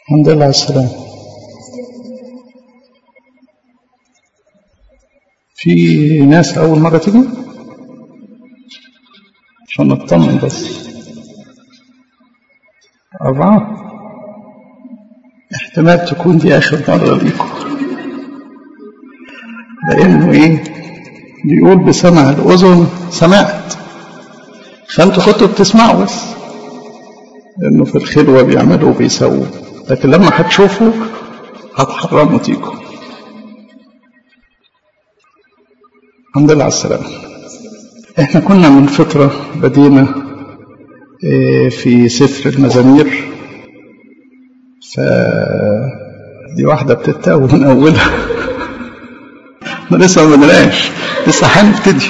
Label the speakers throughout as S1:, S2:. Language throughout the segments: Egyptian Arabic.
S1: الحمد لله على السلامة في ناس أول مرة تيجي عشان نطمن بس أربعة احتمال تكون دي آخر مرة ليكم لأنه إيه بيقول بسمع الأذن سمعت فأنتوا كنتوا بتسمعوا بس لأنه في الخلوة بيعملوا وبيسووا لكن لما هتشوفوا هتحرموا تيجوا الحمد لله على السلامة احنا كنا من فترة بدينا في سفر المزامير فدي واحدة بتتاوب من أولها احنا لسه ما بدناش لسه هنبتدي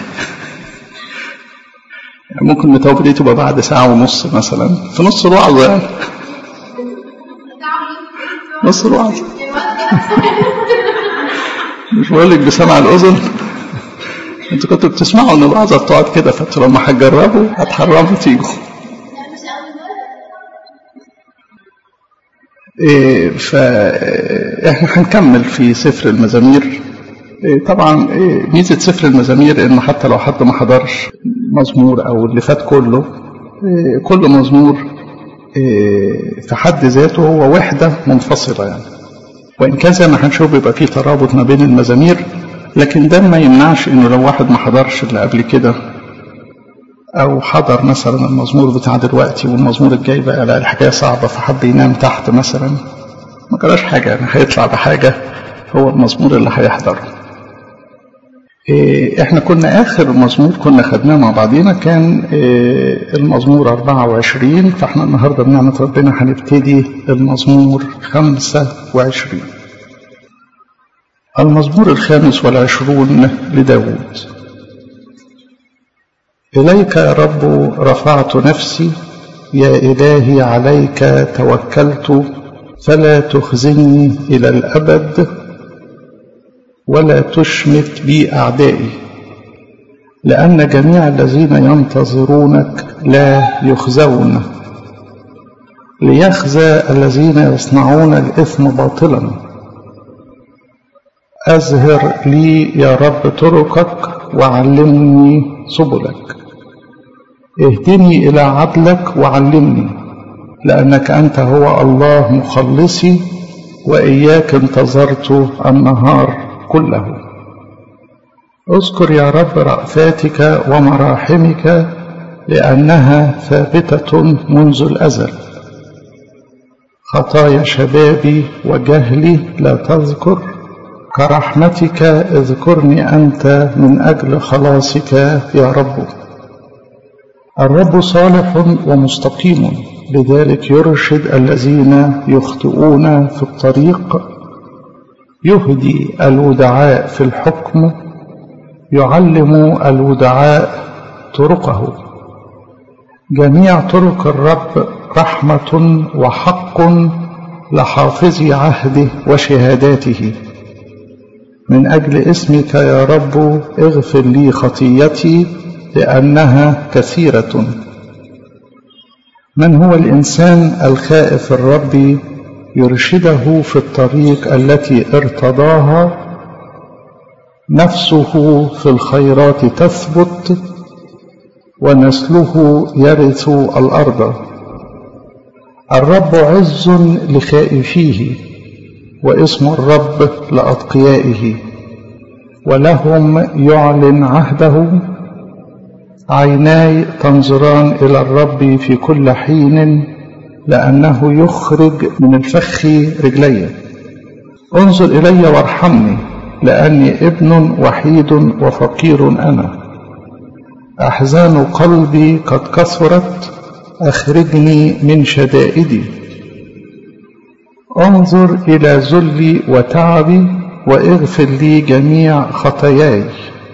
S1: يعني ممكن التوبة دي تبقى بعد ساعة ونص مثلا في نص الوعظة يعني نص الوعظة مش بقول لك بسمع الأذن انتوا كنتوا بتسمعوا ان الوعظة بتقعد كده فانتوا لما هتجربوا هتحرموا تيجوا إيه فاحنا هنكمل في سفر المزامير إيه طبعا إيه ميزة سفر المزامير انه حتى لو حد ما حضرش مزمور او اللي فات كله كل مزمور في حد ذاته هو وحدة منفصلة يعني وإن كان زي ما هنشوف بيبقى فيه ترابط ما بين المزامير لكن ده ما يمنعش إنه لو واحد ما حضرش اللي قبل كده أو حضر مثلا المزمور بتاع دلوقتي والمزمور الجاي بقى لا الحكاية صعبة فحب ينام تحت مثلا ما جراش حاجة يعني هيطلع بحاجة هو المزمور اللي هيحضره احنا كنا اخر مزمور كنا خدناه مع بعضينا كان المزمور 24 فاحنا النهارده بنعمة ربنا هنبتدي المزمور 25 المزمور الخامس والعشرون لداود إليك يا رب رفعت نفسي يا إلهي عليك توكلت فلا تخزني إلى الأبد ولا تشمت بي أعدائي لأن جميع الذين ينتظرونك لا يخزون ليخزى الذين يصنعون الإثم باطلا أزهر لي يا رب طرقك وعلمني سبلك اهدني إلى عدلك وعلمني لأنك أنت هو الله مخلصي وإياك انتظرت النهار كله اذكر يا رب رأفاتك ومراحمك لأنها ثابتة منذ الأزل خطايا شبابي وجهلي لا تذكر كرحمتك اذكرني أنت من أجل خلاصك يا رب الرب صالح ومستقيم لذلك يرشد الذين يخطئون في الطريق يهدي الودعاء في الحكم يعلم الودعاء طرقه جميع طرق الرب رحمة وحق لحافظي عهده وشهاداته من أجل اسمك يا رب اغفر لي خطيتي لأنها كثيرة من هو الإنسان الخائف الرب يرشده في الطريق التي ارتضاها نفسه في الخيرات تثبت ونسله يرث الأرض الرب عز لخائفيه واسم الرب لأتقيائه ولهم يعلن عهده عيناي تنظران إلى الرب في كل حين لأنه يخرج من الفخ رجلي انظر إلي وارحمني لأني ابن وحيد وفقير أنا أحزان قلبي قد كثرت أخرجني من شدائدي انظر إلى ذلي وتعبي واغفر لي جميع خطاياي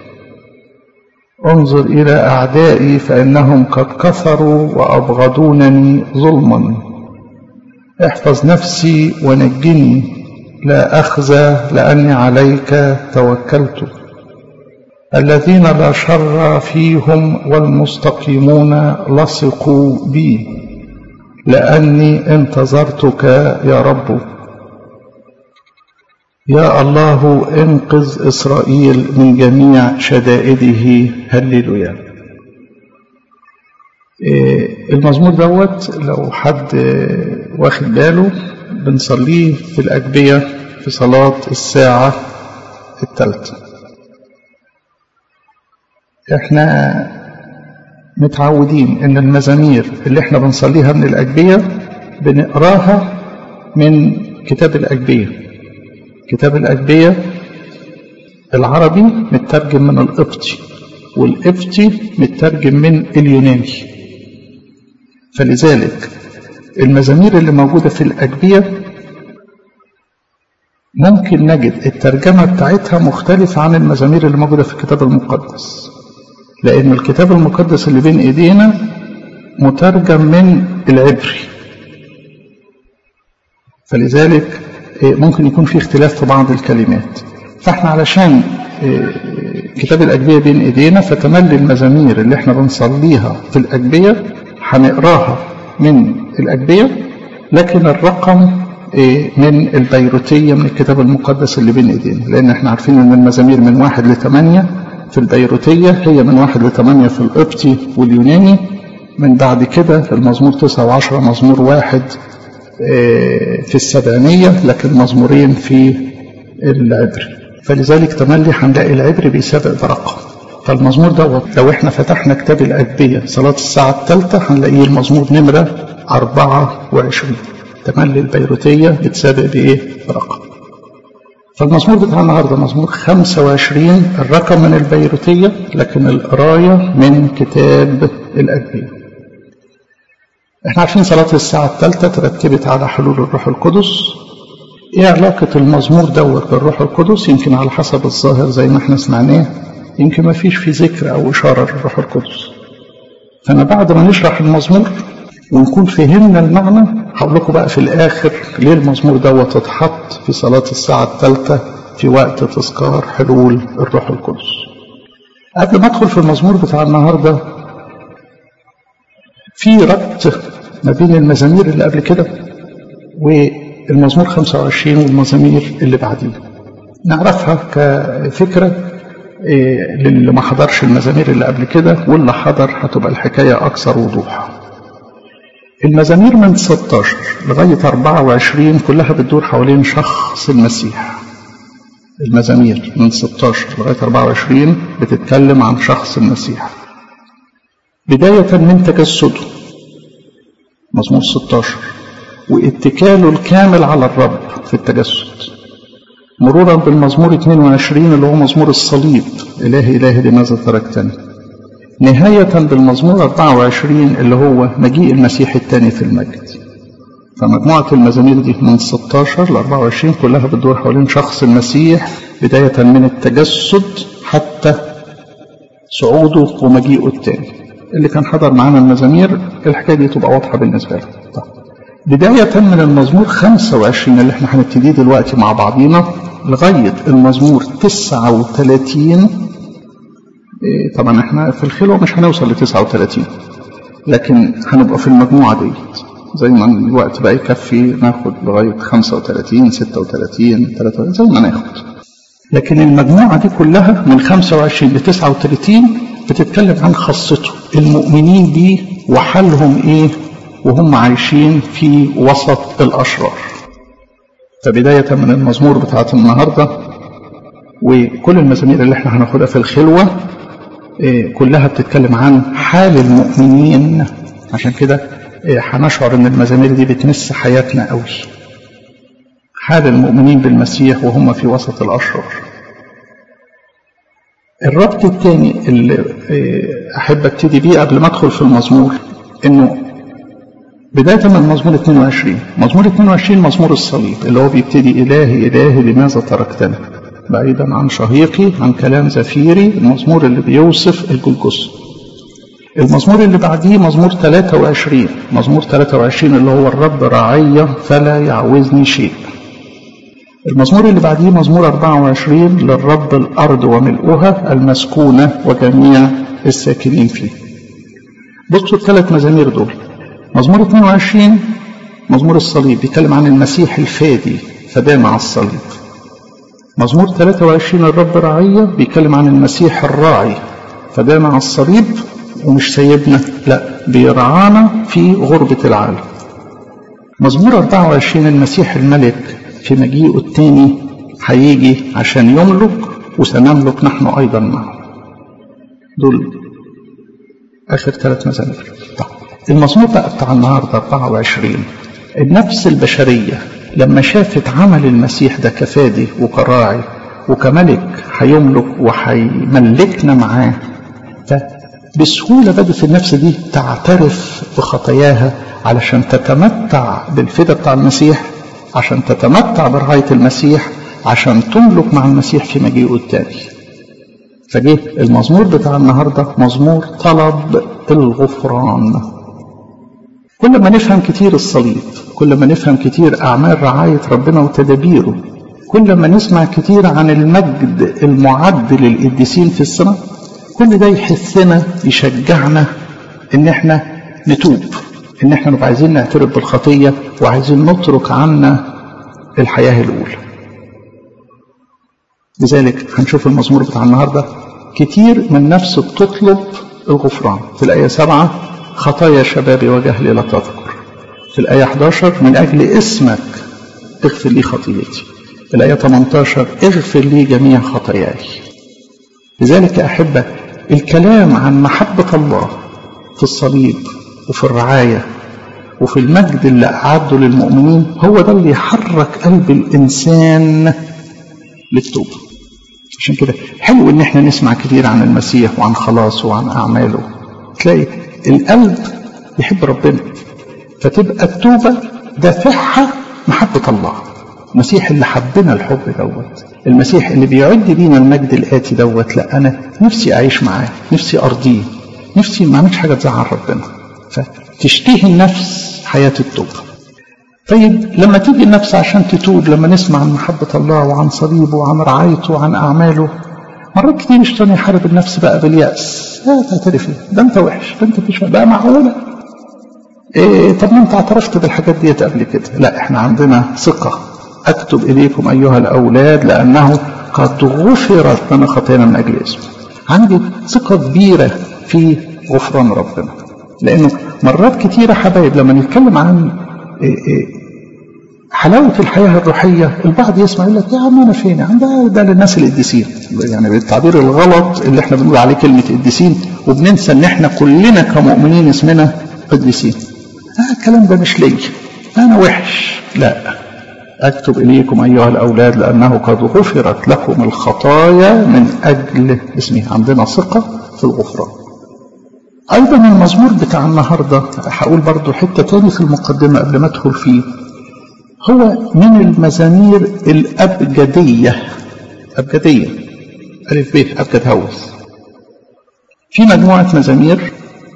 S1: انظر إلى أعدائي فإنهم قد كثروا وأبغضونني ظلما احفظ نفسي ونجني لا أخزى لأني عليك توكلت الذين لا شر فيهم والمستقيمون لصقوا بي لأني انتظرتك يا رب يا الله انقذ إسرائيل من جميع شدائده هللويا المزمور دوت لو حد واخد باله بنصليه في الأجبية في صلاة الساعة الثالثة احنا متعودين ان المزامير اللي احنا بنصليها من الأجبية بنقراها من كتاب الأجبية كتاب الأجبية العربي مترجم من القبطي والقبطي مترجم من اليوناني فلذلك المزامير اللي موجودة في الأجبية ممكن نجد الترجمة بتاعتها مختلفة عن المزامير اللي موجودة في الكتاب المقدس لأن الكتاب المقدس اللي بين إيدينا مترجم من العبري فلذلك ممكن يكون في اختلاف في بعض الكلمات فاحنا علشان كتاب الأجبية بين إيدينا فتملي المزامير اللي احنا بنصليها في الأجبية هنقراها من الأجبية لكن الرقم من البيروتية من الكتاب المقدس اللي بين إيدينا لأن احنا عارفين أن المزامير من واحد لثمانية في البيروتية هي من واحد لثمانية في القبطي واليوناني من بعد كده المزمور تسعة وعشرة مزمور واحد في السبعينية لكن مزمورين في العبري فلذلك تملي هنلاقي العبري بيسابق برقم فالمزمور دوت لو احنا فتحنا كتاب الأدبية صلاة الساعة الثالثة هنلاقيه المزمور نمرة 24 تملي البيروتية بتسابق بإيه؟ برقم فالمزمور بتاع النهارده مزمور 25 الرقم من البيروتية لكن القراية من كتاب الأدبية احنا عارفين صلاة الساعة الثالثة ترتبت على حلول الروح القدس ايه علاقة المزمور دوت بالروح القدس يمكن على حسب الظاهر زي ما احنا سمعناه يمكن ما فيش في ذكر او اشارة للروح القدس فانا بعد ما نشرح المزمور ونكون فهمنا المعنى هقول لكم بقى في الاخر ليه المزمور دوت اتحط في صلاة الساعة الثالثة في وقت تذكار حلول الروح القدس قبل ما ادخل في المزمور بتاع النهارده في ربط ما بين المزامير اللي قبل كده والمزمور 25 والمزامير اللي بعديه نعرفها كفكرة للي ما حضرش المزامير اللي قبل كده واللي حضر هتبقى الحكاية أكثر وضوحا المزامير من 16 لغاية 24 كلها بتدور حوالين شخص المسيح المزامير من 16 لغاية 24 بتتكلم عن شخص المسيح بداية من تجسده مزمور 16 واتكاله الكامل على الرب في التجسد مرورا بالمزمور 22 اللي هو مزمور الصليب إلهي إلهي لماذا تركتني نهاية بالمزمور 24 اللي هو مجيء المسيح الثاني في المجد فمجموعة المزامير دي من 16 ل 24 كلها بتدور حوالين شخص المسيح بداية من التجسد حتى صعوده ومجيئه الثاني اللي كان حضر معانا المزامير الحكايه دي تبقى واضحه بالنسبه له طيب. بداية من المزمور 25 اللي احنا هنبتديه دلوقتي مع بعضينا لغاية المزمور 39 طبعا احنا في الخلوة مش هنوصل ل 39 لكن هنبقى في المجموعة ديت زي ما الوقت بقى يكفي ناخد لغاية 35 36 33 زي ما ناخد لكن المجموعة دي كلها من 25 ل 39 بتتكلم عن خاصته المؤمنين بيه وحالهم ايه وهم عايشين في وسط الأشرار فبداية من المزمور بتاعت النهاردة وكل المزامير اللي احنا هناخدها في الخلوة إيه كلها بتتكلم عن حال المؤمنين عشان كده إيه هنشعر ان المزامير دي بتمس حياتنا قوي حال المؤمنين بالمسيح وهم في وسط الأشرار الربط الثاني اللي أحب ابتدي بيه قبل ما أدخل في المزمور إنه بداية من مزمور 22 مزمور 22 مزمور الصليب اللي هو بيبتدي إلهي إلهي لماذا تركتني بعيدا عن شهيقي عن كلام زفيري المزمور اللي بيوصف الجلجس المزمور اللي بعديه مزمور 23 مزمور 23 اللي هو الرب راعية فلا يعوزني شيء المزمور اللي بعديه مزمور 24 للرب الأرض وملؤها المسكونة وجميع الساكنين فيه بصوا الثلاث مزامير دول مزمور 22 مزمور الصليب بيتكلم عن المسيح الفادي فدام على الصليب مزمور 23 الرب رعية بيتكلم عن المسيح الراعي فدام على الصليب ومش سايبنا لا بيرعانا في غربة العالم مزمور 24 المسيح الملك في مجيئه الثاني هيجي عشان يملك وسنملك نحن أيضا معه دول آخر ثلاث مزامير طيب المزمور بقى بتاع النهارده 24 النفس البشرية لما شافت عمل المسيح ده كفادي وكراعي وكملك هيملك وهيملكنا معاه فبسهولة بدت النفس دي تعترف بخطاياها علشان تتمتع بالفدا بتاع المسيح عشان تتمتع برعاية المسيح عشان تملك مع المسيح في مجيئه التاني فجه المزمور بتاع النهاردة مزمور طلب الغفران كل ما نفهم كتير الصليب كل ما نفهم كتير أعمال رعاية ربنا وتدابيره كل ما نسمع كتير عن المجد المعد للقديسين في السماء كل ده يحثنا يشجعنا ان احنا نتوب ان احنا نبقى عايزين نعترف بالخطية وعايزين نترك عنا الحياة الأولى لذلك هنشوف المزمور بتاع النهاردة كتير من نفس بتطلب الغفران في الآية سبعة خطايا شبابي وجهلي لا تذكر في الآية 11 من أجل اسمك اغفر لي خطيتي في الآية 18 اغفر لي جميع خطاياي لذلك يا أحبة الكلام عن محبة الله في الصليب وفي الرعاية وفي المجد اللي أعده للمؤمنين هو ده اللي يحرك قلب الإنسان للتوبة عشان كده حلو ان احنا نسمع كتير عن المسيح وعن خلاصه وعن اعماله تلاقي القلب يحب ربنا فتبقى التوبة دافعها محبة الله المسيح اللي حبنا الحب دوت المسيح اللي بيعد لينا المجد الآتي دوت لا أنا نفسي أعيش معاه نفسي أرضيه نفسي ما أعملش حاجة تزعل ربنا فتشتهي النفس حياة التوبة طيب لما تيجي النفس عشان تتوب لما نسمع عن محبة الله وعن صليبه وعن رعايته وعن أعماله مرات كتير الشيطان يحارب النفس بقى باليأس لا تعترف ده انت وحش ده انت مش بقى معقولة إيه طب ما انت اعترفت بالحاجات ديت قبل كده لا احنا عندنا ثقة اكتب اليكم ايها الاولاد لانه قد غفرت لنا خطايانا من اجل اسمه عندي ثقة كبيرة في غفران ربنا لانه مرات كتيرة حبايب لما نتكلم عن إيه إيه حلاوة الحياة الروحية البعض يسمع يقول لك يا عم أنا فين؟ عم ده, ده للناس القديسين يعني بالتعبير الغلط اللي احنا بنقول عليه كلمة قديسين وبننسى إن احنا كلنا كمؤمنين اسمنا قديسين. آه الكلام ده مش ليا أنا وحش لا أكتب إليكم أيها الأولاد لأنه قد غفرت لكم الخطايا من أجل اسمه عندنا ثقة في الغفران أيضا المزمور بتاع النهاردة هقول برضو حتة تاني في المقدمة قبل ما أدخل فيه هو من المزامير الأبجدية أبجدية ألف ب أبجد هوس في مجموعة مزامير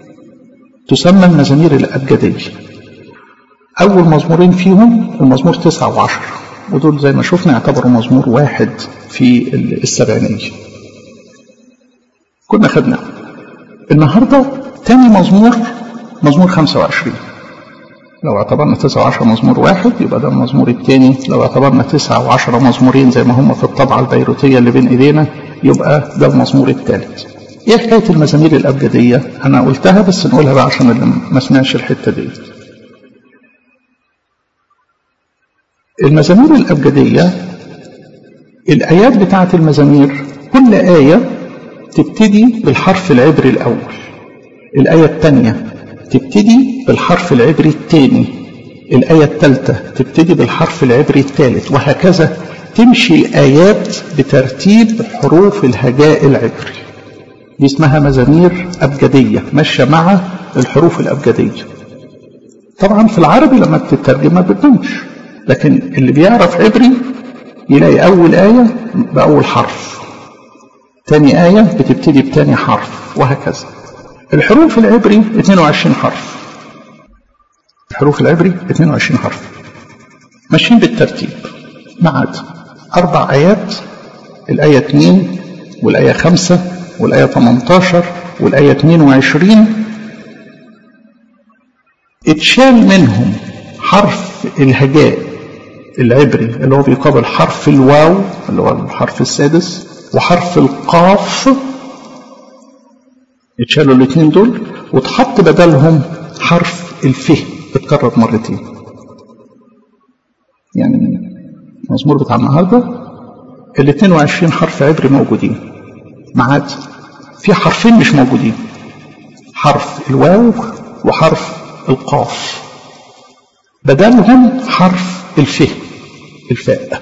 S1: تسمى المزامير الأبجدية أول مزمورين فيهم المزمور تسعة وعشر ودول زي ما شفنا يعتبروا مزمور واحد في السبعينية كنا خدناه النهاردة تاني مزمور مزمور 25 لو اعتبرنا 9 و10 مزمور واحد يبقى ده المزمور الثاني لو اعتبرنا 9 و10 مزمورين زي ما هم في الطبعة البيروتية اللي بين ايدينا يبقى ده المزمور الثالث ايه حكاية المزامير الأبجدية انا قلتها بس نقولها بقى عشان اللي ما سمعش الحتة دي المزامير الأبجدية الآيات بتاعة المزامير كل آية تبتدي بالحرف العبري الأول الآية الثانية تبتدي بالحرف العبري الثاني الآية الثالثة تبتدي بالحرف العبري الثالث وهكذا تمشي الآيات بترتيب حروف الهجاء العبري دي اسمها مزامير أبجدية ماشية مع الحروف الأبجدية طبعا في العربي لما بتترجم ما بتبانش لكن اللي بيعرف عبري يلاقي أول آية بأول حرف تاني آية بتبتدي بتاني حرف وهكذا الحروف العبري 22 حرف الحروف العبري 22 حرف ماشيين بالترتيب ما عدا أربع آيات الآية 2 والآية 5 والآية 18 والآية 22 اتشال منهم حرف الهجاء العبري اللي هو بيقابل حرف الواو اللي هو الحرف السادس وحرف القاف اتشالوا الاثنين دول واتحط بدلهم حرف الف اتكرر مرتين يعني المزمور بتاع النهارده ال 22 حرف عبري موجودين ما عاد في حرفين مش موجودين حرف الواو وحرف القاف بدلهم حرف الف الفاء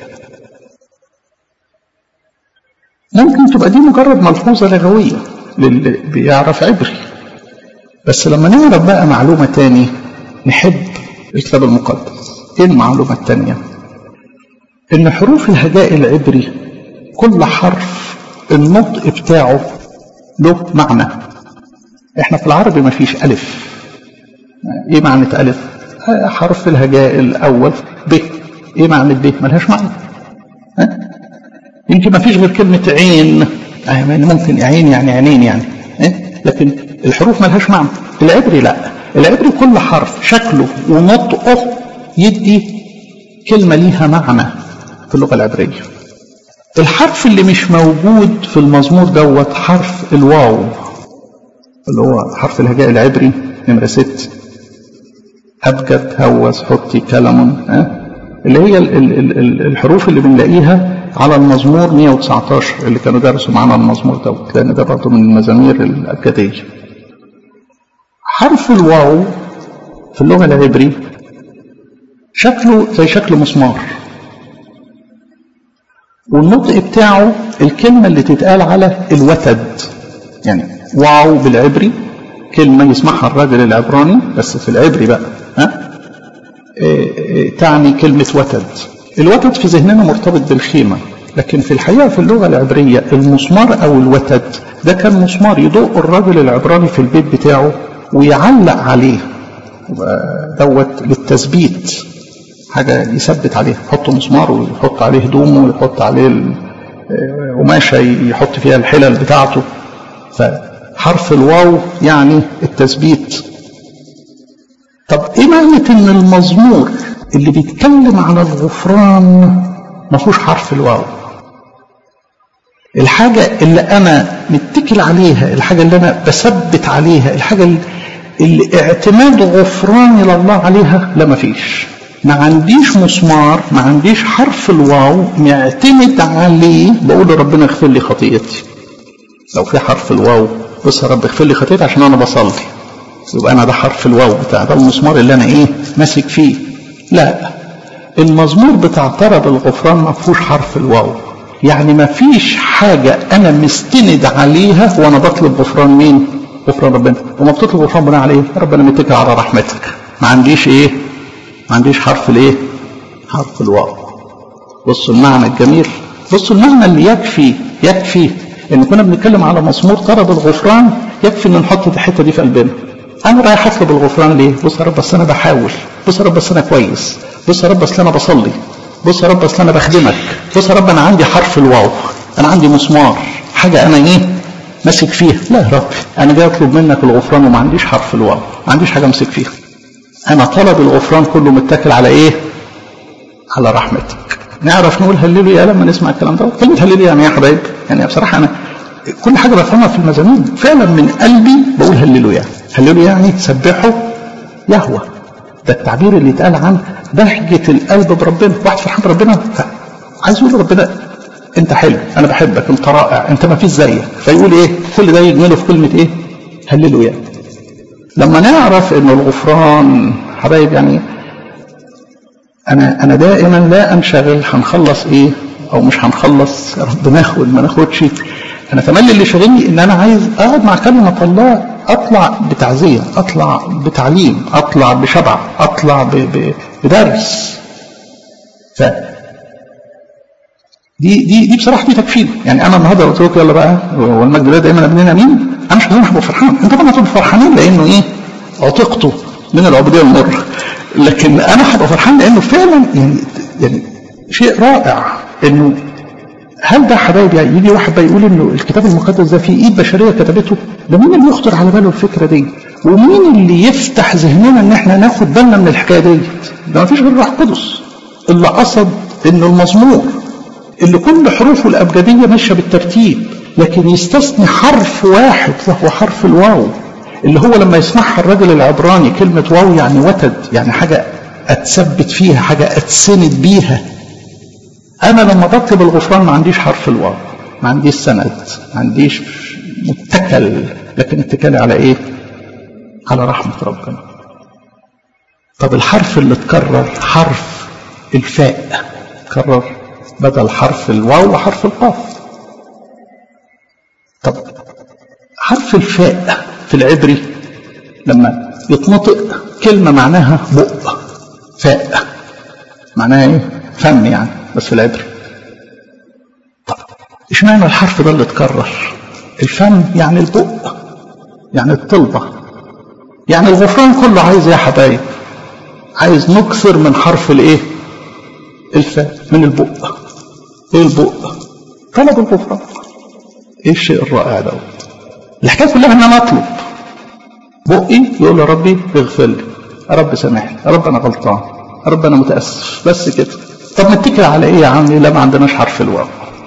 S1: ممكن تبقى دي مجرد ملحوظة لغوية للي بيعرف عبري بس لما نعرف بقى معلومة تاني نحب الكتاب المقدس ايه المعلومة التانية ان حروف الهجاء العبري كل حرف النطق بتاعه له معنى احنا في العربي ما فيش الف ايه معنى الف حرف الهجاء الاول ب ايه معنى ب ملهاش معنى ها؟ يمكن ما فيش غير كلمة عين يعني ممكن عين يعني عينين يعني إيه؟ لكن الحروف ملهاش معنى العبري لا العبري كل حرف شكله ونطقه يدي كلمة ليها معنى في اللغة العبرية الحرف اللي مش موجود في المزمور دوت حرف الواو اللي هو حرف الهجاء العبري نمرة ست أبجد هوس حطي كلم أه؟ اللي هي ال ال ال الحروف اللي بنلاقيها على المزمور 119 اللي كانوا درسوا معانا المزمور دوت لأن ده برضه من المزامير الأبجدية حرف الواو في اللغة العبري شكله زي شكل مسمار والنطق بتاعه الكلمة اللي تتقال على الوتد يعني واو بالعبري كلمة يسمعها الراجل العبراني بس في العبري بقى ها إيه إيه تعني كلمة وتد الوتد في ذهننا مرتبط بالخيمة لكن في الحقيقة في اللغة العبرية المسمار أو الوتد ده كان مسمار يدق الراجل العبراني في البيت بتاعه ويعلق عليه دوت للتثبيت حاجة يثبت عليه يحط مسمار ويحط عليه هدومه ويحط عليه قماشة يحط فيها الحلل بتاعته فحرف الواو يعني التثبيت طب ايه معنى ان المزمور اللي بيتكلم عن الغفران ما فيهوش حرف الواو الحاجة اللي أنا متكل عليها الحاجة اللي أنا بثبت عليها الحاجة اللي اعتماد غفراني لله عليها لا ما فيش ما عنديش مسمار ما عنديش حرف الواو معتمد عليه بقول لربنا اغفر لي خطيئتي لو في حرف الواو بص يا رب اغفر لي خطيئتي عشان انا بصلي يبقى انا ده حرف الواو بتاع ده المسمار اللي انا ايه ماسك فيه لا المزمور بتاع طلب الغفران ما فيهوش حرف الواو يعني ما فيش حاجة أنا مستند عليها وأنا بطلب غفران مين؟ غفران ربنا وما بتطلب غفران بناء على إيه؟ ربنا متكل على رحمتك ما عنديش إيه؟ ما عنديش حرف الإيه؟ حرف الواو بصوا المعنى الجميل بصوا المعنى اللي يكفي يكفي إن كنا بنتكلم على مزمور طلب الغفران يكفي إن نحط الحتة دي في قلبنا أنا رايح أطلب الغفران ليه؟ بص يا رب بس أنا بحاول بص يا رب بس أنا كويس بص يا رب بس أنا بصلي بص يا رب اصل انا بخدمك بص يا رب انا عندي حرف الواو انا عندي مسمار حاجه انا ايه ماسك فيها لا يا رب انا جاي اطلب منك الغفران وما عنديش حرف الواو ما عنديش حاجه امسك فيها انا طلب الغفران كله متكل على ايه على رحمتك نعرف نقول هللويا لما نسمع الكلام ده كلمه هللويا يعني يا حبايب يعني بصراحه انا كل حاجه بفهمها في المزامير فعلا من قلبي بقول هللويا هللويا يعني سبحوا يهوى ده التعبير اللي اتقال عن بهجة القلب بربنا واحد فرحان بربنا عايز يقول لربنا انت حلو انا بحبك انت رائع انت ما فيش زيك فيقول ايه كل ده يجمله في كلمة ايه هللوا يعني لما نعرف ان الغفران حبايب يعني انا انا دائما لا انشغل هنخلص ايه او مش هنخلص يا رب ناخد ما ناخدش انا تملي اللي شاغلني ان انا عايز اقعد مع كلمة الله اطلع بتعزية اطلع بتعليم اطلع بشبع اطلع ب... ب... بدرس ف دي دي دي بصراحه دي تكفيل يعني انا النهارده قلت لكم يلا بقى والمجد لله دايما ابننا مين انا مش لازم ابقى فرحان انت طبعا هتبقى فرحانين لانه ايه عتقته من العبوديه المره لكن انا هبقى فرحان لانه فعلا يعني يعني شيء رائع انه هل ده حبايب يعني يجي واحد بقى يقول انه الكتاب المقدس ده فيه ايد بشريه كتبته ده مين اللي يخطر على باله الفكره دي ومين اللي يفتح ذهننا ان احنا ناخد بالنا من الحكايه ديت ده ما فيش غير الروح القدس اللي قصد ان المزمور اللي كل حروفه الابجديه ماشيه بالترتيب لكن يستثني حرف واحد وهو حرف الواو اللي هو لما يسمعها الرجل العبراني كلمه واو يعني وتد يعني حاجه اتثبت فيها حاجه اتسند بيها انا لما بطلب الغفران ما عنديش حرف الواو ما عنديش سند ما عنديش متكل لكن اتكالي على ايه على رحمة ربنا طب الحرف اللي اتكرر حرف الفاء اتكرر بدل حرف الواو وحرف القاف طب حرف الفاء في العبري لما يتنطق كلمة معناها بق فاء معناها ايه فم يعني بس في العبري طب اشمعنى الحرف ده اللي اتكرر الفم يعني البق يعني الطلبة يعني الغفران كله عايز يا حبايب عايز نكثر من حرف الايه الفاء من البق ايه البق طلب الغفران ايه الشيء الرائع ده الحكايه كلها ان انا اطلب بقي يقول يا ربي اغفر لي يا رب سامحني يا رب انا غلطان يا رب انا متاسف بس كده طب نتكل على ايه يا عمي لا ما عندناش حرف الواو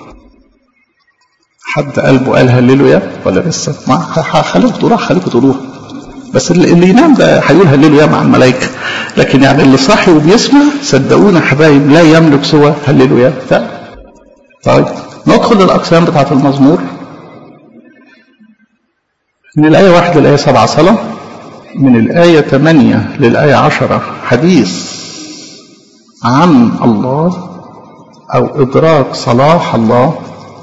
S1: حد قلبه قال هللويا ولا لسه ما خليكم تقولوها خليكم تقولوها بس اللي ينام ده هيقول هللويا مع الملائكه لكن يعني اللي صاحي وبيسمع صدقونا حبايب لا يملك سوى هللويا طيب ندخل للاقسام بتاعه المزمور من الآية واحد للآية سبعة صلاة من الآية ثمانية للآية عشرة حديث عن الله أو إدراك صلاح الله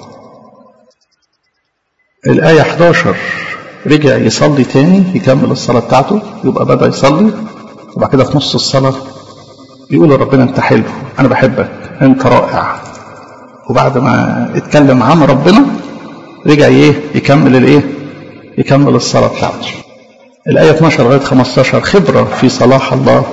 S1: الآية 11 رجع يصلي تاني يكمل الصلاة بتاعته يبقى بدأ يصلي وبعد كده في نص الصلاة يقول لربنا أنت حلو أنا بحبك أنت رائع وبعد ما اتكلم عن ربنا رجع ايه يكمل الايه يكمل الصلاة بتاعته الآية 12 لغاية 15 خبرة في صلاح الله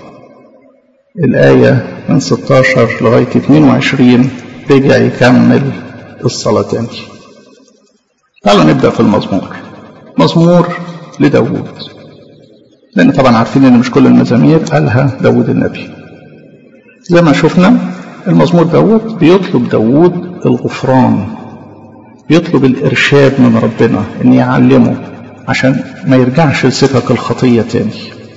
S1: الآية من 16 لغاية 22 رجع يكمل الصلاة تاني تعالوا نبدأ في المزمور مزمور لداود لأن طبعا عارفين أن مش كل المزامير قالها داود النبي زي ما شفنا المزمور دوت بيطلب داود الغفران بيطلب الإرشاد من ربنا أن يعلمه عشان ما يرجعش لسكك الخطية تاني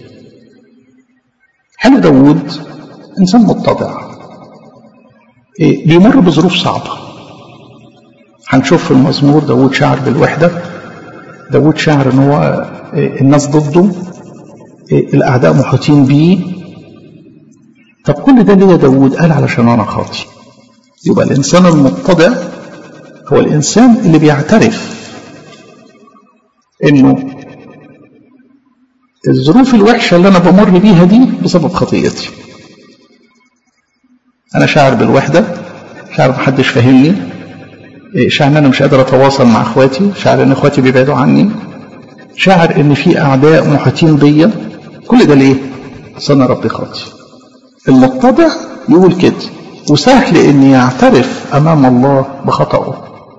S1: حلو داود إنسان متضع إيه بيمر بظروف صعبة هنشوف في المزمور داود شعر بالوحدة داود شعر ان هو إيه الناس ضده إيه الأعداء محيطين بيه طب كل ده ليه داود قال علشان أنا خاطي يبقى الإنسان المتضع هو الإنسان اللي بيعترف إنه الظروف الوحشة اللي أنا بمر بيها دي بسبب خطيئتي أنا شاعر بالوحدة شاعر محدش فاهمني شاعر إن أنا مش قادر أتواصل مع إخواتي شاعر إن إخواتي بيبعدوا عني شاعر إن في أعداء محيطين بيا كل ده ليه؟ أصل أنا ربي خاطي المتضع يقول كده وسهل إن يعترف أمام الله بخطأه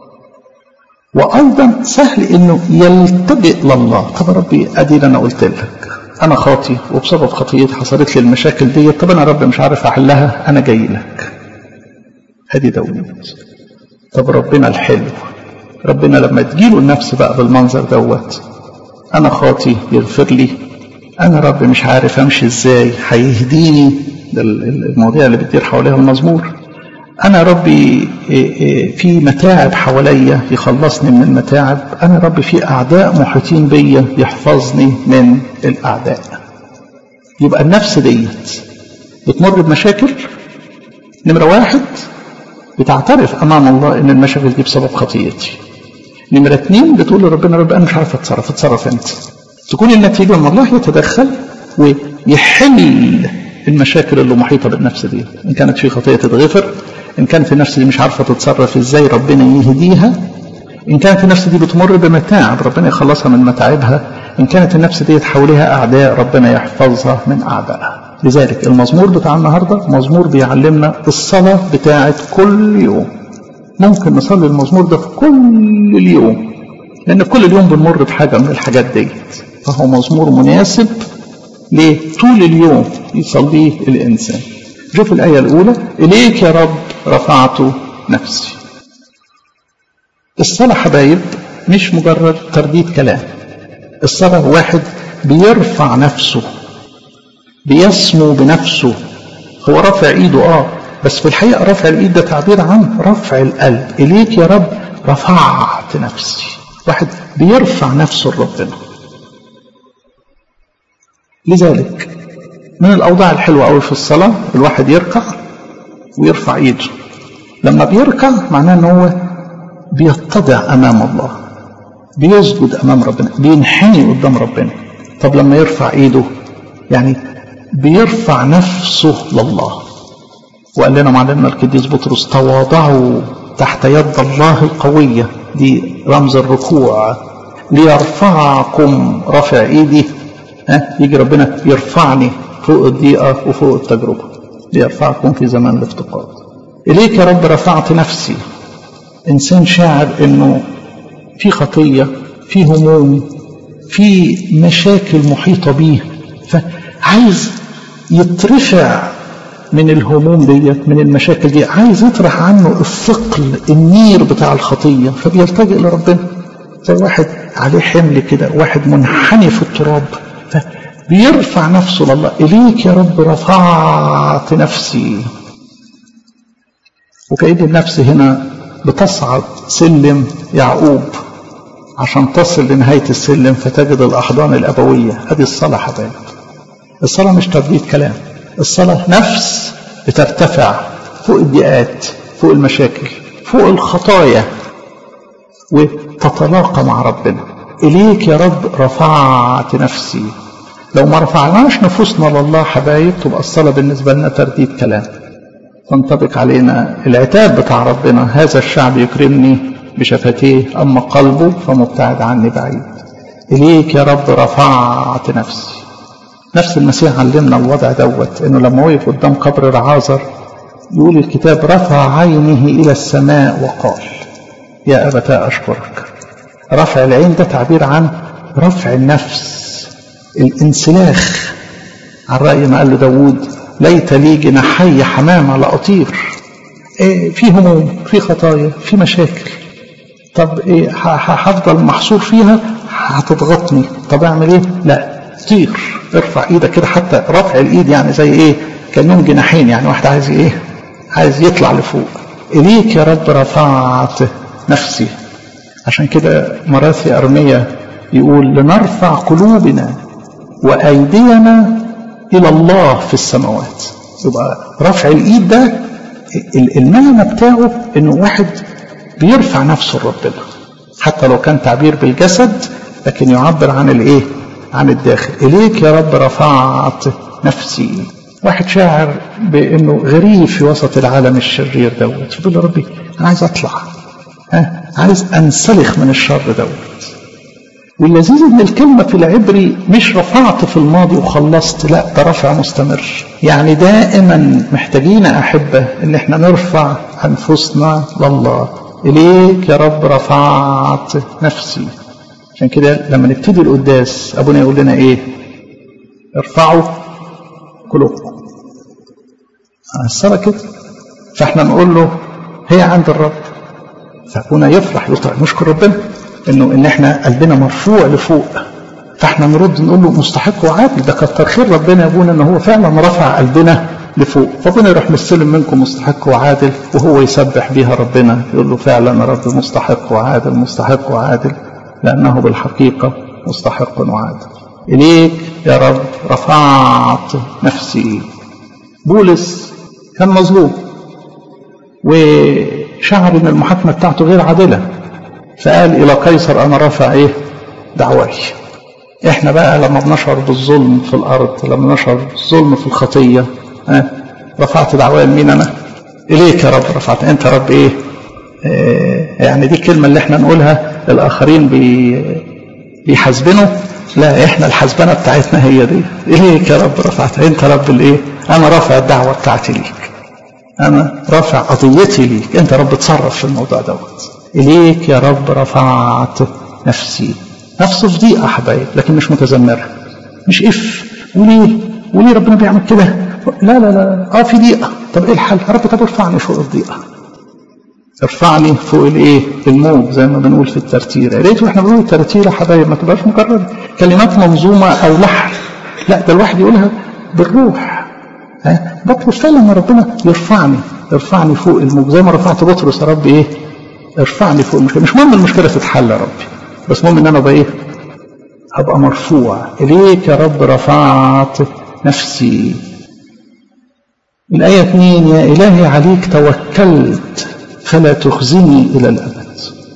S1: وأيضا سهل إنه يلتجئ لله طب ربي أدي أنا قلت لك أنا خاطي وبسبب خطيتي حصلت لي المشاكل دي طب أنا رب مش عارف أحلها أنا جاي لك أدي داود طب ربنا الحلو ربنا لما تجيله النفس بقى بالمنظر دوت أنا خاطي يغفر لي أنا رب مش عارف أمشي إزاي هيهديني ده المواضيع اللي بتدير حواليها المزمور أنا ربي في متاعب حواليا يخلصني من المتاعب أنا ربي في أعداء محيطين بيا يحفظني من الأعداء يبقى النفس ديت بتمر بمشاكل نمرة واحد بتعترف أمام الله إن المشاكل دي بسبب خطيتي نمرة اتنين بتقول لربنا رب أنا مش عارف أتصرف اتصرف أنت تكون النتيجة أن الله يتدخل ويحل المشاكل اللي محيطة بالنفس دي إن كانت في خطية تتغفر إن كانت النفس دي مش عارفة تتصرف إزاي ربنا يهديها إن كانت النفس دي بتمر بمتاعب ربنا يخلصها من متاعبها إن كانت النفس دي حواليها أعداء ربنا يحفظها من أعدائها لذلك المزمور بتاع النهاردة مزمور بيعلمنا الصلاة بتاعت كل يوم ممكن نصلي المزمور ده في كل اليوم لأن كل اليوم بنمر بحاجة من الحاجات ديت فهو مزمور مناسب لطول اليوم يصليه الإنسان شوف الآية الأولى إليك يا رب رفعت نفسي الصلاة حبايب مش مجرد ترديد كلام الصلاة واحد بيرفع نفسه بيسمو بنفسه هو رافع ايده اه بس في الحقيقة رفع الايد ده تعبير عن رفع القلب اليك يا رب رفعت نفسي واحد بيرفع نفسه لربنا لذلك من الاوضاع الحلوة قوي في الصلاة الواحد يركع ويرفع ايده لما بيركع معناه ان هو بيتضع امام الله بيسجد امام ربنا بينحني قدام ربنا طب لما يرفع ايده يعني بيرفع نفسه لله وقال لنا معلمنا القديس بطرس تواضعوا تحت يد الله القوية دي رمز الركوع ليرفعكم رفع ايدي ها يجي ربنا يرفعني فوق الضيقة وفوق التجربة ليرفعكم في زمان الافتقاد إليك يا رب رفعت نفسي إنسان شاعر إنه في خطية في هموم في مشاكل محيطة بيه فعايز يترفع من الهموم ديت من المشاكل دي عايز يطرح عنه الثقل النير بتاع الخطية فبيلتجئ لربنا زي واحد عليه حمل كده واحد منحني في التراب فبيرفع نفسه لله إليك يا رب رفعت نفسي وكأن النفس هنا بتصعد سلم يعقوب عشان تصل لنهاية السلم فتجد الأحضان الأبوية هذه الصلاة حبايب الصلاة مش ترديد كلام الصلاة نفس بترتفع فوق الضيقات فوق المشاكل فوق الخطايا وتتلاقى مع ربنا إليك يا رب رفعت نفسي لو ما رفعناش نفوسنا لله حبايب تبقى الصلاة بالنسبة لنا ترديد كلام تنطبق علينا العتاب بتاع ربنا هذا الشعب يكرمني بشفتيه أما قلبه فمبتعد عني بعيد إليك يا رب رفعت نفسي نفس المسيح علمنا الوضع دوت انه لما وقف قدام قبر العازر يقول الكتاب رفع عينه الى السماء وقال يا ابتاه اشكرك رفع العين ده تعبير عن رفع النفس الانسلاخ عن رأي ما قال له داود ليت لي جناحي حمامة لأطير إيه في هموم في خطايا في مشاكل طب إيه هفضل محصور فيها هتضغطني طب اعمل ايه لا طير ارفع ايدك كده حتى رفع الايد يعني زي ايه كانهم جناحين يعني واحد عايز ايه عايز يطلع لفوق اليك يا رب رفعت نفسي عشان كده مراثي ارميه يقول لنرفع قلوبنا وايدينا الى الله في السماوات يبقى رفع الايد ده المعنى بتاعه انه واحد بيرفع نفسه لربنا حتى لو كان تعبير بالجسد لكن يعبر عن الايه عن الداخل إليك يا رب رفعت نفسي واحد شاعر بأنه غريب في وسط العالم الشرير دوت فبيقول يا ربي أنا عايز أطلع ها عايز أنسلخ من الشر دوت واللذيذ ان الكلمه في العبري مش رفعت في الماضي وخلصت لا ده رفع مستمر يعني دائما محتاجين احبه ان احنا نرفع انفسنا لله اليك يا رب رفعت نفسي عشان كده لما نبتدي القداس ابونا يقول لنا ايه ارفعوا قلوبكم الصلاة كده فاحنا نقول له هي عند الرب فابونا يفرح يطلع نشكر ربنا انه ان احنا قلبنا مرفوع لفوق فاحنا نرد نقول له مستحق وعادل ده كتر خير ربنا يا ابونا ان هو فعلا رفع قلبنا لفوق فربنا يروح مستلم منكم مستحق وعادل وهو يسبح بيها ربنا يقول له فعلا يا رب مستحق وعادل مستحق وعادل لأنه بالحقيقة مستحق وعادل إليك يا رب رفعت نفسي بولس كان مظلوم وشعر ان المحاكمة بتاعته غير عادلة فقال إلى قيصر أنا رافع إيه دعواي إحنا بقى لما بنشعر بالظلم في الأرض لما نشعر بالظلم في الخطية أه؟ رفعت دعواي لمين أنا إليك يا رب رفعت أنت يا رب إيه آه يعني دي الكلمة اللي احنا نقولها الآخرين بي بيحاسبنوا لا احنا الحسبنة بتاعتنا هي دي إليك يا رب رفعت أنت رب الإيه أنا رافع الدعوة بتاعتي ليك أنا رافع قضيتي ليك أنت رب تصرف في الموضوع دوت إليك يا رب رفعت نفسي نفسه في ضيقة حبايب لكن مش متذمرة مش اف وليه وليه ربنا بيعمل كده لا لا لا اه في ضيقة طب ايه الحل يا رب طب ارفعني فوق الضيقة ارفعني فوق الايه الموج زي ما بنقول في الترتيرة يا ريت واحنا بنقول الترتيرة حبايب ما تبقاش مجرد كلمات منظومة او لحن لا ده الواحد يقولها بالروح ها بطلب فعلا ان ربنا يرفعني يرفعني فوق الموج زي ما رفعت بطرس يا رب ايه ارفعني فوق المشكله مش مهم المشكله تتحل يا ربي بس مهم ان انا ابقى ايه ابقى مرفوع اليك يا رب رفعت نفسي الآية 2 يا إلهي عليك توكلت فلا تخزني إلى الأبد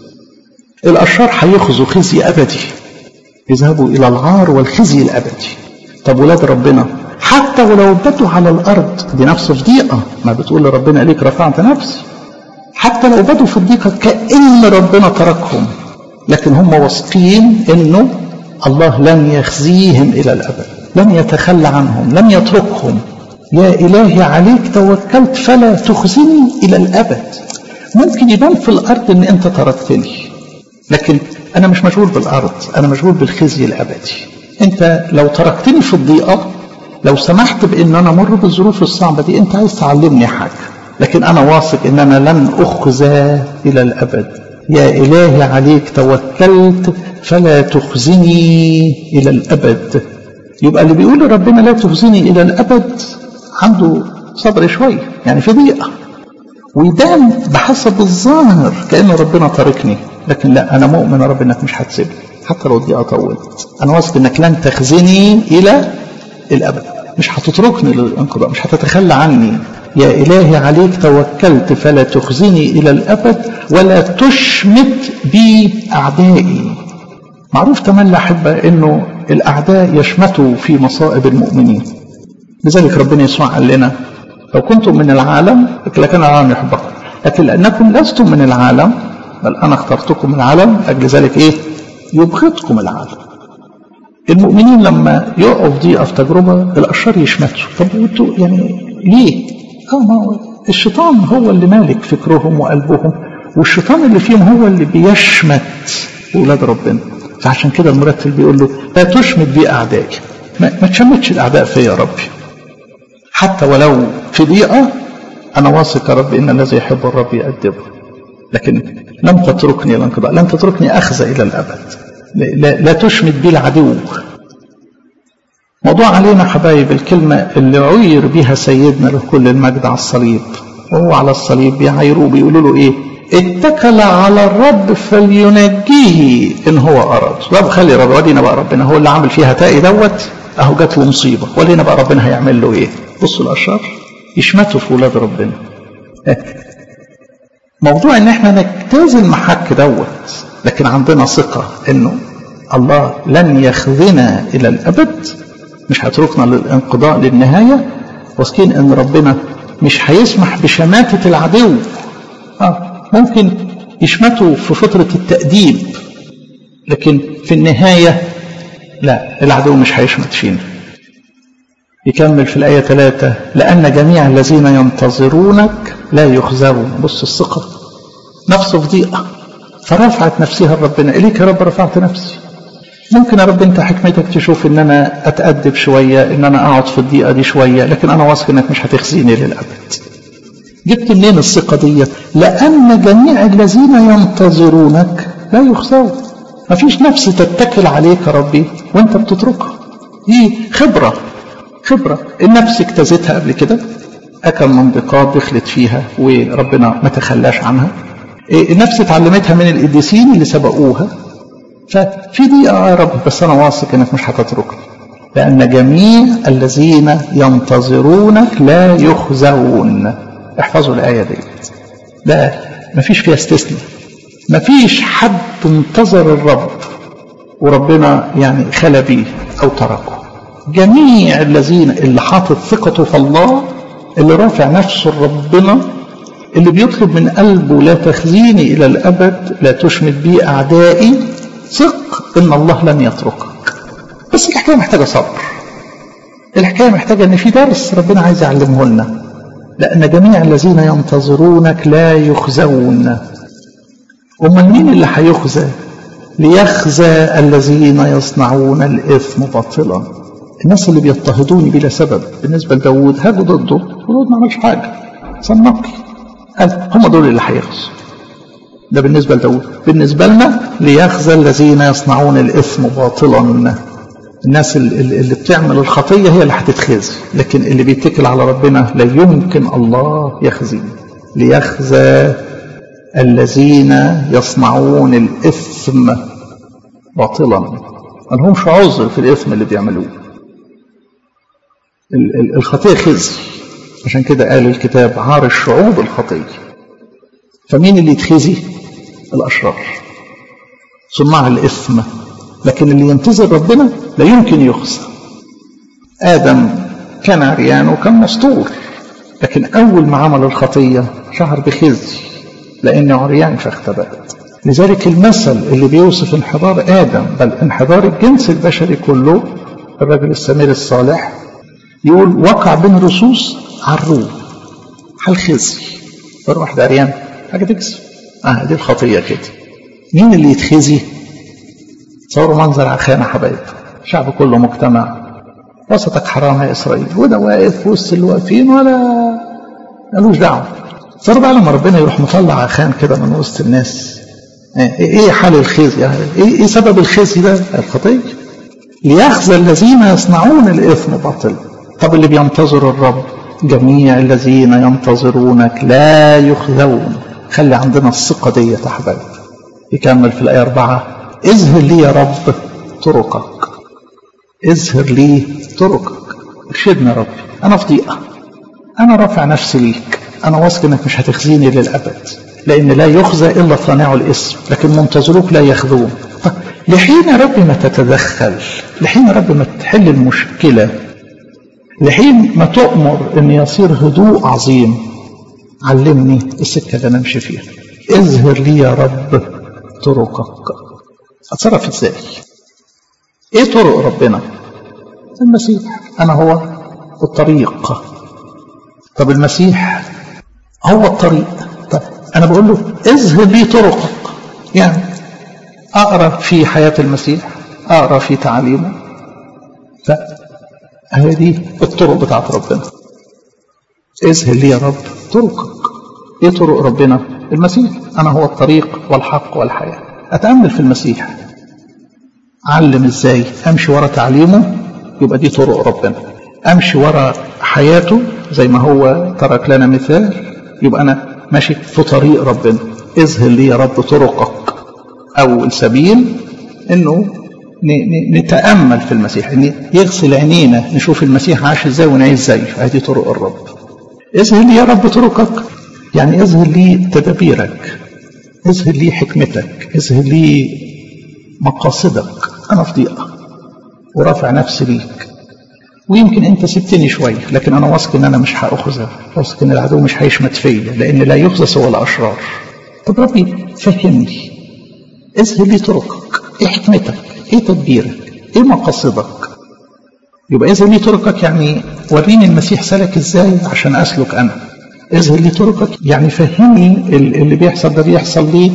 S1: الأشرار هيخزوا خزي أبدي يذهبوا إلى العار والخزي الأبدي طب ولاد ربنا حتى ولو بدوا على الأرض دي نفسه في ضيقة ما بتقول لربنا ليك رفعت نفسي حتى لو بدوا في الضيقة كأن ربنا تركهم لكن هم واثقين انه الله لن يخزيهم الى الابد لن يتخلى عنهم لن يتركهم يا الهي عليك توكلت فلا تخزني الى الابد ممكن يبان في الارض ان انت تركتني لكن انا مش مشغول بالارض انا مشغول بالخزي الابدي انت لو تركتني في الضيقه لو سمحت بان انا امر بالظروف الصعبه دي انت عايز تعلمني حاجه لكن انا واثق ان انا لن اخزى الى الابد يا إلهي عليك توكلت فلا تخزني إلى الأبد يبقى اللي بيقول لربنا لا تخزني إلى الأبد عنده صبر شوية يعني في ضيقة ويبان بحسب الظاهر كأن ربنا تركني لكن لا أنا مؤمن يا رب إنك مش هتسيبني حتى لو الضيقة طولت أنا واثق إنك لن تخزني إلى الأبد مش هتتركني للانقضاء مش هتتخلى عني يا إلهي عليك توكلت فلا تخزني إلى الأبد ولا تشمت بي أعدائي معروف تملى أحبة أنه الأعداء يشمتوا في مصائب المؤمنين لذلك ربنا يسوع قال لنا لو كنتم من العالم لكان العالم يحبكم لكن لأنكم لستم من العالم بل أنا اخترتكم من العالم أجل ذلك إيه يبغضكم العالم المؤمنين لما يقعوا في ضيقه في تجربه الاشرار يشمتوا طب انتوا يعني ليه؟ اه ما هو الشيطان هو اللي مالك فكرهم وقلبهم والشيطان اللي فيهم هو اللي بيشمت اولاد ربنا فعشان كده المرتل بيقول له لا تشمت بي اعدائي ما, ما تشمتش الاعداء فيا يا ربي حتى ولو في ضيقه انا واثق يا رب ان الذي يحب الرب يأدبه لكن لم تتركني الانقضاء لن تتركني اخزى الى الابد لا, لا تشمت بي العدو موضوع علينا حبايب الكلمة اللي عير بها سيدنا له كل المجد على الصليب وهو على الصليب بيعيروه بيقولوا له ايه اتكل على الرب فلينجيه ان هو اراد طب خلي رب ودينا بقى ربنا هو اللي عامل فيها تاقي دوت اهو جات له مصيبه ولينا بقى ربنا هيعمل له ايه بصوا الاشرار يشمتوا في ولاد ربنا موضوع ان احنا نجتاز المحك دوت لكن عندنا ثقة انه الله لن يخذنا الى الابد مش هيتركنا للانقضاء للنهاية واثقين ان ربنا مش هيسمح بشماتة العدو آه ممكن يشمتوا في فترة التأديب لكن في النهاية لا العدو مش هيشمت فينا يكمل في الآية ثلاثة لأن جميع الذين ينتظرونك لا يخزون بص الثقة نفسه في ضيقة فرفعت نفسها لربنا إليك يا رب رفعت نفسي ممكن يا رب انت حكمتك تشوف ان انا اتأدب شوية ان انا اقعد في الضيقة دي شوية لكن انا واثق انك مش هتخزيني للأبد جبت منين الثقة دي لأن جميع الذين ينتظرونك لا يخزون مفيش نفس تتكل عليك يا ربي وانت بتتركها دي خبرة خبرة النفس اجتازتها قبل كده أكل منطقات دخلت فيها وربنا ما تخلاش عنها النفس اتعلمتها من القديسين اللي سبقوها ففي دقيقة يا رب بس أنا واثق إنك مش هتتركني لأن جميع الذين ينتظرونك لا يخزون احفظوا الآية دي لا مفيش فيها استثناء مفيش حد انتظر الرب وربنا يعني خلى بيه أو تركه جميع الذين اللي حاطط ثقته في الله اللي رافع نفسه لربنا اللي بيطلب من قلبه لا تخزيني إلى الأبد لا تشمت بي أعدائي ثق إن الله لن يتركك بس الحكاية محتاجة صبر الحكاية محتاجة إن في درس ربنا عايز يعلمه لنا لأن جميع الذين ينتظرونك لا يخزون أمال مين اللي هيخزى ليخزى الذين يصنعون الإثم باطلا الناس اللي بيضطهدوني بلا سبب بالنسبة لداود هاجوا ضده داود ما عملش حاجة صنقي قال هم دول اللي هيخزوا ده بالنسبة لداود بالنسبة لنا ليخزى الذين يصنعون الإثم باطلا الناس اللي بتعمل الخطية هي اللي هتتخزي لكن اللي بيتكل على ربنا لا يمكن الله يخزي ليخزى الذين يصنعون الإثم باطلا ما لهمش عذر في الإثم اللي بيعملوه الخطية خزي عشان كده قال الكتاب عار الشعوب الخطية فمين اللي يتخزي الأشرار صناع الإثم لكن اللي ينتظر ربنا لا يمكن يخزى آدم كان عريان وكان مستور لكن أول ما عمل الخطية شعر بخزي لأنه عريان فاختبأت لذلك المثل اللي بيوصف انحدار آدم بل انحدار الجنس البشري كله الرجل السمير الصالح يقول وقع بين رصوص عروه هالخزي فروح واحد عريان حاجة تكسب اه دي الخطية كده مين اللي يتخزي تصوروا منظر عخانة حبايب الشعب كله مجتمع وسطك حرام يا إسرائيل وده واقف وسط اللي واقفين ولا ملوش دعوة صار بقى لما ربنا يروح مطلع عخان كده من وسط الناس ايه حال الخزي يعني ايه, إيه سبب الخزي ده الخطيه ليخزى الذين يصنعون الاثم باطلا طب اللي بينتظر الرب جميع الذين ينتظرونك لا يخزون خلي عندنا الثقه دي يا حبايب يكمل في الايه أربعة اظهر لي يا رب طرقك اظهر لي طرقك ارشدنا يا رب انا في ضيقه انا رافع نفسي ليك انا واثق انك مش هتخزيني للابد لأن لا يخزى إلا صانع الاسم لكن منتظروك لا يخذون لحين يا رب ما تتدخل لحين يا رب ما تحل المشكلة لحين ما تؤمر أن يصير هدوء عظيم علمني السكة اللي أنا أمشي فيها اظهر لي يا رب طرقك أتصرف إزاي إيه طرق ربنا المسيح أنا هو الطريق طب المسيح هو الطريق طب أنا بقول له اظهر لي طرقك يعني أقرأ في حياة المسيح أقرأ في تعاليمه فهي دي الطرق بتاعت ربنا اظهر لي يا رب طرقك ايه طرق ربنا المسيح أنا هو الطريق والحق والحياة أتأمل في المسيح علم ازاي امشي ورا تعليمه يبقى دي طرق ربنا امشي ورا حياته زي ما هو ترك لنا مثال يبقى انا ماشي في طريق ربنا اظهر لي يا رب طرقك اول سبيل انه نتامل في المسيح ان يغسل عينينا نشوف المسيح عاش ازاي ونعيش زيه هذه طرق الرب اظهر لي يا رب طرقك يعني اظهر لي تدابيرك اظهر لي حكمتك اظهر لي مقاصدك انا في ضيقه ورافع نفسي ليك ويمكن انت سبتني شويه لكن انا واثق ان انا مش هاخذها واثق ان العدو مش هيشمت فيا لان لا يخزى سوى الاشرار طب ربي فهمني اظهر لي طرقك ايه حكمتك ايه تدبيرك ايه مقاصدك يبقى اظهر لي طرقك يعني وريني المسيح سلك ازاي عشان اسلك انا اظهر لي طرقك يعني فهمني اللي بيحصل ده بيحصل ليه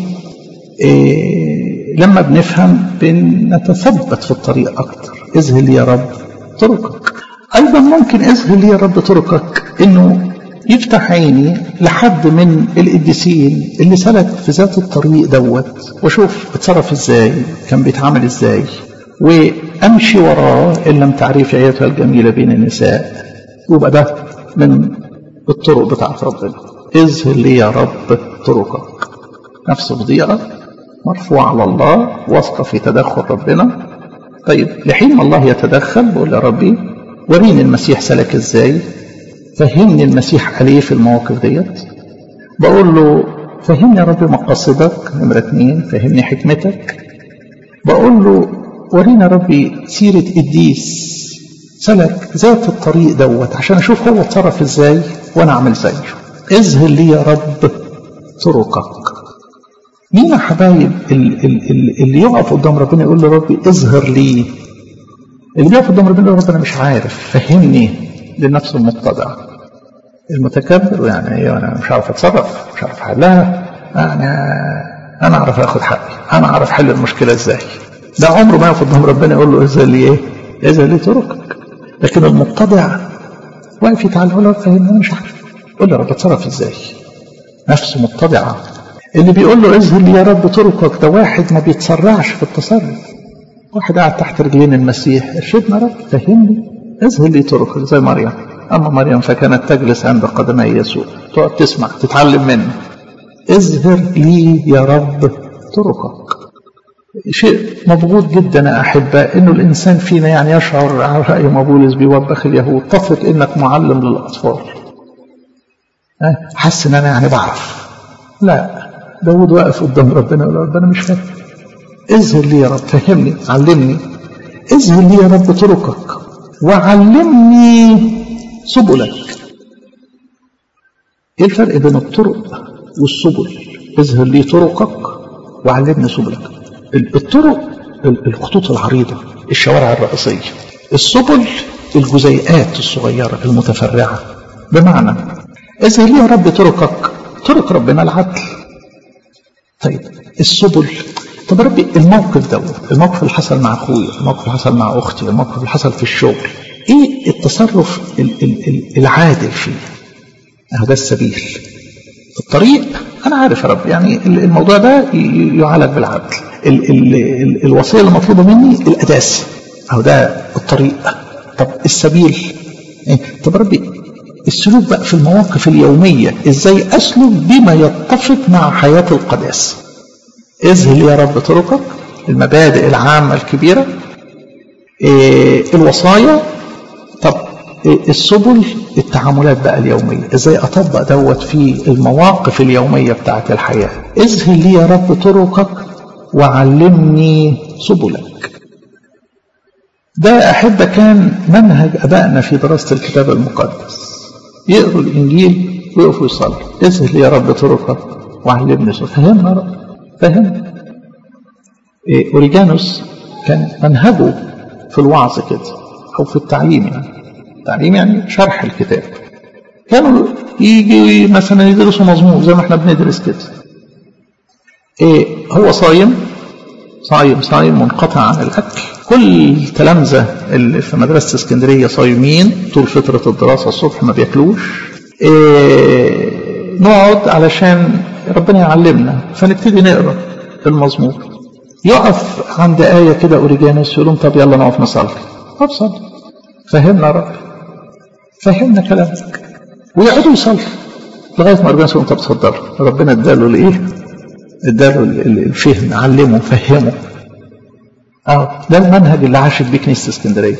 S1: إيه لما بنفهم بنتثبت في الطريق اكتر اظهر لي يا رب طرقك ايضا ممكن اظهر لي يا رب طرقك انه يفتح عيني لحد من القديسين اللي سلك في ذات الطريق دوت واشوف اتصرف ازاي كان بيتعامل ازاي وامشي وراه ان لم تعرفي ايتها الجميله بين النساء يبقى ده من الطرق بتاعت ربنا اظهر لي يا رب طرقك نفس ضيقه مرفوع على الله واثقه في تدخل ربنا طيب لحين ما الله يتدخل بقول يا ربي وريني المسيح سلك ازاي فهمني المسيح عليه في المواقف ديت بقول له فهمني يا رب مقاصدك نمرة اتنين فهمني حكمتك بقول له ورينا يا ربي سيرة قديس سلك ذات الطريق دوت عشان اشوف هو اتصرف ازاي وانا اعمل زيه اظهر لي يا رب طرقك مين يا حبايب اللي يقف قدام ربنا يقول له ربي اظهر لي اللي بيقف قدام ربنا يقول ربنا مش عارف فهمني للنفس المتضع المتكبر يعني ايه انا مش عارف اتصرف مش عارف احلها انا انا اعرف اخد حقي انا اعرف حل المشكله ازاي ده عمره ما يقف قدام ربنا يقول له اذا لي ايه اذا لي طرقك لكن المتضع واقف يتعلم يقول له فاهم انا مش عارف قول له يا رب اتصرف ازاي نفسه متضعه اللي بيقول له اذهب لي يا رب طرقك ده واحد ما بيتسرعش في التصرف واحد قاعد تحت رجلين المسيح ارشدنا رب فهمني اذهب لي طرقك زي مريم اما مريم فكانت تجلس عند قدمي يسوع تقعد تسمع تتعلم منه اظهر لي يا رب طرقك شيء مضغوط جدا يا احباء انه الانسان فينا يعني يشعر على راي ما بولس بيوبخ اليهود تثق انك معلم للاطفال حس ان انا يعني بعرف لا داود واقف قدام ربنا يقول ربنا مش فاهم اظهر لي يا رب فهمني علمني اظهر لي يا رب طرقك وعلمني سبلك ايه الفرق بين الطرق والسبل اظهر لي طرقك وعلمني سبلك الطرق الخطوط العريضة الشوارع الرئيسية السبل الجزيئات الصغيرة المتفرعة بمعنى اظهر لي يا رب طرقك طرق ربنا العدل طيب السبل طب ربي الموقف دوت الموقف اللي حصل مع اخويا الموقف اللي حصل مع اختي الموقف اللي حصل في الشغل ايه التصرف ال ال ال العادل فيه اهو ده السبيل الطريق انا عارف يا رب يعني الموضوع ده يعالج بالعدل ال ال ال الوصيه اللي مطلوبه مني القداسه اهو ده الطريق طب السبيل إيه؟ طب ربي السلوك بقى في المواقف اليوميه ازاي اسلك بما يتفق مع حياه القداسه اذهل يا رب طرقك المبادئ العامه الكبيره إيه الوصايا طب إيه السبل التعاملات بقى اليومية ازاي اطبق دوت في المواقف اليومية بتاعت الحياة اذهل لي يا رب طرقك وعلمني سبلك ده أحب كان منهج أبائنا في دراسة الكتاب المقدس يقروا الإنجيل ويقفوا يصلوا اذهل لي يا رب طرقك وعلمني سبلك فهمنا يا رب فهم إيه أوريجانوس كان منهجه في الوعظ كده أو في التعليم يعني التعليم يعني شرح الكتاب كانوا يجي مثلا يدرسوا مضمون زي ما احنا بندرس كده ايه هو صايم صايم صايم منقطع عن الاكل كل التلامذه اللي في مدرسه اسكندريه صايمين طول فتره الدراسه الصبح ما بياكلوش إيه نقعد علشان ربنا يعلمنا فنبتدي نقرا المزمور يقف عند آية كده أوريجانوس يقول لهم طب يلا نقف نصلي طب صلي فهمنا رب فهمنا كلامك ويقعدوا يصلوا لغايه ما ربنا يقول طب اتفضل ربنا اداله الايه؟ اداله الفهم علمه فهمه اه ده المنهج اللي عاشت بيه كنيسه اسكندريه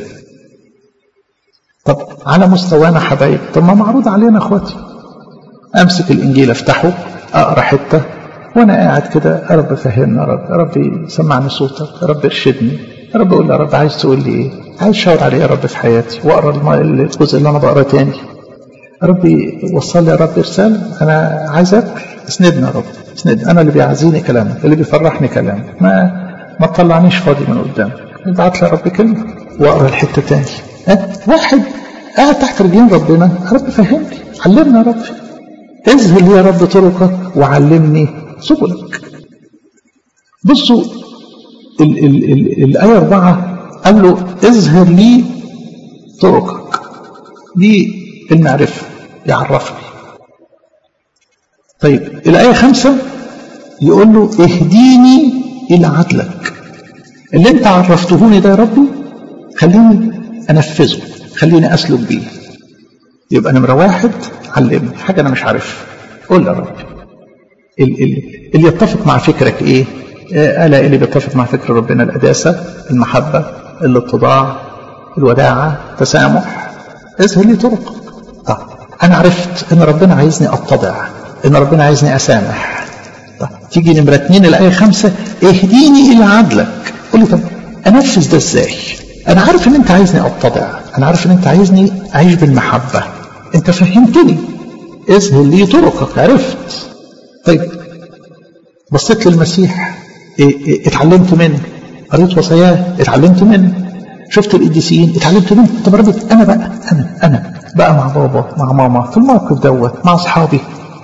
S1: طب على مستوانا حبايب طب ما معروض علينا اخواتي امسك الانجيل افتحه اقرا حته وانا قاعد كده يا رب فهمنا يا رب يا رب سمعني صوتك يا رب ارشدني يا رب قول لي يا رب عايز تقول لي ايه عايز اشاور عليه يا رب في حياتي واقرا الجزء اللي انا بقراه تاني يا ربي وصل لي يا رب ارسال انا عايز اكل اسندني يا رب اسندني انا اللي بيعزيني كلامك اللي بيفرحني كلامك ما ما تطلعنيش فاضي من قدامك ابعت لي يا رب كلمه واقرا الحته تاني ها واحد قاعد تحت رجلين ربنا يا رب فهمني علمنا يا رب اذهل لي يا رب طرقك وعلمني سبلك بصوا ال ال ال الآية أربعة قال له اظهر لي طرقك دي المعرفة يعرفني طيب الآية خمسة يقول له اهديني إلى عدلك اللي انت عرفتهوني ده يا ربي خليني أنفذه خليني أسلك بيه يبقى نمرة واحد علمني حاجة أنا مش عارفها قول لي يا رب اللي يتفق مع فكرك إيه ألا اللي بيتفق مع فكر ربنا القداسة المحبة الاتضاع الوداعة التسامح اظهر لي طرق طيب أنا عرفت إن ربنا عايزني أتضع إن ربنا عايزني أسامح طيب تيجي نمرة اتنين الآية خمسة اهديني إلى عدلك قول لي طب أنفذ ده إزاي أنا عارف إن أنت عايزني أتضع أنا عارف إن أنت عايزني أعيش بالمحبة أنت فهمتني اظهر لي طرقك عرفت طيب بصيت للمسيح إيه إيه اتعلمت منه قريت وصاياه اتعلمت منه شفت القديسين اتعلمت منه طب ربي انا بقى انا انا بقى مع بابا مع ماما في الموقف دوت مع اصحابي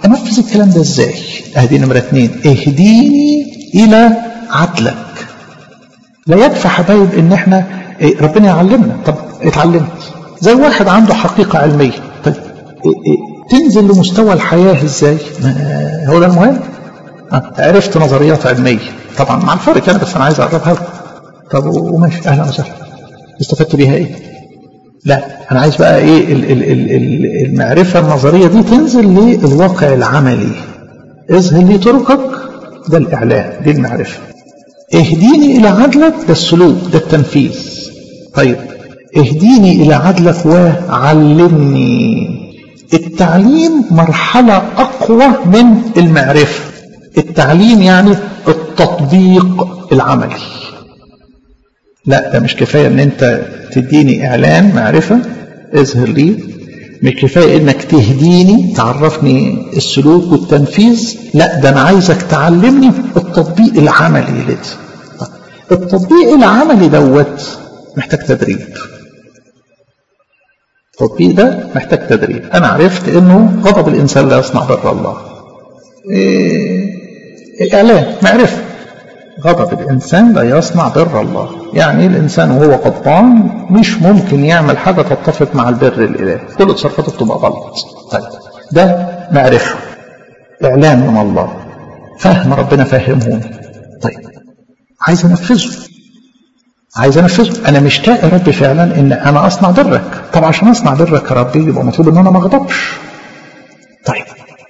S1: انفذ الكلام ده ازاي ادي نمره اتنين اهديني الى عدلك لا يكفي حبايب ان احنا إيه ربنا يعلمنا طب اتعلمت زي واحد عنده حقيقه علميه طيب إيه إيه تنزل لمستوى الحياه ازاي هو ده المهم عرفت نظريات علميه طبعا مع الفرق انا بس انا عايز اقربها لكم طب وماشي اهلا وسهلا استفدت بيها ايه لا انا عايز بقى ايه ال ال ال المعرفه النظريه دي تنزل للواقع العملي اظهر لي طرقك ده الاعلان دي المعرفه اهديني الى عدلك ده السلوك ده التنفيذ طيب اهديني الى عدلك وعلمني التعليم مرحله اقوى من المعرفه التعليم يعني التطبيق العملي لا ده مش كفايه ان انت تديني اعلان معرفه اظهر لي مش كفايه انك تهديني تعرفني السلوك والتنفيذ لا ده انا عايزك تعلمني التطبيق العملي لده التطبيق العملي دوت محتاج تدريب التطبيق ده محتاج تدريب انا عرفت انه غضب الانسان لا يصنع بر الله إيه اعلان معرفه غضب الإنسان لا يصنع بر الله يعني الإنسان وهو غضبان مش ممكن يعمل حاجة تتفق مع البر الإلهي كل تصرفاته بتبقى غلط طيب ده معرفة إعلان من الله فهم ربنا فهمهوني طيب عايز أنفذه عايز أنفذه أنا مشتاق يا رب فعلا إن أنا أصنع برك طب عشان أصنع برك يا ربي يبقى مطلوب إن أنا ما أغضبش طيب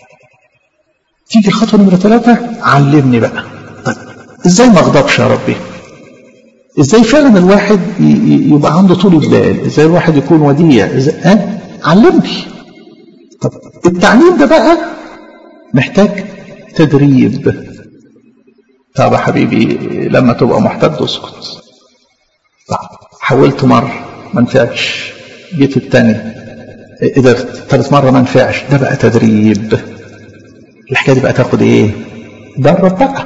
S1: تيجي الخطوة نمرة ثلاثة علمني بقى طيب ازاي ما اغضبش يا ربي ازاي فعلا الواحد يبقى عنده طول بال ازاي الواحد يكون وديع ازاي أه؟ علمني طب التعليم ده بقى محتاج تدريب طب يا حبيبي لما تبقى محتد اسكت طب حاولت مرة ما نفعش جيت التاني قدرت ثالث مرة ما نفعش ده بقى تدريب الحكاية دي بقى تاخد ايه درب بقى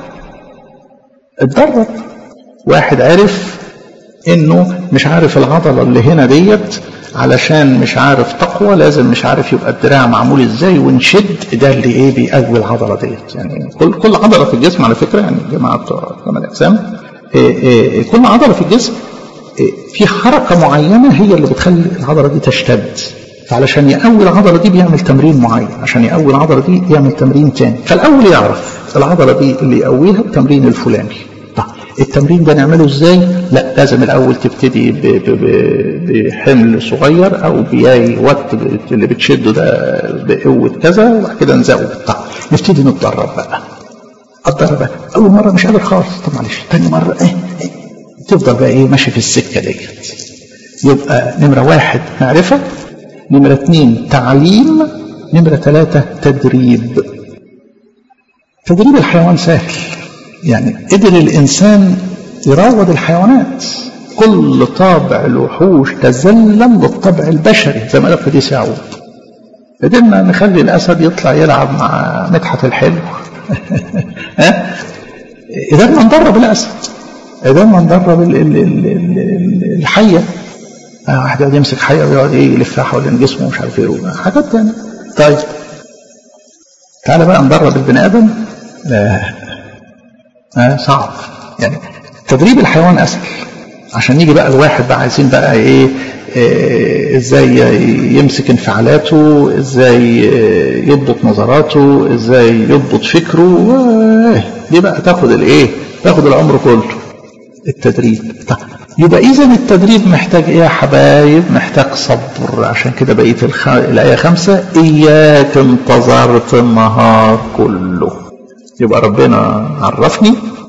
S1: اتدرب واحد عرف انه مش عارف العضله اللي هنا ديت علشان مش عارف تقوى لازم مش عارف يبقى الدراع معمول ازاي ونشد ده اللي ايه بيقوي العضله ديت يعني كل كل عضله في الجسم على فكره يعني الجماعه بتوع كمال الاجسام إيه إيه كل عضله في الجسم إيه في حركه معينه هي اللي بتخلي العضله دي تشتد فعلشان يقوي العضله دي بيعمل تمرين معين عشان يقوي العضله دي يعمل تمرين تاني فالاول يعرف العضله دي اللي يقويها التمرين الفلاني طيب التمرين ده نعمله ازاي لا لازم الاول تبتدي بحمل صغير او بياي وقت اللي بتشده ده بقوه كذا وبعد كده نزود طيب نبتدي نتدرب بقى اتدرب بقى اول مره مش قادر خالص طب معلش تاني مره ايه, إيه تفضل بقى ايه ماشي في السكه ديت يبقى نمره واحد معرفه نمرة اثنين تعليم نمرة ثلاثة تدريب تدريب الحيوان سهل يعني قدر الإنسان يراود الحيوانات كل طابع الوحوش تزلم للطبع البشري زي ما قال القديس يعقوب قدرنا نخلي الأسد يطلع يلعب مع مدحت الحلو ها قدرنا ندرب الأسد قدرنا ندرب الحية واحد يقعد يمسك حية ويقعد ايه يلفها حوالين جسمه ومش عارف ايه حاجات تانية طيب تعالى بقى ندرب البني ادم لا آه صعب يعني تدريب الحيوان اسهل عشان يجي بقى الواحد بقى عايزين بقى ايه, إيه ازاي يمسك انفعالاته ازاي يضبط نظراته ازاي يضبط فكره دي بقى تاخد الايه تاخد العمر كله التدريب طيب يبقى اذا التدريب محتاج ايه يا حبايب محتاج صبر عشان كده بقيه الخ... الايه خمسة اياك انتظرت النهار كله يبقى ربنا عرفني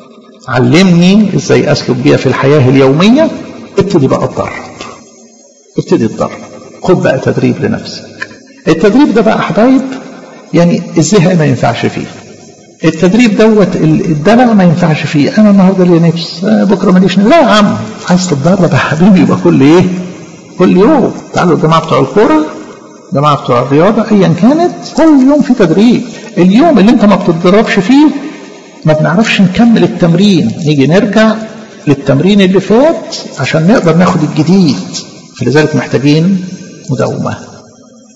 S1: علمني ازاي اسلك بيها في الحياه اليوميه ابتدي بقى اتدرب ابتدي اتدرب خد بقى تدريب لنفسك التدريب ده بقى حبايب يعني الزهق ما ينفعش فيه التدريب دوت الدلع ما ينفعش فيه انا النهارده ليا نفس بكره ماليش لا يا عم عايز تتدرب يا حبيبي يبقى كل ايه كل يوم تعالوا الجماعه بتوع الكوره الجماعه بتوع الرياضه ايا كانت كل يوم في تدريب اليوم اللي انت ما بتتدربش فيه ما بنعرفش نكمل التمرين نيجي نرجع للتمرين اللي فات عشان نقدر ناخد الجديد فلذلك محتاجين مداومه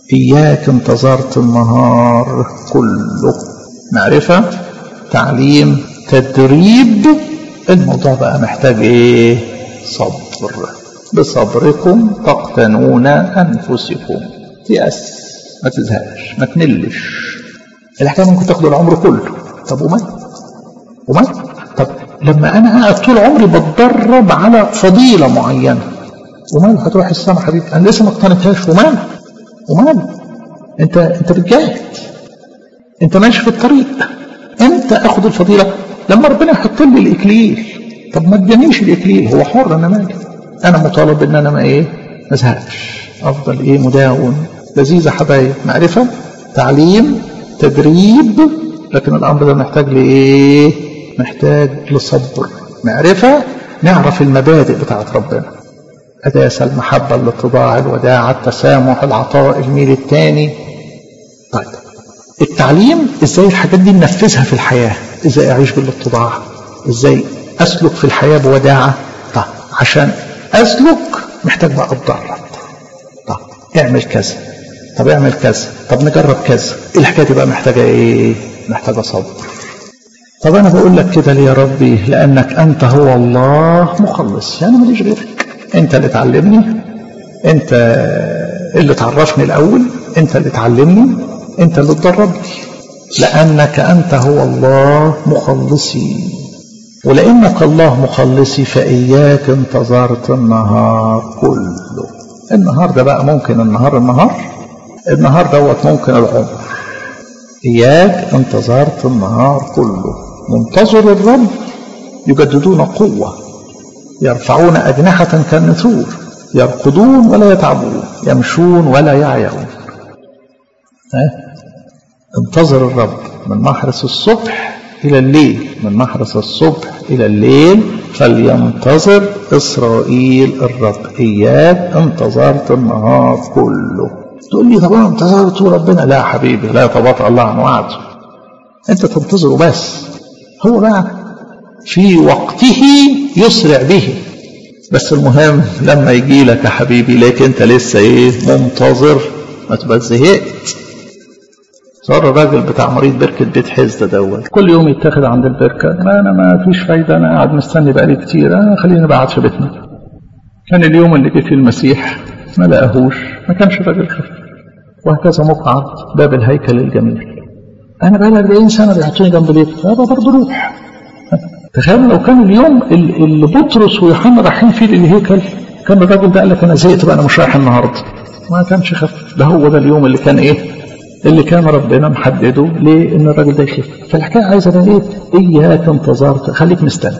S1: إياك انتظرت النهار كله معرفة تعليم تدريب الموضوع بقى محتاج ايه صبر بصبركم تقتنون أنفسكم تيأس ما تزهقش ما تملش الحكاية ممكن تاخد العمر كله طب ومال ومال طب لما أنا قاعد طول عمري بتدرب على فضيلة معينة ومال هتروح السما حبيبي أنا لسه ما اقتنيتهاش ومال ومال أنت أنت بتجاهد أنت ماشي في الطريق أنت أخد الفضيلة لما ربنا يحط لي الإكليل طب ما ادانيش الإكليل هو حر أنا مالي أنا مطالب إن أنا ما إيه ما ازهقش أفضل إيه مداوم لذيذة حبايب معرفة تعليم تدريب لكن الأمر ده محتاج لإيه محتاج لصبر معرفة نعرف المبادئ بتاعت ربنا قداسة المحبة الاتضاع الوداع التسامح العطاء الميل الثاني طيب التعليم ازاي الحاجات دي ننفذها في الحياة ازاي اعيش بالاتضاع ازاي اسلك في الحياة بوداعة طيب عشان اسلك محتاج بقى اتدرب طب اعمل كذا طب اعمل كذا طب نجرب كذا الحكايه دي بقى محتاجه ايه محتاجه صبر طب انا بقول لك كده ليه يا ربي لانك انت هو الله مخلص يعني ماليش غيرك انت اللي تعلمني انت اللي تعرفني الاول انت اللي تعلمني انت اللي تدربني لانك انت هو الله مخلصي ولانك الله مخلصي فاياك انتظرت النهار كله النهار ده بقى ممكن النهار النهار النهار دوت ممكن العمر إياك انتظرت النهار كله منتظر الرب يجددون قوة يرفعون أجنحة كالنسور يرقدون ولا يتعبون يمشون ولا يعيون ها؟ انتظر الرب من محرس الصبح إلى الليل من محرس الصبح إلى الليل فلينتظر إسرائيل الرب إياك انتظرت النهار كله تقول لي طب أنا انتظرت ربنا لا يا حبيبي لا يتباطأ الله عن وعده أنت تنتظره بس هو بقى في وقته يسرع به بس المهم لما يجي لك يا حبيبي ليك انت لسه ايه منتظر ما تبقى زهقت صار الراجل بتاع مريض بركة بيت حزة دوت كل يوم يتاخد عند البركة ما أنا ما فيش فايدة أنا قاعد مستني بقالي كتير أنا خليني بقعد في بيتنا كان اليوم اللي جه فيه المسيح ما لقاهوش ما كانش الراجل خف وهكذا مقعد باب الهيكل الجميل أنا بقالي 40 سنة بيحطوني جنب بيتي هذا برضه روح تخيل لو كان اليوم اللي بطرس ويوحنا رايحين فيه للهيكل كان الراجل ده قال لك أنا زهقت بقى أنا مش رايح النهارده ما كانش خف ده هو ده اليوم اللي كان إيه اللي كان ربنا محدده لان الراجل ده يخف فالحكايه عايزه بقى ايه اياك انتظرت خليك مستني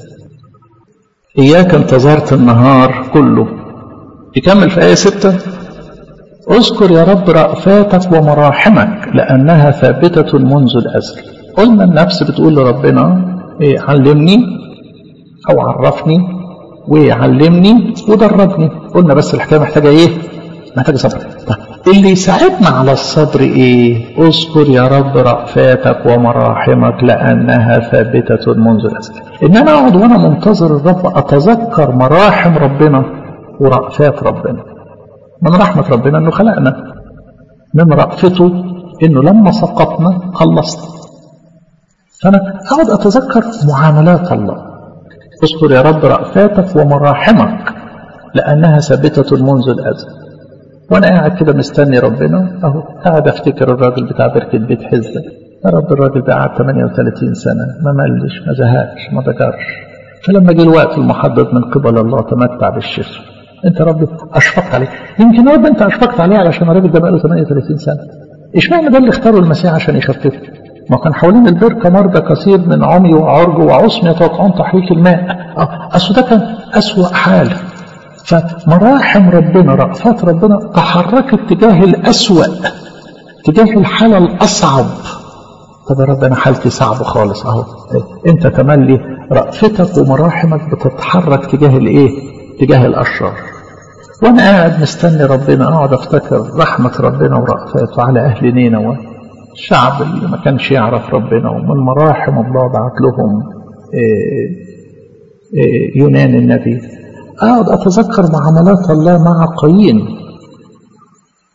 S1: اياك انتظرت النهار كله يكمل في ايه ستة اذكر يا رب رأفاتك ومراحمك لأنها ثابتة منذ الأزل قلنا النفس بتقول لربنا إيه علمني أو عرفني وعلمني ودربني قلنا بس الحكاية محتاجة إيه محتاجة صبر طيب اللي يساعدنا على الصبر ايه اذكر يا رب رأفاتك ومراحمك لأنها ثابتة منذ الأزل إن أنا أقعد وأنا منتظر الرب أتذكر مراحم ربنا ورأفات ربنا من رحمة ربنا أنه خلقنا من رأفته أنه لما سقطنا خلصنا فأنا أقعد أتذكر معاملات الله اذكر يا رب رأفاتك ومراحمك لأنها ثابتة منذ الأزل وانا قاعد كده مستني ربنا اهو قاعد افتكر الراجل بتاع بركة بيت حزة يا رب الراجل ده قعد 38 سنة ما ملش ما زهقش ما ذكرش فلما جه الوقت المحدد من قبل الله تمتع بالشفاء انت رب اشفقت عليه يمكن يا رب انت اشفقت عليه علشان الراجل ده بقاله 38 سنة اشمعنى ده اللي اختاروا المسيح عشان يخففه ما كان حوالين البركة مرضى كثير من عمي وعرج وعصم يتوقعون تحريك الماء اه اصل ده كان اسوأ حال فمراحم ربنا رأفات ربنا تحركت تجاه الأسوأ تجاه الحالة الأصعب طب يا رب أنا حالتي صعبة خالص أهو أنت تملي رأفتك ومراحمك بتتحرك تجاه الإيه؟ تجاه الأشرار وأنا قاعد مستني ربنا أقعد أفتكر رحمة ربنا ورأفاته على أهل نينوى الشعب اللي ما كانش يعرف ربنا ومن مراحم الله بعت لهم إيه إيه يونان النبي أقعد أتذكر معاملات الله مع قايين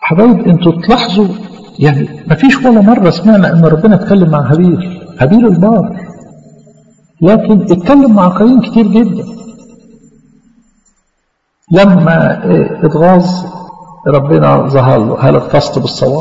S2: حبايب انتوا تلاحظوا يعني ما فيش ولا مرة سمعنا ان ربنا اتكلم مع هابيل هابيل البار لكن اتكلم مع قايين كتير جدا لما اتغاظ ربنا ظهر له هل اغتصت بالصواب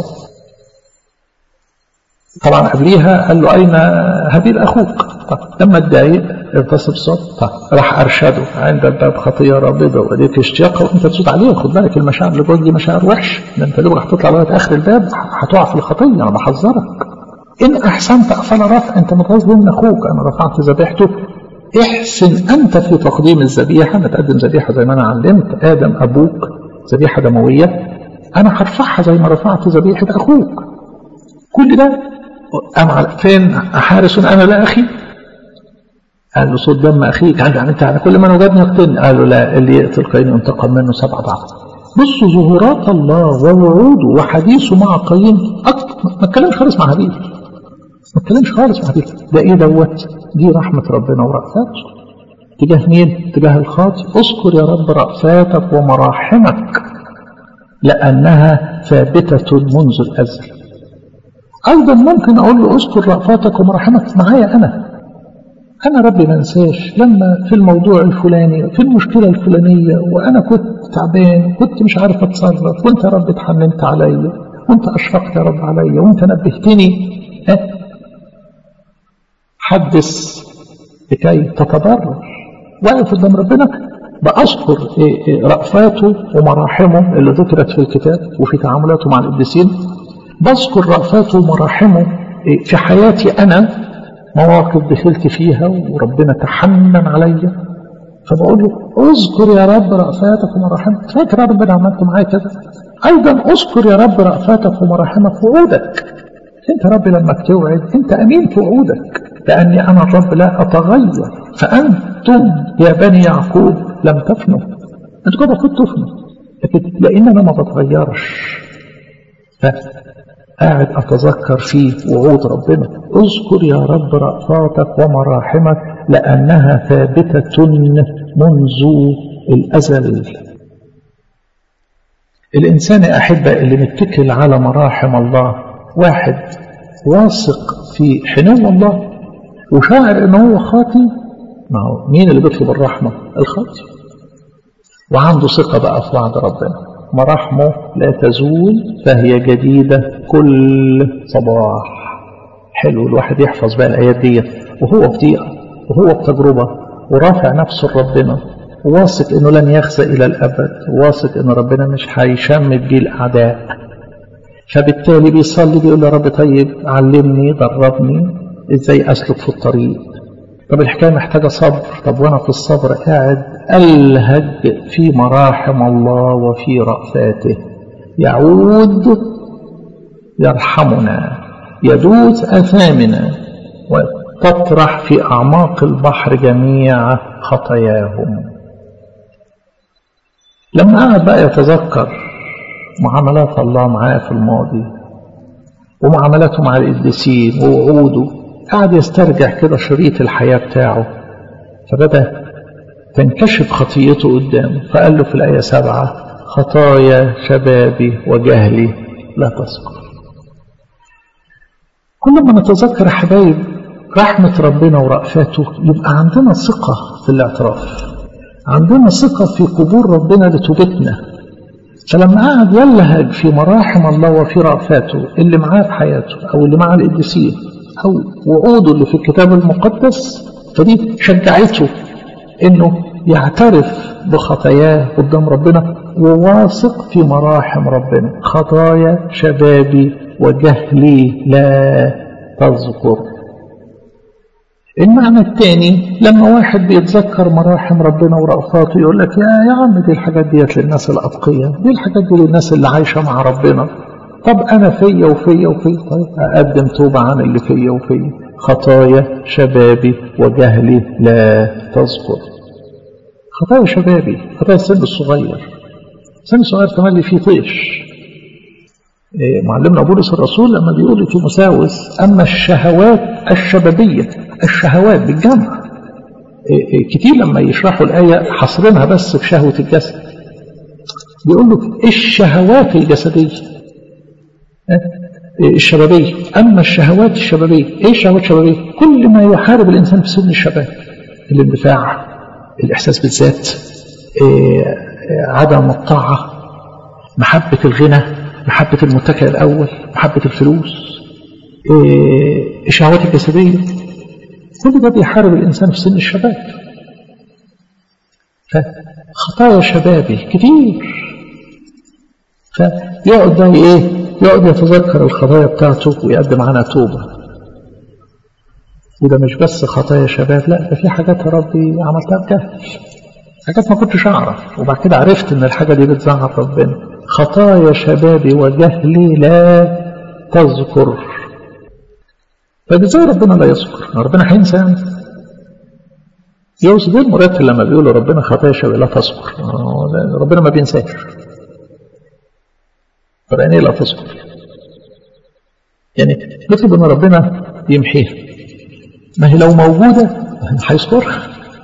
S2: طبعا قبليها قال له اين هابيل اخوك طب لما اتضايق اغتصب بالصواب طب راح ارشده عند الباب خطيه رابضه وليك اشتياقها وانت تسود عليه خد بالك المشاعر اللي جواك دي مشاعر وحش ده انت دوبك هتطلع لغايه اخر الباب هتقع في الخطيه انا بحذرك ان احسنت فلا رفع انت متغاظ من اخوك انا رفعت ذبيحته احسن انت في تقديم الذبيحه ما تقدم ذبيحه زي ما انا علمت ادم ابوك ذبيحه دمويه انا هرفعها زي ما رفعت ذبيحه اخوك كل ده أنا فين حارس انا لا اخي قال له صوت دم اخيك عند انت على كل من وجدني يقتلني قال له لا اللي يقتل قايين ينتقم منه سبع ضعف بصوا ظهورات الله ووعوده وحديثه مع قايين ما اتكلمش خالص مع هابيل ما اتكلمش خالص مع هابيل ده ايه دوت دي رحمه ربنا ورأفاته تجاه مين تجاه الخاطئ اذكر يا رب رأفاتك ومراحمك لأنها ثابتة منذ الأزل أيضا ممكن أقول له اذكر رأفاتك ومراحمك معايا أنا أنا ربي ما انساش لما في الموضوع الفلاني في المشكلة الفلانية وأنا كنت تعبان كنت مش عارف أتصرف وأنت يا رب اتحننت عليا وأنت أشفقت يا رب عليا وأنت نبهتني ها حدث لكي تتضرر واقف قدام ربنا بأذكر رأفاته ومراحمه اللي ذكرت في الكتاب وفي تعاملاته مع القديسين بذكر رأفاته ومراحمه في حياتي أنا مواقف دخلت فيها وربنا تحنن عليا فبقول له اذكر يا رب رأفاتك ومراحمك فاكر يا رب انا عملت معايا كده ايضا اذكر يا رب رأفاتك ومراحمك وعودك انت يا رب لما بتوعد انت امين في وعودك لاني انا الرب لا اتغير فانتم يا بني يعقوب لم تفنوا انتوا كده كنتوا تفنوا لكن لان انا ما بتغيرش قاعد أتذكر فيه وعود ربنا اذكر يا رب رأفاتك ومراحمك لأنها ثابتة منذ الأزل الإنسان أحبة اللي متكل على مراحم الله واحد واثق في حنو الله وشاعر ان هو خاطي ما هو مين اللي بيطلب الرحمة الخاطي وعنده ثقة بقى في وعد ربنا مراحمه لا تزول فهي جديدة كل صباح حلو الواحد يحفظ بقى الآيات دي وهو في ضيقة وهو في تجربة ورافع نفسه لربنا واثق انه لن يخزى الى الابد واثق ان ربنا مش هيشمت بيه الاعداء فبالتالي بيصلي بيقول يا رب طيب علمني دربني ازاي اسلك في الطريق طب الحكايه محتاجه صبر طب وانا في الصبر قاعد الهج في مراحم الله وفي رأفاته يعود يرحمنا يدوس اثامنا وتطرح في اعماق البحر جميع خطاياهم لما قعد بقى يتذكر معاملات الله معاه في الماضي ومعاملاته مع القديسين ووعوده قعد يسترجع كده شريط الحياة بتاعه فبدأ تنكشف خطيته قدامه فقال له في الآية سبعة خطايا شبابي وجهلي لا تذكر كل ما نتذكر يا حبايب رحمة ربنا ورأفاته يبقى عندنا ثقة في الاعتراف عندنا ثقة في قبول ربنا لتوبتنا فلما قعد يلهج في مراحم الله وفي رأفاته اللي معاه في حياته أو اللي مع القديسين أو وعوده اللي في الكتاب المقدس فدي شجعته إنه يعترف بخطاياه قدام ربنا وواثق في مراحم ربنا خطايا شبابي وجهلي لا تذكر المعنى الثاني لما واحد بيتذكر مراحم ربنا ورأفاته يقول لك يا يا عم دي الحاجات ديت للناس الأتقياء دي الحاجات دي للناس اللي عايشة مع ربنا طب أنا فيا وفيا وفيا طيب أقدم توبة عن اللي فيا وفيا خطايا شبابي وجهلي لا تذكر خطايا شبابي خطايا السن الصغير السن الصغير كمان اللي فيه طيش معلمنا بولس الرسول لما بيقول لتيموساوس أما الشهوات الشبابية الشهوات بالجمع كتير لما يشرحوا الآية حصرنها بس في شهوة الجسد بيقول له الشهوات الجسدية الشبابية أما الشهوات الشبابية إيه الشهوات الشبابية كل ما يحارب الإنسان في سن الشباب الاندفاع الإحساس بالذات إيه عدم الطاعة محبة الغنى محبة المتكئ الأول محبة الفلوس إيه الشهوات الجسدية كل ده بيحارب الإنسان في سن الشباب فخطايا شبابي كتير فيقعد بقى ايه يقعد يتذكر الخطايا بتاعته ويقدم عنها توبة وده مش بس خطايا شباب لا ده في حاجات يا ربي عملتها بجهل حاجات ما كنتش اعرف وبعد كده عرفت ان الحاجة دي بتزعل ربنا خطايا شبابي وجهلي لا تذكر فازاي ربنا لا يذكر ربنا هينسى يعني يوسف المرتب لما بيقولوا ربنا خطايا شبابي لا تذكر ربنا ما بينساش فبقى لا تذكر يعني نطلب ان ربنا يمحيها ما هي لو موجوده هيذكرها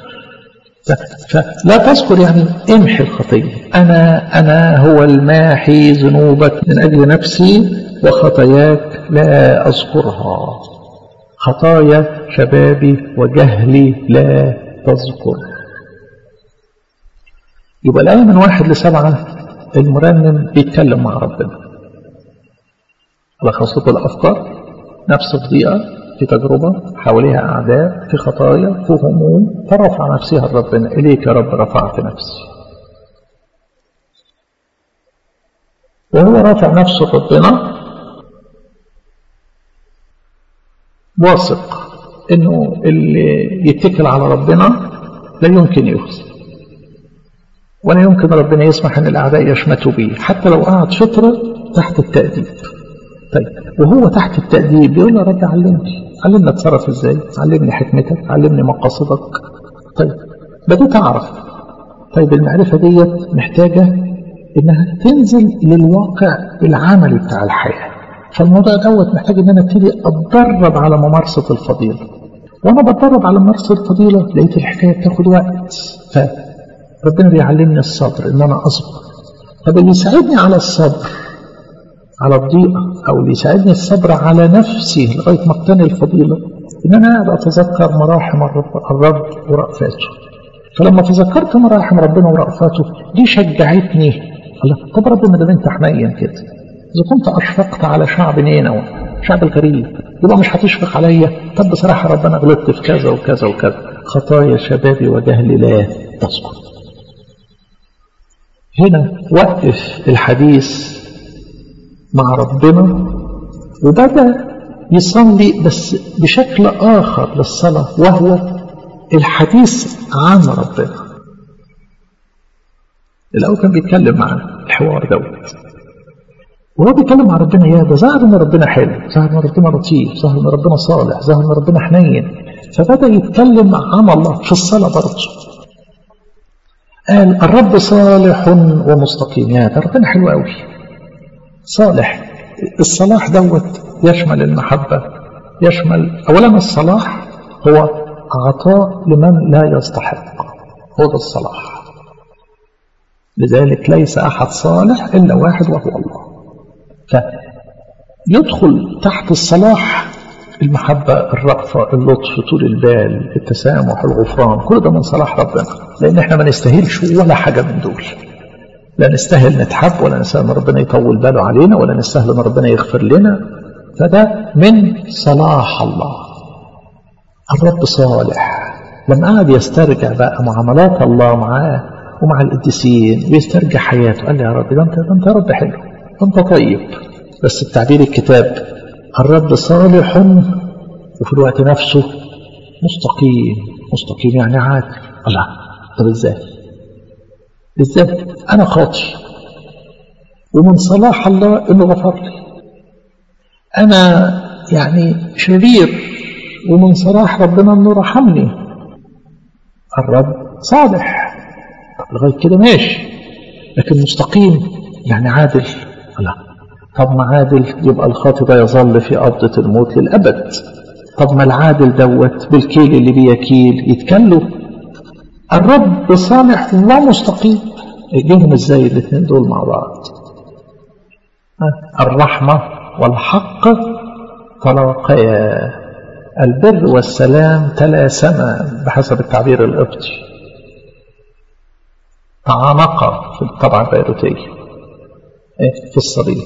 S2: فلا تذكر يعني امحي الخطيه انا انا هو الماحي ذنوبك من اجل نفسي وخطاياك لا اذكرها خطايا شبابي وجهلي لا تذكر يبقى الايه من واحد لسبعه المرنم بيتكلم مع ربنا على خاصة الأفكار نفس الضيقة في تجربة حواليها أعداء في خطايا في هموم فرفع نفسها لربنا إليك يا رب رفعت نفسي وهو رافع نفسه ربنا واثق انه اللي يتكل على ربنا لا يمكن يخزي ولا يمكن ربنا يسمح ان الاعداء يشمتوا به حتى لو قعد فتره تحت التاديب طيب وهو تحت التاديب بيقول يا رب علمني علمني اتصرف ازاي علمني حكمتك علمني مقاصدك طيب بديت اعرف طيب المعرفه ديت محتاجه انها تنزل للواقع العملي بتاع الحياه فالموضوع دوت محتاج ان انا ابتدي اتدرب على ممارسه الفضيله وانا بتدرب على ممارسه الفضيله لقيت الحكايه بتاخد وقت ف ربنا بيعلمني الصبر ان انا اصبر طب اللي يساعدني على الصبر على الضيقه او اللي يساعدني الصبر على نفسي لغايه ما اقتني الفضيله ان انا قاعد اتذكر مراحم الرب ورأفاته فلما تذكرت مراحم ربنا ورأفاته دي شجعتني الله طب ربنا ده انت حنين كده اذا كنت اشفقت على شعب نينوى شعب الغريب يبقى مش هتشفق عليا طب بصراحه ربنا غلطت في كذا وكذا وكذا خطايا شبابي وجهلي لا تذكر هنا وقف الحديث مع ربنا وبدأ يصلي بس بشكل آخر للصلاة وهو الحديث عن ربنا الأول كان بيتكلم معنا الحوار دوت وهو بيتكلم مع ربنا يا ده ظهر ان ربنا حلو ظهر ان ربنا لطيف ظهر ان ربنا صالح ظهر ان ربنا حنين فبدا يتكلم عن الله في الصلاه برضه قال الرب صالح ومستقيم يا ده ربنا حلو قوي صالح الصلاح دوت يشمل المحبة يشمل أولا الصلاح هو عطاء لمن لا يستحق هو ده الصلاح لذلك ليس أحد صالح إلا واحد وهو الله فيدخل تحت الصلاح المحبة الرأفة اللطف طول البال التسامح الغفران كل ده من صلاح ربنا لأن احنا ما نستاهلش ولا حاجة من دول لا نستاهل نتحب ولا نستاهل ان ربنا يطول باله علينا ولا نستاهل ان ربنا يغفر لنا فده من صلاح الله الرب صالح لما قعد يسترجع بقى معاملات الله معاه ومع القديسين ويسترجع حياته قال لي يا رب ده انت ده انت يا رب حلو ده انت طيب بس التعبير الكتاب الرب صالح وفي الوقت نفسه مستقيم مستقيم يعني عادل الله طب ازاي ازاي انا خاطي ومن صلاح الله انه غفر لي انا يعني شرير ومن صلاح ربنا انه رحمني الرب صالح طب لغايه كده ماشي لكن مستقيم يعني عادل لا طب ما عادل يبقى الخاطئ ده يظل في قبضة الموت للأبد طب ما العادل دوت بالكيل اللي بيكيل يتكلوا الرب صالح ومستقيم يجيهم ازاي الاثنين دول مع بعض الرحمة والحق تلاقيا البر والسلام تلاسما بحسب التعبير القبطي تعانقا في الطبعة البيروتية في الصليب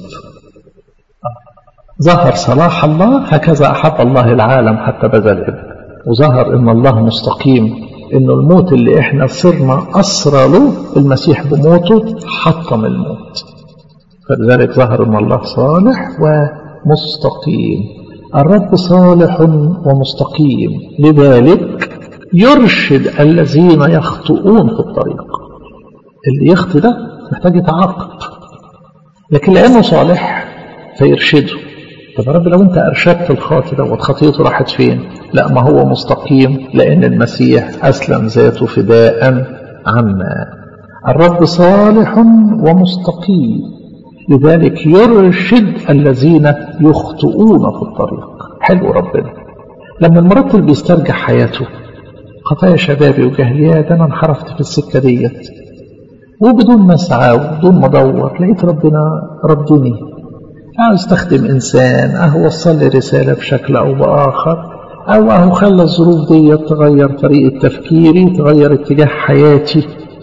S2: ظهر صلاح الله هكذا أحب الله العالم حتى بذل ابن وظهر إن الله مستقيم إنه الموت اللي إحنا صرنا أسرى له المسيح بموته حطم الموت فلذلك ظهر إن الله صالح ومستقيم الرب صالح ومستقيم لذلك يرشد الذين يخطئون في الطريق اللي يخطئ ده محتاج يتعاقب لكن لأنه صالح فيرشده طب يا رب لو انت ارشدت الخاطئ دوت خطيته راحت فين لا ما هو مستقيم لان المسيح اسلم ذاته فداء عنا الرب صالح ومستقيم لذلك يرشد الذين يخطئون في الطريق حلو ربنا لما المرتل بيسترجع حياته خطايا شبابي وجهليات انا انحرفت في السكه ديت وبدون ما اسعى وبدون ما ادور لقيت ربنا ردني عاوز استخدم إنسان أهو وصل لي رسالة بشكل أو بآخر أو أهو خلى الظروف دي تغير طريقة تفكيري تغير اتجاه حياتي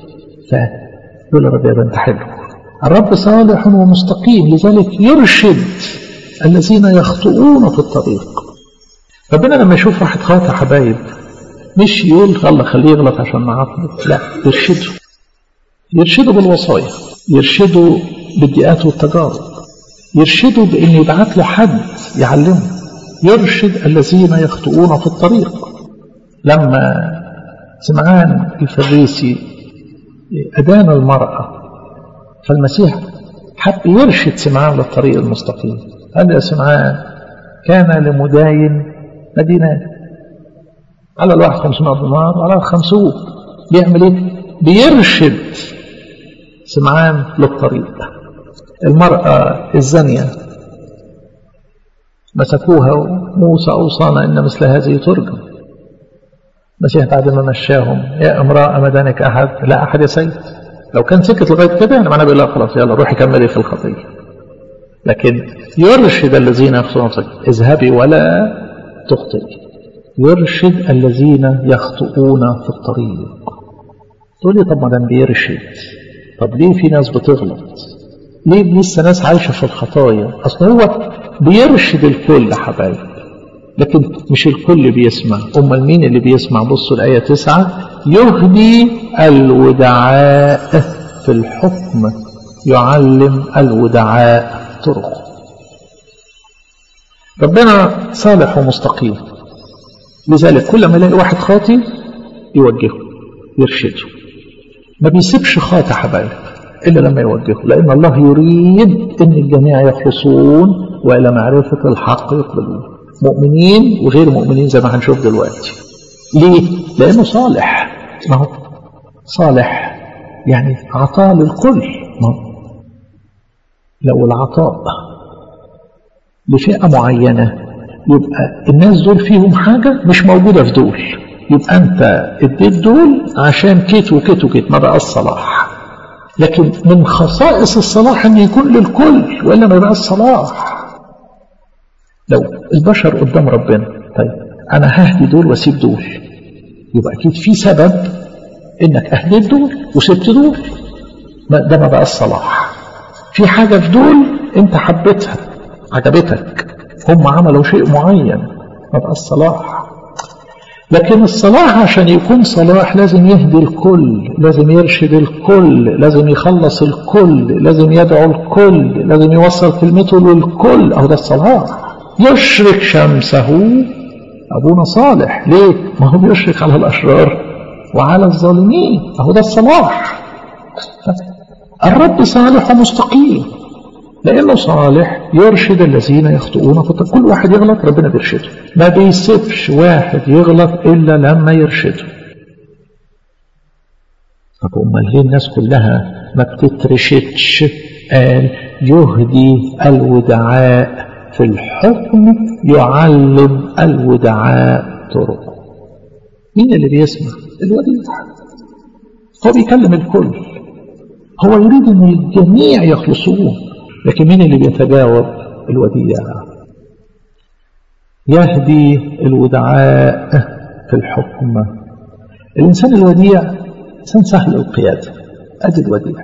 S2: فيقول رب يا أنت حلو الرب صالح ومستقيم لذلك يرشد الذين يخطئون في الطريق ربنا لما يشوف واحد خاطئ حبايب مش يقول الله خليه يغلط عشان نعاقبه لا يرشده يرشده بالوصايا يرشده بالضيقات والتجارب يرشده بأن يبعت له حد يعلمه يرشد الذين يخطئون في الطريق لما سمعان الفريسي أدان المرأة فالمسيح حب يرشد سمعان للطريق المستقيم قال يا سمعان كان لمداين مدينة على الواحد 500 دينار وعلى الخمسون بيعمل ايه بيرشد سمعان للطريق المرأة الزانية مسكوها موسى أوصانا إن مثل هذه ترجم المسيح بعد ما مشاهم يا امرأة مدانك أحد لا أحد يا سيد لو كان سكت لغاية كده يعني معناه بيقول لها خلاص يلا روحي كملي في الخطية لكن يرشد الذين يخطئون اذهبي ولا تخطئي يرشد الذين يخطئون في الطريق تقول لي طب ما ده بيرشد طب ليه في ناس بتغلط ليه لسه ناس عايشة في الخطايا أصل هو بيرشد الكل يا حبايب لكن مش الكل بيسمع أمال مين اللي بيسمع بصوا الآية تسعة يهدي الودعاء في الحكم يعلم الودعاء طرقه ربنا صالح ومستقيم لذلك كل ما يلاقي واحد خاطي يوجهه يرشده ما بيسيبش خاطي حبايب إلا لما يوجهه لأن الله يريد أن الجميع يخلصون وإلى معرفة الحق يقبلون مؤمنين وغير مؤمنين زي ما هنشوف دلوقتي ليه؟ لأنه صالح ما هو صالح يعني عطاء للكل ما هو لو العطاء لفئة معينة يبقى الناس دول فيهم حاجة مش موجودة في دول يبقى أنت اديت دول عشان كيت وكيت وكيت ما بقى الصلاح لكن من خصائص الصلاح أن يكون للكل وإلا ما يبقى الصلاح لو البشر قدام ربنا طيب أنا ههدي دول وأسيب دول يبقى أكيد في سبب إنك أهديت دول وسبت دول ده ما بقى الصلاح في حاجة في دول أنت حبيتها عجبتك هم عملوا شيء معين ما بقى الصلاح لكن الصلاح عشان يكون صلاح لازم يهدي الكل لازم يرشد الكل لازم يخلص الكل لازم يدعو الكل لازم يوصل كلمته للكل أهو ده الصلاح يشرك شمسه أبونا صالح ليه؟ ما هو بيشرك على الأشرار وعلى الظالمين أهو ده الصلاح الرب صالح ومستقيم لأنه صالح يرشد الذين يخطئون فطب كل واحد يغلط ربنا بيرشده ما بيسيبش واحد يغلط إلا لما يرشده طب أمال ليه الناس كلها ما بتترشدش قال يهدي الودعاء في الحكم يعلم الودعاء طرقه مين اللي بيسمع الوديع هو بيكلم الكل هو يريد ان الجميع يخلصون لكن مين اللي بيتجاوب الوديع يهدي الودعاء في الحكم الإنسان الوديع إنسان سهل القيادة أدي الوديع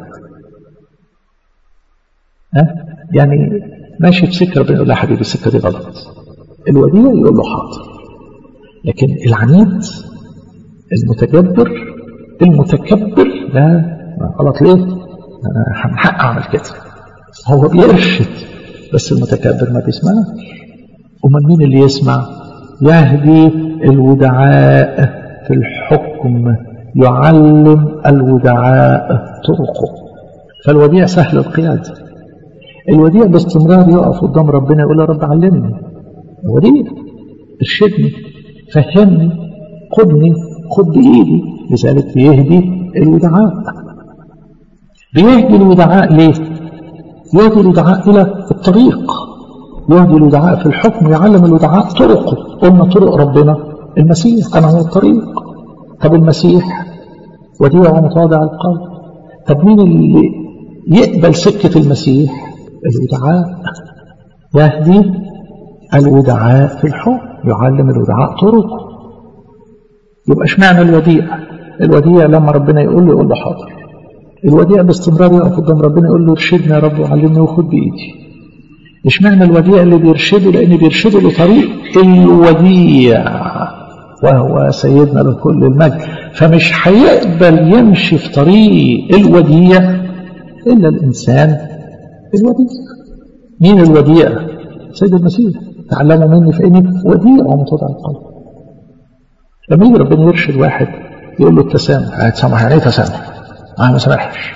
S2: ها؟ يعني ماشي في سكة ربنا يقول له حبيبي السكة دي غلط الوديع يقول له حاضر لكن العنيد المتجبر المتكبر لا غلط ليه أنا من حق أعمل كده هو بيرشد بس المتكبر ما بيسمعش أمال مين اللي يسمع يهدي الودعاء في الحكم يعلم الودعاء طرقه فالوديع سهل القيادة الوديع باستمرار يقف قدام ربنا يقول يا رب علمني الوديع ارشدني فهمني خدني خد بإيدي لذلك بيهدي الودعاء بيهدي الودعاء ليه يهدي الودعاء إلى الطريق يهدي الودعاء في الحكم يعلم الودعاء طرقه قلنا طرق ربنا المسيح أنا هو الطريق طب المسيح وديع ومتواضع القلب طب مين اللي يقبل سكة المسيح الودعاء يهدي الودعاء في الحكم يعلم الودعاء طرقه يبقى اشمعنى الوديع الوديع لما ربنا يقول له يقول له حاضر الوديع باستمرار يقف قدام ربنا يقول له ارشدني يا رب وعلمني وخد بايدي اشمعنى الوديع اللي بيرشده لان بيرشده لطريق الوديع وهو سيدنا لكل المجد فمش هيقبل يمشي في طريق الوديع الا الانسان الوديع مين الوديع سيد المسيح تعلموا مني فاني وديع ومتواضع القلب لما يجي ربنا يرشد واحد يقول له التسامح هتسامح يعني ايه تسامح؟ انا ما سامحش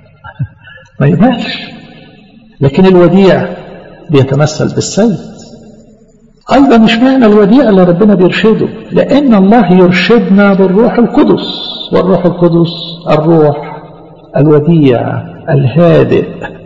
S2: ما يقبلش لكن الوديع بيتمثل بالسيد ايضا مش معنى الوديع اللي ربنا بيرشده لان الله يرشدنا بالروح القدس والروح القدس الروح الوديع الهادئ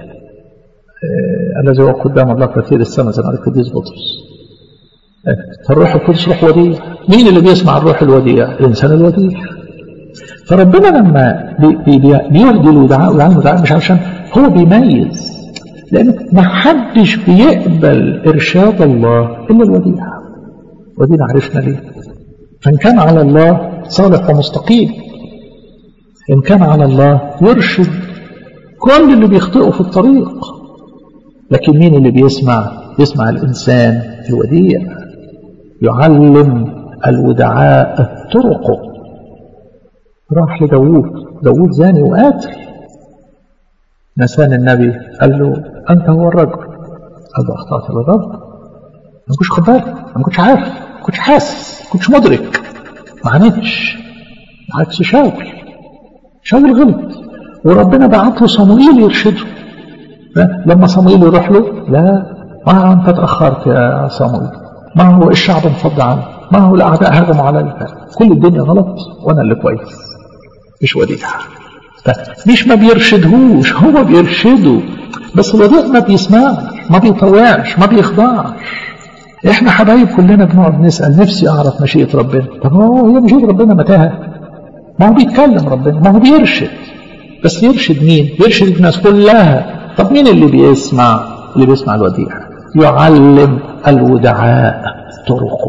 S2: الذي هو قدام الله كثير السماء زي ما قال القديس بطرس فالروح القدس روح وديع مين اللي بيسمع الروح الوديع الانسان الوديع فربنا لما بي بي بيهدي الودعاء ويعلم الودعاء مش عشان هو بيميز لان ما حدش بيقبل ارشاد الله الا الوديع ودينا عرفنا ليه فان كان على الله صالح ومستقيم ان كان على الله يرشد كل اللي بيخطئه في الطريق لكن مين اللي بيسمع يسمع الانسان الوديع يعلم الودعاء طرقه راح لداوود داوود زاني وقاتل نسان النبي قال له أنت هو الرجل قال له أخطأت للرب ما كنتش خد بالك ما كنتش عارف ما كنتش حاسس ما كنتش مدرك ما عانيتش عكس شاول شاول غلط وربنا بعت له صموئيل يرشده لما صموئيل يروح له لا ما انت اتاخرت يا صموئيل ما هو الشعب انفض عنه ما هو الاعداء هجموا علي كل الدنيا غلط وانا اللي كويس مش وديع مش ما بيرشدهوش هو بيرشده بس الوديع ما بيسمعش ما بيطوعش ما بيخضعش احنا حبايب كلنا بنقعد نسال نفسي اعرف مشيئه ربنا طب هو هي مشيئه ربنا متاهه ما هو بيتكلم ربنا ما هو بيرشد بس يرشد مين يرشد الناس كلها طب مين اللي بيسمع اللي بيسمع الوديع يعلم الودعاء طرقه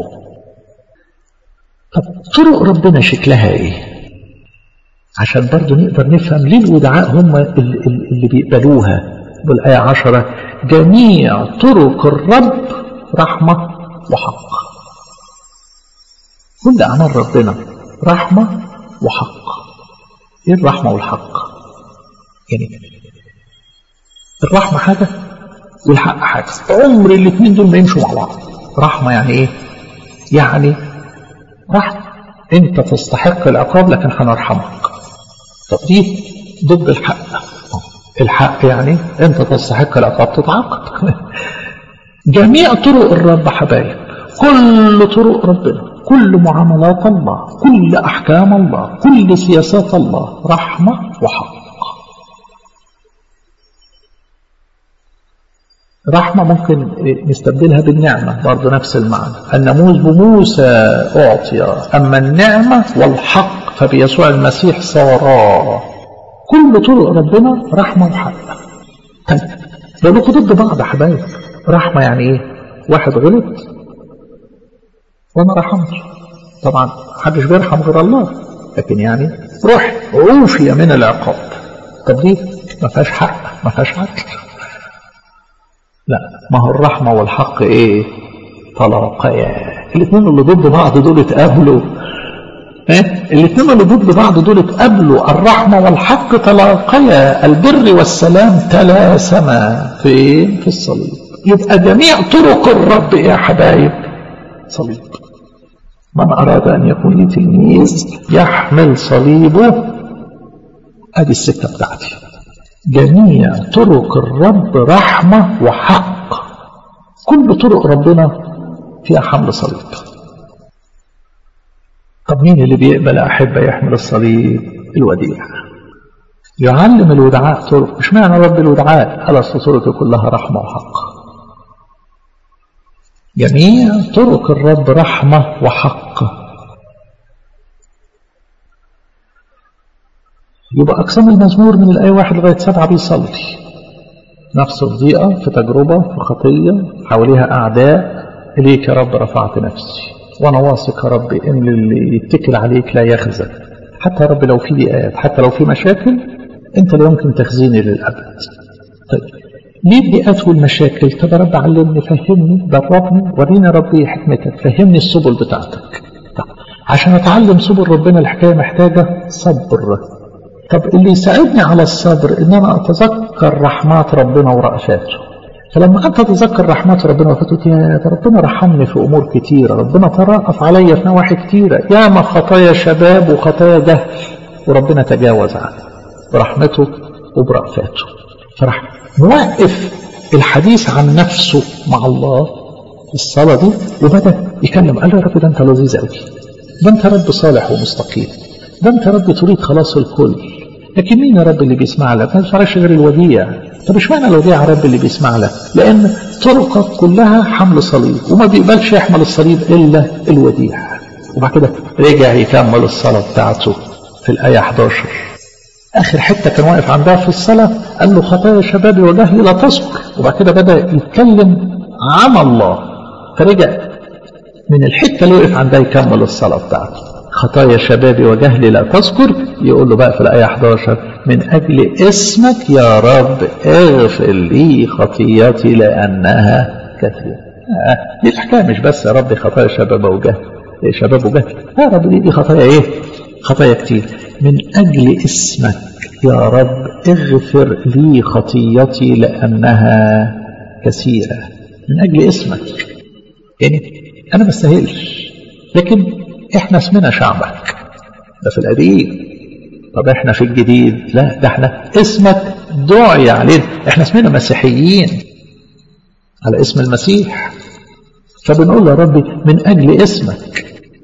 S2: طب طرق ربنا شكلها ايه عشان برضه نقدر نفهم ليه الودعاء هم اللي بيقبلوها بالآية عشرة جميع طرق الرب رحمة وحق كل أعمال ربنا رحمة وحق إيه الرحمة والحق يعني الرحمة حاجة والحق حاجة عمر الاثنين دول ما يمشوا مع بعض رحمة يعني ايه يعني رحمة انت تستحق العقاب لكن هنرحمك طب دي ضد الحق الحق يعني انت تستحق العقاب تتعاقب جميع طرق الرب حبايب كل طرق ربنا كل معاملات الله كل احكام الله كل سياسات الله رحمه وحق رحمة ممكن نستبدلها بالنعمة برضه نفس المعنى الناموس بموسى أعطي أما النعمة والحق فبيسوع المسيح صارا كل طرق ربنا رحمة وحق طيب لو ضد بعض يا حبايب رحمة يعني ايه واحد غلط وانا رحمت طبعا محدش بيرحم غير الله لكن يعني روح عوفي من العقاب طب دي ما فيهاش حق ما فيهاش عدل لا ما هو الرحمة والحق ايه تلاقيا الاثنين اللي ضد بعض دول اتقابلوا ايه الاثنين اللي ضد بعض دول اتقابلوا الرحمة والحق تلاقيا البر والسلام تلاسما فين في الصليب يبقى جميع طرق الرب يا حبايب صليب من أراد أن يكون لي تلميذ يحمل صليبه أدي السكة بتاعتي جميع طرق الرب رحمة وحق كل طرق ربنا فيها حمل صليب طب مين اللي بيقبل أحبة يحمل الصليب الوديع يعلم الودعاء طرق مش معنى رب الودعاء ألست طرقه كلها رحمة وحق جميع طرق الرب رحمة وحق يبقى أقسام المزمور من الآية واحد لغاية سبعة بيصلي نفسه في ضيقة في تجربة في خطية حواليها أعداء إليك يا رب رفعت نفسي وأنا واثق يا رب إن اللي يتكل عليك لا يخزى حتى يا رب لو في ضيقات حتى لو في مشاكل أنت لا يمكن تخزيني للأبد طيب ليه الضيقات والمشاكل طب يا رب علمني فهمني دربني وريني يا ربي حكمتك فهمني السبل بتاعتك طب عشان اتعلم سبل ربنا الحكايه محتاجه صبر طب اللي يساعدني على الصبر ان انا اتذكر رحمات ربنا ورأفاته فلما انت تتذكر رحمات ربنا ورأفاته يا ربنا رحمني في امور كتيره ربنا ترأف عليا في نواحي كتيره ياما خطايا شباب وخطايا جهل وربنا تجاوز عني برحمته وبرأفاته فراح موقف الحديث عن نفسه مع الله في الصلاة دي وبدأ يكلم قال له يا رب ده انت لذيذ قوي ده انت رب صالح ومستقيم ده انت رب تريد خلاص الكل لكن مين يا رب اللي بيسمع لك ما بيسمعش غير الوديع طب اشمعنى الوديع يا رب اللي بيسمع لك لان طرقك كلها حمل صليب وما بيقبلش يحمل الصليب الا الوديع وبعد كده رجع يكمل الصلاة بتاعته في الآية 11 آخر حتة كان واقف عندها في الصلاة قال له خطايا شبابي وجهلي لا تذكر وبعد كده بدأ يتكلم عن الله فرجع من الحتة اللي وقف عندها يكمل الصلاة بتاعته خطايا شبابي وجهلي لا تذكر يقول له بقى في الآية 11 من أجل اسمك يا رب اغفر لي خطيتي لأنها كثيرة آه دي الحكاية مش بس يا رب خطايا شباب وجهل إيه شباب وجهل يا رب دي, دي خطايا ايه خطايا كتير من أجل اسمك يا رب اغفر لي خطيتي لأنها كثيرة من أجل اسمك يعني أنا ما استاهلش لكن إحنا اسمنا شعبك ده في القديم طب إحنا في الجديد لا ده إحنا اسمك دعي علينا إحنا اسمنا مسيحيين على اسم المسيح فبنقول له يا ربي من أجل اسمك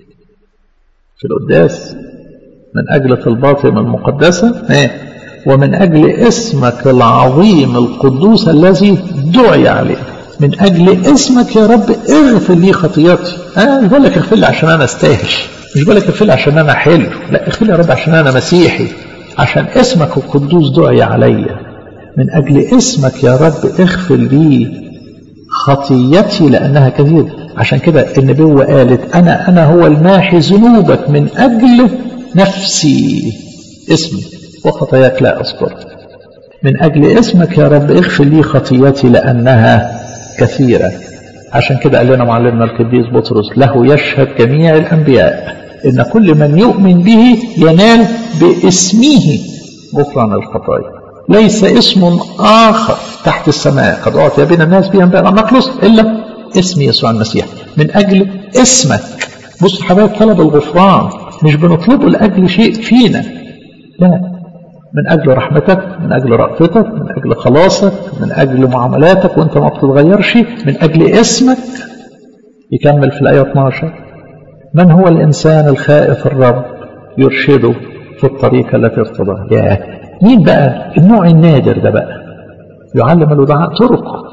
S2: في القداس من أجل طلباتهم المقدسة ايه ومن أجل اسمك العظيم القدوس الذي دعي عليه من أجل اسمك يا رب اغفر لي خطياتي أنا مش بقول لك اغفر لي عشان أنا استاهل مش بقول لك اغفر لي عشان أنا حلو لا اغفر لي يا رب عشان أنا مسيحي عشان اسمك القدوس دعي عليا من أجل اسمك يا رب اغفر لي خطيتي لأنها كثير عشان كده النبوة قالت أنا أنا هو الماحي ذنوبك من أجل نفسي اسمي وخطاياك لا أذكر من أجل اسمك يا رب اغفر لي خطيتي لأنها كثيرة عشان كده قال لنا معلمنا القديس بطرس له يشهد جميع الأنبياء إن كل من يؤمن به ينال باسمه غفران الخطايا ليس اسم آخر تحت السماء قد أعطي بين الناس به أنباء نخلص إلا اسم يسوع المسيح من أجل اسمك بص حبايب طلب الغفران مش بنطلبه لأجل شيء فينا لا من أجل رحمتك من أجل رأفتك من أجل خلاصك من أجل معاملاتك وانت ما بتتغيرش من أجل اسمك يكمل في الآية 12 من هو الإنسان الخائف الرب يرشده في الطريق التي ارتضاه يا مين بقى النوع النادر ده بقى يعلم الودعاء طرقه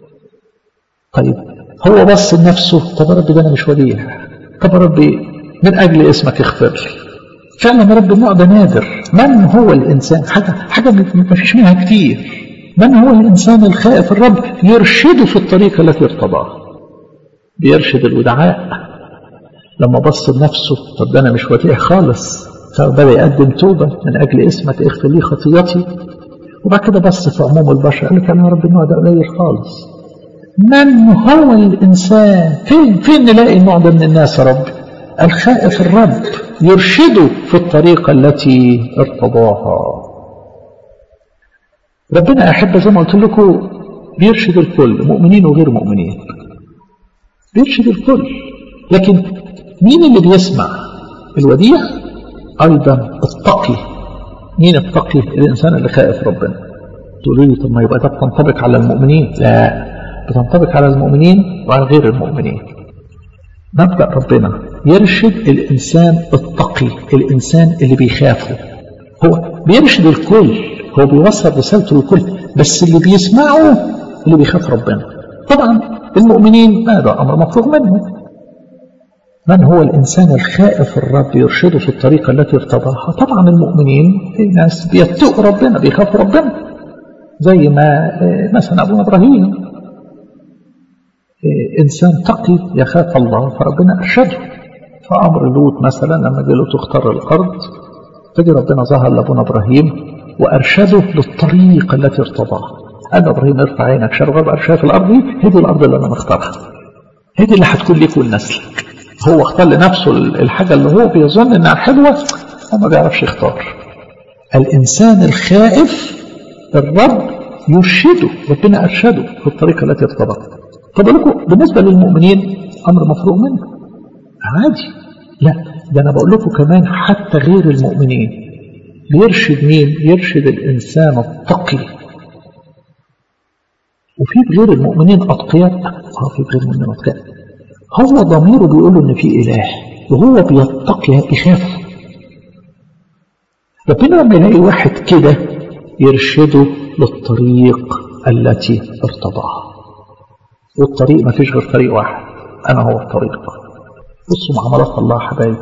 S2: طيب هو بص لنفسه طب يا رب ده انا مش وديع طب يا رب من اجل اسمك اغفر لي فعلا يا رب النوع ده نادر من هو الانسان حاجه حاجه ما فيش منها كتير من هو الإنسان الخائف الرب يرشده في الطريق التي ارتضاه بيرشد الودعاء لما بص لنفسه طب ده أنا مش وديع خالص فبدأ يقدم توبة من أجل اسمك اغفر لي خطيتي وبعد كده بص في عموم البشر قال لك يا رب النوع ده قليل خالص من هو الإنسان فين فين نلاقي النوع ده من الناس يا رب الخائف الرب يرشده في الطريقة التي ارتضاها ربنا أحب زي ما قلت لكم بيرشد الكل مؤمنين وغير مؤمنين بيرشد الكل لكن مين اللي بيسمع الوديع أيضا التقي مين التقي الإنسان اللي خائف ربنا تقولوا لي طب ما يبقى ده بتنطبق على المؤمنين لا بتنطبق على المؤمنين وعلى غير المؤمنين مبدأ ربنا يرشد الإنسان التقي الإنسان اللي بيخافه هو بيرشد الكل هو بيوصل رسالته للكل بس اللي بيسمعه اللي بيخاف ربنا طبعا المؤمنين هذا أمر مفروغ منه من هو الإنسان الخائف الرب يرشده في الطريقة التي ارتضاها طبعا المؤمنين في ناس بيتقوا ربنا بيخافوا ربنا زي ما مثلا أبونا إبراهيم إنسان تقي يخاف الله فربنا أرشده فأمر لوط مثلا لما جه له تختار الأرض فجي ربنا ظهر لأبونا إبراهيم وأرشده للطريقة التي ارتضاها قال له إبراهيم ارفع عينك شرق غرب أرشاف الأرض دي هي دي الأرض اللي أنا مختارها هي دي اللي هتكون ليك ولنسلك هو اختار لنفسه الحاجة اللي هو بيظن إنها حلوة هو ما بيعرفش يختار الإنسان الخائف الرب يرشده ربنا أرشده في الطريقة التي ارتضاها طب لكم بالنسبة للمؤمنين أمر مفروغ منه عادي لا ده أنا بقول لكم كمان حتى غير المؤمنين بيرشد مين يرشد الإنسان التقي وفي غير المؤمنين أتقياء اه في غير المؤمنين أتقياء هو ضميره بيقول له إن في إله وهو بيتقي بيخاف ربنا لما يلاقي واحد كده يرشده للطريق التي ارتضاها والطريق ما فيش غير طريق واحد أنا هو الطريق بصوا معاملات الله حبايب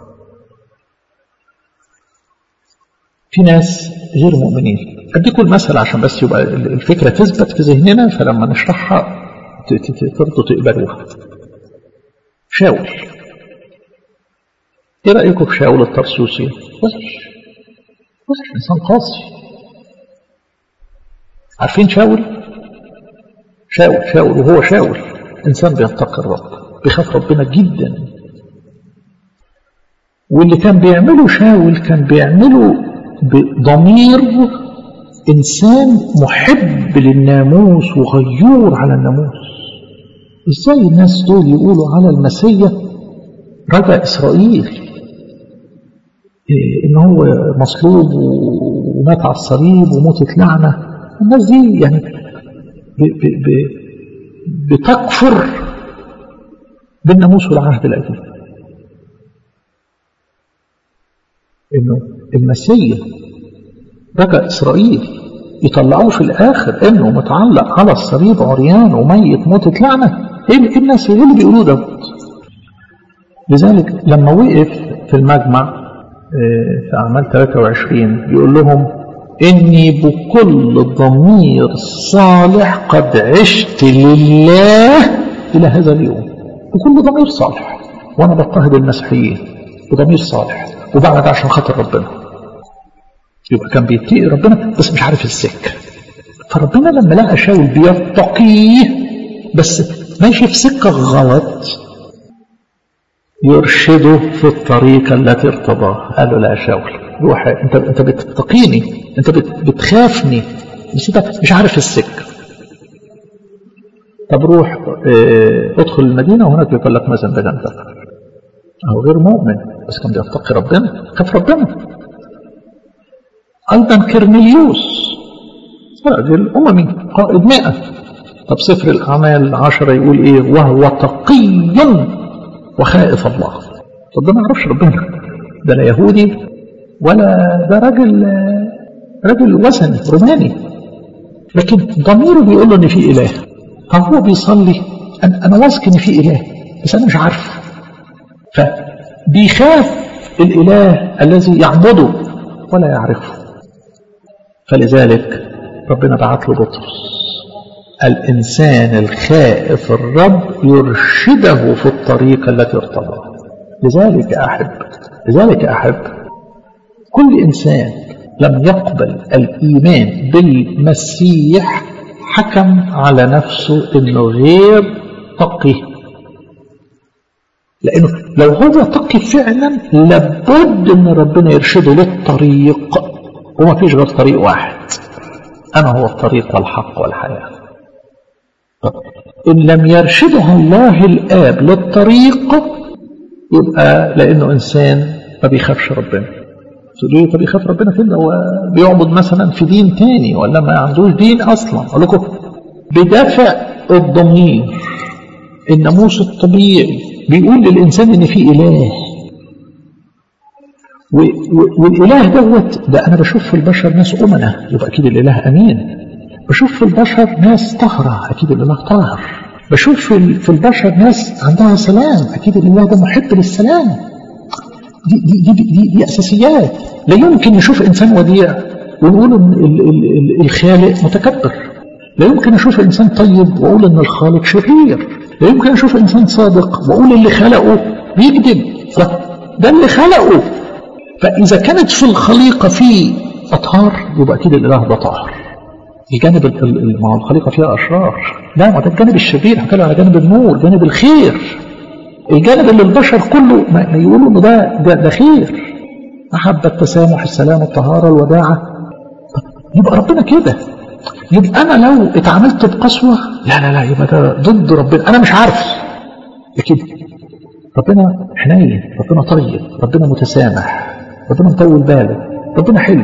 S2: في ناس غير مؤمنين أديكم المثل عشان بس يبقى الفكرة تثبت في ذهننا فلما نشرحها ترضوا تقبلوها شاول ايه رأيكم في شاول الطرسوسي وحش وحش إنسان قاسي عارفين شاول شاول شاول وهو شاول إنسان بيتقي الرب بيخاف ربنا جدا واللي كان بيعمله شاول كان بيعمله بضمير إنسان محب للناموس وغيور على الناموس إزاي الناس دول يقولوا على المسيح رجع إسرائيل إيه إن هو مصلوب ومات على الصليب وموتت لعنة الناس دي يعني ب ب ب بتكفر بالناموس والعهد القديم انه المسيح رجع اسرائيل يطلعوه في الاخر انه متعلق على الصليب عريان وميت موتة لعنه ايه الناس ايه اللي بيقولوه ده لذلك لما وقف في المجمع في اعمال 23 يقول لهم اني بكل ضمير صالح قد عشت لله الى هذا اليوم بكل ضمير صالح وانا بضطهد المسيحيين بضمير صالح وبعد عشان خاطر ربنا يبقى كان بيتقي ربنا بس مش عارف السكه فربنا لما لقى شاول بيتقيه بس ماشي في سكه غلط يرشده في الطريقه التي ارتضاه قال له لا يا شاول روح انت انت بتتقيني انت بتخافني بس انت مش عارف السكه طب روح اه ادخل المدينه وهناك يقول لك مثلا بجنبك هو غير مؤمن بس كان بيتقي ربنا خاف ربنا ايضا كرنيليوس راجل اممي قائد مئة طب سفر الاعمال عشرة يقول ايه وهو تقي وخائف الله طب ده ما يعرفش ربنا ده لا يهودي ولا ده راجل راجل وثني روماني لكن ضميره بيقول له ان في اله فهو بيصلي انا انا واثق ان في اله بس انا مش عارف فبيخاف الاله الذي يعبده ولا يعرفه فلذلك ربنا بعت له بطرس الإنسان الخائف الرب يرشده في الطريق التي ارتضاها لذلك أحب لذلك أحب كل إنسان لم يقبل الإيمان بالمسيح حكم على نفسه إنه غير تقي لأنه لو هو تقي فعلا لابد إن ربنا يرشده للطريق وما فيش غير طريق واحد أنا هو الطريق والحق والحياة طب إن لم يرشده الله الآب للطريق يبقى لأنه إنسان ما بيخافش ربنا تقولوا لي طب يخاف ربنا فين هو بيعبد مثلا في دين تاني ولا ما عندوش دين أصلا أقول لكم بدافع الضمير الناموس الطبيعي بيقول للإنسان إن في إله والإله دوت ده أنا بشوف في البشر ناس أمنة يبقى أكيد الإله أمين بشوف في البشر ناس طهرة أكيد الإله طاهر بشوف في في البشر ناس عندها سلام أكيد الإله ده محب للسلام دي دي دي دي, دي أساسيات لا يمكن نشوف إنسان وديع ونقول إن الخالق متكبر لا يمكن أشوف إنسان طيب وأقول إن الخالق شرير لا يمكن أشوف إنسان صادق وأقول اللي خلقه بيكذب ده اللي خلقه فإذا كانت في الخليقة في أطهار يبقى أكيد الإله ده طاهر الجانب ما هو الخليقة فيها أشرار لا ما ده الجانب الشرير هتكلم على جانب النور جانب الخير الجانب اللي البشر كله ما يقولوا إنه ده, ده ده خير محبة التسامح السلام الطهارة الوداعة يبقى ربنا كده يبقى أنا لو اتعاملت بقسوة لا لا لا يبقى ده ضد ربنا أنا مش عارف لكن ربنا حنين ربنا طيب ربنا متسامح ربنا مطول باله ربنا حلو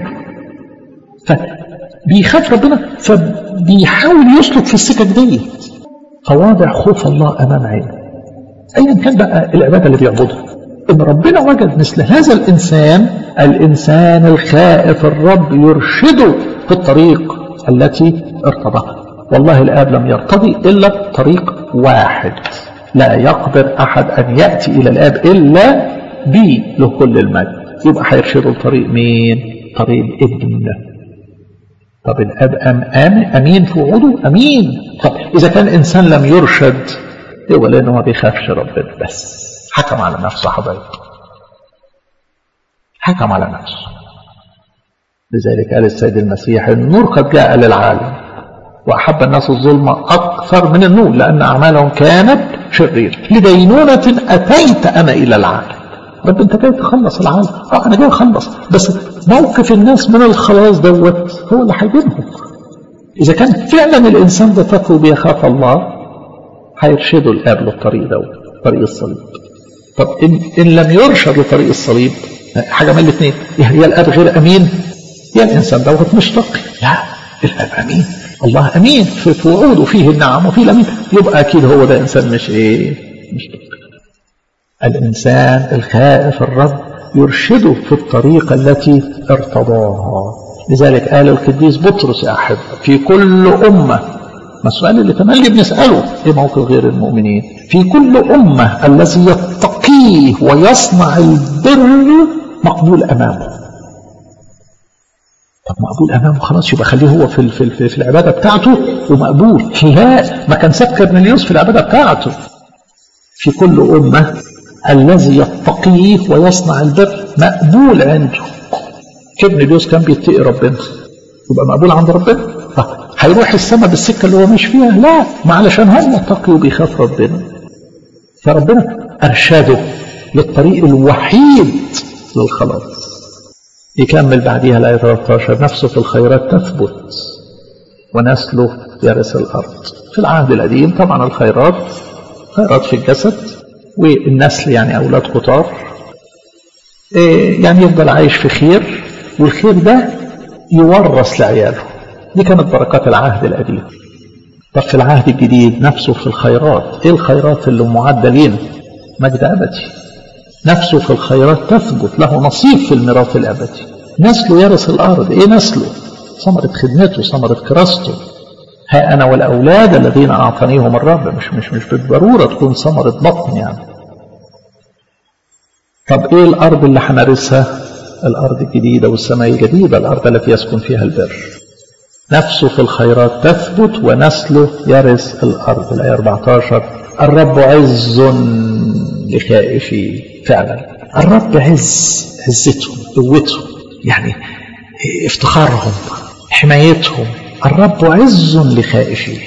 S2: فبيخاف ربنا فبيحاول يسلك في السكك دي فواضع خوف الله أمام عينه أيا كان بقى العبادة اللي بيعبدها إن ربنا وجد مثل هذا الإنسان الإنسان الخائف الرب يرشده في الطريق التي ارتضاها والله الآب لم يرتضي إلا طريق واحد لا يقدر أحد أن يأتي إلى الآب إلا بي له كل المجد يبقى هيرشده لطريق مين طريق الابن طب الأب أم آمن أمين في وعوده أمين طب إذا كان إنسان لم يرشد يبقى لأنه ما بيخافش ربنا بس حكم على نفسه حبايب حكم على نفسه لذلك قال السيد المسيح النور قد جاء للعالم وأحب الناس الظلم أكثر من النور لأن أعمالهم كانت شريرة لدينونة أتيت أنا إلى العالم رب أنت جاي تخلص العالم أه أنا جاي أخلص بس موقف الناس من الخلاص دوت هو اللي هيجيبهم إذا كان فعلا الإنسان ده تقوى بيخاف الله هيرشده الآب للطريق دوت طريق الصليب طب إن, إن لم يرشد لطريق الصليب حاجة من الاثنين يا الآب غير أمين يا الإنسان دوت مش تقي لا الآب أمين الله أمين في وعوده فيه النعم وفيه الأمين يبقى أكيد هو ده إنسان مش إيه مش تقي الإنسان الخائف الرب يرشده في الطريق التي ارتضاها لذلك قال القديس بطرس يا أحب في كل أمة ما السؤال اللي تملي بنسأله ايه موقف غير المؤمنين في كل أمة الذي يتقيه ويصنع البر مقبول أمامه طب مقبول أمامه خلاص يبقى خليه هو في, في, في العبادة بتاعته ومقبول لا ما كان ساب كرنليوس في العبادة بتاعته في كل أمة الذي يتقيه ويصنع البر مقبول عنده كرنليوس كان بيتقي ربنا يبقى مقبول عند ربنا هيروح السماء بالسكة اللي هو مش فيها لا ما علشان هو متقي وبيخاف ربنا فربنا أرشده للطريق الوحيد للخلاص يكمل بعديها الآية 13 نفسه في الخيرات تثبت ونسله يرث الأرض في العهد القديم طبعا الخيرات خيرات في الجسد والنسل يعني أولاد كتار يعني يفضل عايش في خير والخير ده يورث لعياله دي كانت بركات العهد القديم طب في العهد الجديد نفسه في الخيرات ايه الخيرات اللي معدة لينا مجد أبدي نفسه في الخيرات تثبت له نصيب في الميراث الأبدي نسله يرث الأرض ايه نسله ثمرة خدمته ثمرة كراسته ها أنا والأولاد الذين أعطانيهم الرب مش مش مش بالضرورة تكون ثمرة بطن يعني طب ايه الأرض اللي هنرثها الأرض الجديدة والسماء الجديدة الأرض التي يسكن فيها البر نفسه في الخيرات تثبت ونسله يرث الأرض الآية 14 الرب عز لخائفيه فعلا الرب عز عزتهم قوتهم يعني افتخارهم حمايتهم الرب عز لخائفيه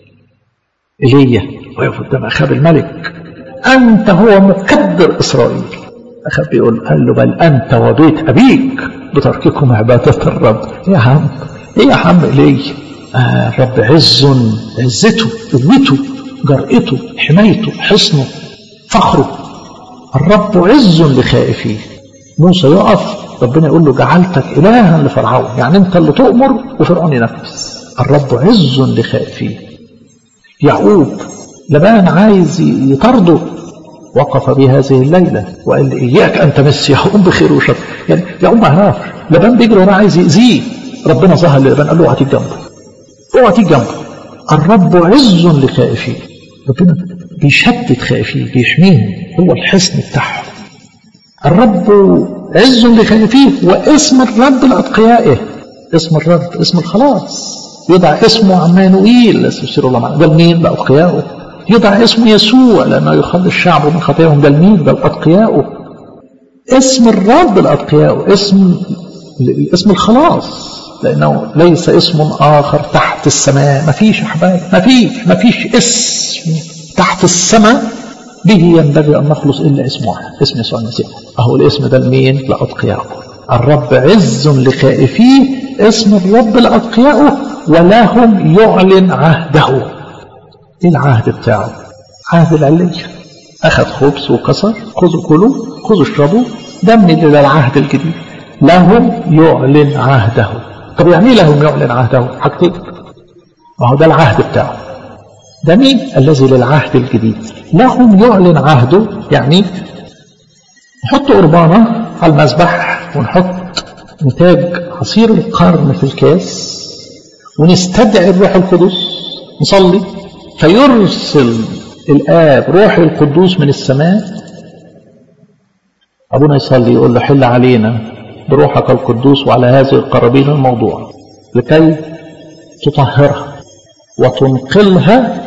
S2: ايليا وقف قدام اخاب الملك انت هو مكدر اسرائيل اخاب بيقول قال له بل انت وبيت ابيك بترككم عباده الرب يا عم ايه يا عم ايليا آه الرب عز عزته قوته جرأته حمايته حصنه فخره الرب عز لخائفيه موسى يقف ربنا يقول له جعلتك إلها لفرعون يعني أنت اللي تؤمر وفرعون ينفذ الرب عز لخائفيه يعقوب لبان عايز يطرده وقف بهذه الليلة وقال لي إياك أن تمس يعقوب بخير وشر يعني يعقوب ما عرفش لبان بيجري وراه عايز يأذيه ربنا ظهر للبان قال له اوعى تيجي جنبه اوعى تيجي جنبه الرب عز لخائفيه ربنا بيشدد خائفيه بيحميهم هو الحصن بتاعهم الرب عز لخائفيه واسم الرب لأتقيائه اسم الرب اسم الخلاص يدعى اسمه عمانوئيل استبشروا الله معنا ده لمين لأتقيائه يدعى اسمه يسوع لأنه يخلي الشعب من خطاياهم ده لمين ده لأتقيائه اسم الرب لأتقيائه اسم اسم الخلاص لأنه ليس اسم آخر تحت السماء ما فيش أحباب ما فيش ما فيش اسم تحت السماء به ينبغي أن نخلص إلا اسم واحد اسم يسوع المسيح أهو الاسم ده لمين لأتقيائه الرب عز لخائفيه اسم الرب لأتقيائه ولهم يعلن عهده ايه العهد بتاعه عهد العلية أخذ خبز وكسر خذوا كلوا خذوا اشربوا ده من العهد الجديد لهم يعلن عهده طب يعني ايه لهم يعلن عهده حاجتين ما هو ده العهد بتاعه ده مين الذي للعهد الجديد لهم يعلن عهده يعني نحط قربانة على المذبح ونحط نتاج عصير القرن في الكاس ونستدعي الروح القدس نصلي فيرسل الآب روح القدوس من السماء أبونا يصلي يقول له حل علينا بروحك القدوس وعلى هذه القرابين الموضوع لكي تطهرها وتنقلها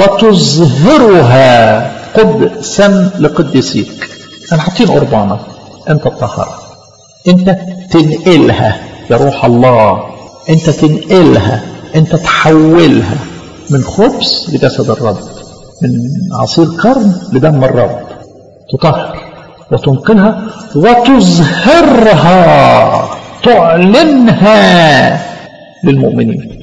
S2: وتظهرها قدسا لقدسيك انا حاطين قربانه انت تطهرها انت تنقلها يا روح الله انت تنقلها انت تحولها من خبز لجسد الرب من عصير قرن لدم الرب تطهر وتنقلها وتظهرها تعلنها للمؤمنين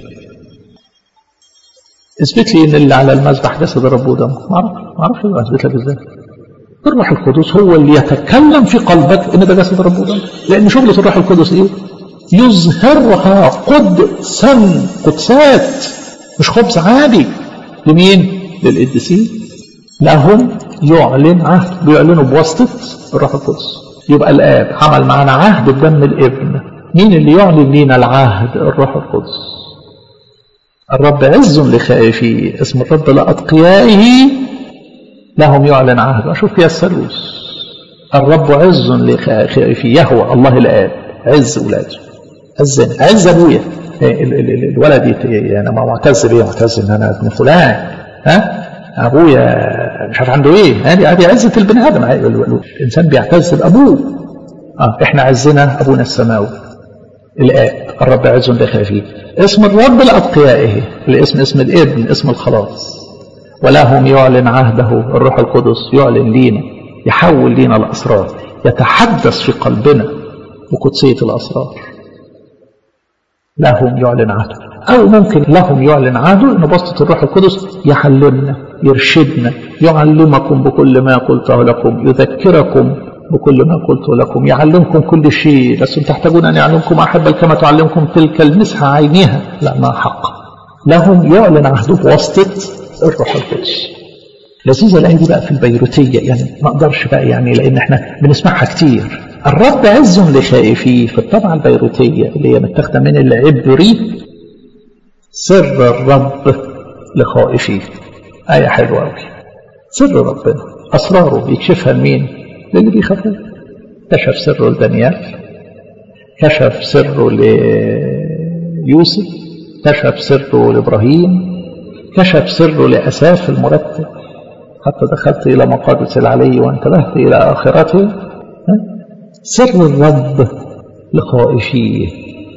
S2: اثبت لي ان اللي على المذبح جسد الرب ودمه ما اعرف ما اعرفش اثبت لك ازاي الروح القدس هو اللي يتكلم في قلبك ان ده جسد الرب ودمه لان شغله الروح القدس ايه يظهرها قدسا قدسات مش خبز عادي لمين للقديسين لهم يعلن عهد بيعلنوا بواسطه الروح القدس يبقى الاب عمل معنا عهد بدم الابن مين اللي يعلن لينا العهد الروح القدس الرب عز لخائفيه اسم الرب لأتقيائه لهم يعلن عهد أشوف فيها الثالوث الرب عز لخائفيه يهوى الله الآب عز ولاده عز عز أبويا الولد يعني ما معتز بيه معتز ان انا ابن فلان ها ابويا مش عارف عنده ايه هذه هذه عزه البني ادم الانسان بيعتز بابوه اه احنا عزنا ابونا السماوي الآب الرب عز لخائفيه اسم الرب لأتقيائه الاسم اسم الابن اسم الخلاص ولهم يعلن عهده الروح القدس يعلن لينا يحول لينا الأسرار يتحدث في قلبنا بقدسية الأسرار لهم يعلن عهده أو ممكن لهم يعلن عهده إن بسطة الروح القدس يعلمنا يرشدنا يعلمكم بكل ما قلته لكم يذكركم بكل ما قلت لكم يعلمكم كل شيء لستم تحتاجون أن يعلمكم أحد بل كما تعلمكم تلك المسحة عينها لا ما حق لهم يعلن عهده بواسطة الروح القدس لذيذة الآية دي بقى في البيروتية يعني ما أقدرش بقى يعني لأن احنا بنسمعها كتير الرب عز لخائفيه في الطبعة البيروتية اللي هي متاخدة من العبري سر الرب لخائفيه آية حلوة أوي سر ربنا أسراره يكشفها لمين؟ للي بيخافوه كشف سره لدانيال كشف سره ليوسف كشف سره لابراهيم كشف سره لاساف المرتب حتى دخلت الى مقادس العلي وانتبهت الى اخرته سر الرب لخائفيه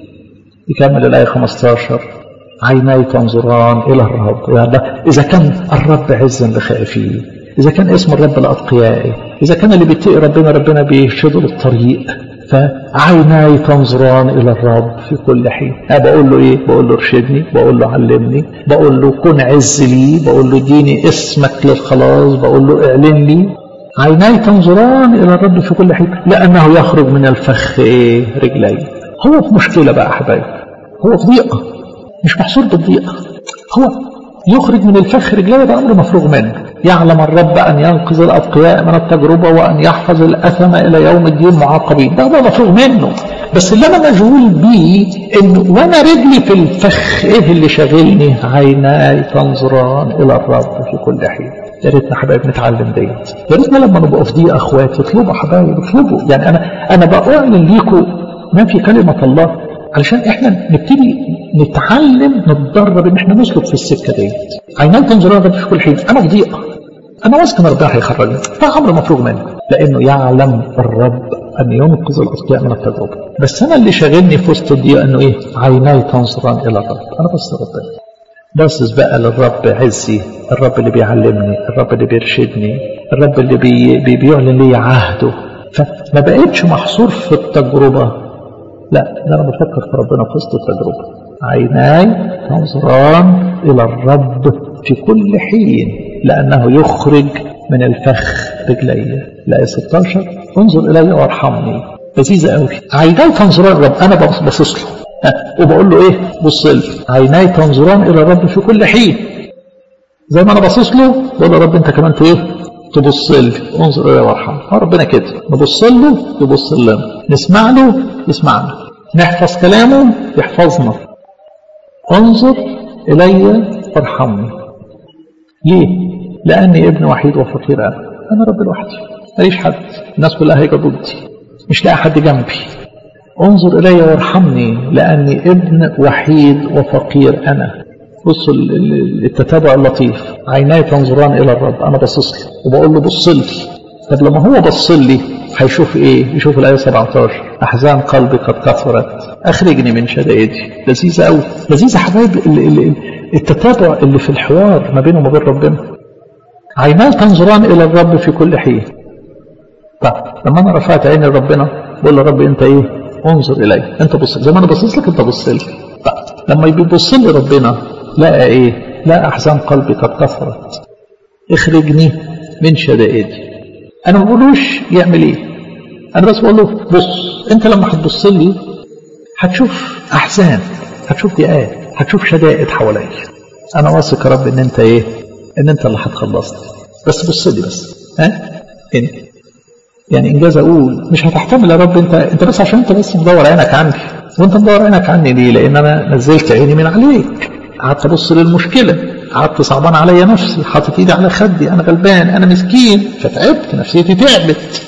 S2: يكمل الايه 15 عيناي تنظران الى الرب يعني اذا كان الرب عزا لخائفيه اذا كان اسم الرب لاتقيائه اذا كان اللي بيتقي ربنا ربنا بيرشده للطريق فعيناي تنظران الى الرب في كل حين انا بقول له ايه بقول له ارشدني بقول له علمني بقول له كن عز لي بقول له اديني اسمك للخلاص بقول له اعلن لي عيناي تنظران الى الرب في كل حين لانه يخرج من الفخ ايه رجلي هو في مشكله بقى احبائي هو في ضيقه مش محصور بالضيقه هو يخرج من الفخ رجليه ده امر مفروغ منه يعلم الرب ان ينقذ الاتقياء من التجربه وان يحفظ الاثم الى يوم الدين معاقبين ده ده مفروغ منه بس اللي انا مشغول بيه ان وانا رجلي في الفخ ايه اللي شاغلني عيناي تنظران الى الرب في كل حين يا ريتنا حبايب نتعلم ديت يا ريتنا لما نبقى في ضيقه اخواتي اطلبوا حبايب اطلبوا يعني انا انا بأعلن ليكم ما في كلمه الله علشان احنا نبتدي نتعلم نتدرب ان احنا نسلك في السكه ديت عينان تنظران الرب في كل حين انا في ضيقه انا واثق ان ربنا هيخرجني ده امر مفروغ منه لانه يعلم الرب ان ينقذ الاتقياء من التجربه بس انا اللي شاغلني في وسط الضيقه انه ايه عيناي تنظران الى الرب انا بس ربنا باصص بقى للرب عزي الرب اللي بيعلمني الرب اللي بيرشدني الرب اللي بي بي بيعلن لي عهده فما بقتش محصور في التجربه لا ده انا بفكر في ربنا في وسط التجربه عيناي تنظران الى الرب في كل حين لانه يخرج من الفخ رجلي لا 16 انظر الي وارحمني لذيذه قوي عيناي تنظران الرب انا باصص له وبقول له ايه بص لي عيناي تنظران الى الرب في كل حين زي ما انا باصص له بقول له يا رب انت كمان ايه تبص لي انظر الي وارحمني هو ربنا كده نبص له يبص لنا نسمع له يسمعنا نحفظ كلامه يحفظنا انظر الي وارحمني ليه لاني ابن وحيد وفقير انا انا رب لوحدي ماليش حد الناس كلها هيجي ضدي مش لاقي حد جنبي انظر الي وارحمني لاني ابن وحيد وفقير انا بصوا التتابع اللطيف عيناي تنظران الى الرب انا باصص له وبقول له بص لي طب لما هو بص لي هيشوف ايه يشوف الايه 17 احزان قلبي قد كثرت اخرجني من شدائدي لذيذه قوي لذيذه حبايب التتابع اللي في الحوار ما بينه وما بين ربنا عيناي تنظران الى الرب في كل حين طب لما انا رفعت عيني لربنا بقول له رب انت ايه انظر الي انت بص زي ما انا باصص لك انت بص لي طب لما بيبص لي ربنا لقى ايه لا احزان قلبي قد كثرت اخرجني من شدائدي انا ما بقولوش يعمل ايه انا بس بقول له بص انت لما هتبص لي هتشوف احزان هتشوف ضيقات هتشوف شدائد حواليا انا واثق يا رب ان انت ايه ان انت اللي هتخلصني بس بص لي بس ها هنا يعني انجاز اقول مش هتحتمل يا رب انت انت بس عشان انت بس مدور عينك عني وانت مدور عينك عني ليه لان انا نزلت عيني من عليك قعدت ابص للمشكله قعدت صعبان عليا نفسي حاطط ايدي على خدي انا غلبان انا مسكين فتعبت نفسيتي تعبت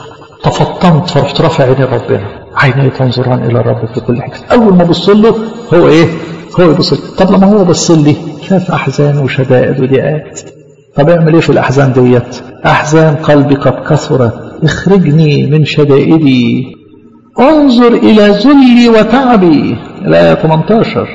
S2: تفطنت فرحت رافع عيني ربنا عيني تنظران الى الرب في كل حين اول ما ابص له هو ايه هو يبص لي طب لما هو بص لي شاف احزان وشدائد وضيقات طب اعمل ايه في الاحزان ديت احزان قلبي قد كثرت اخرجني من شدائدي انظر الى ذلي وتعبي الايه 18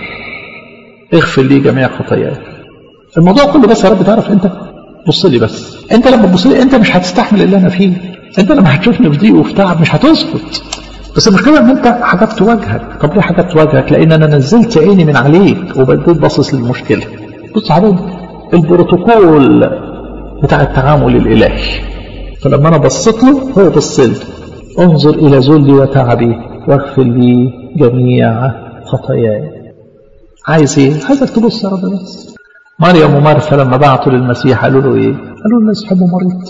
S2: اغفر لي جميع خطاياي الموضوع كله بس يا رب تعرف انت بص لي بس انت لما تبص لي انت مش هتستحمل اللي انا فيه انت لما هتشوفني في ضيق وفي تعب مش هتسكت بس المشكله ان انت حجبت وجهك طب ليه حجبت وجهك لان انا نزلت عيني من عليك وبديت باصص للمشكله بص حبيبي البروتوكول بتاع التعامل الالهي فلما انا بصيت له هو بص لي انظر الى ذلي وتعبي واغفر لي جميع خطاياي عايز ايه عايزك تبص يا رب بس مريم ومرثا لما بعتوا للمسيح قالوا له ايه قالوا له يسحبوا مريض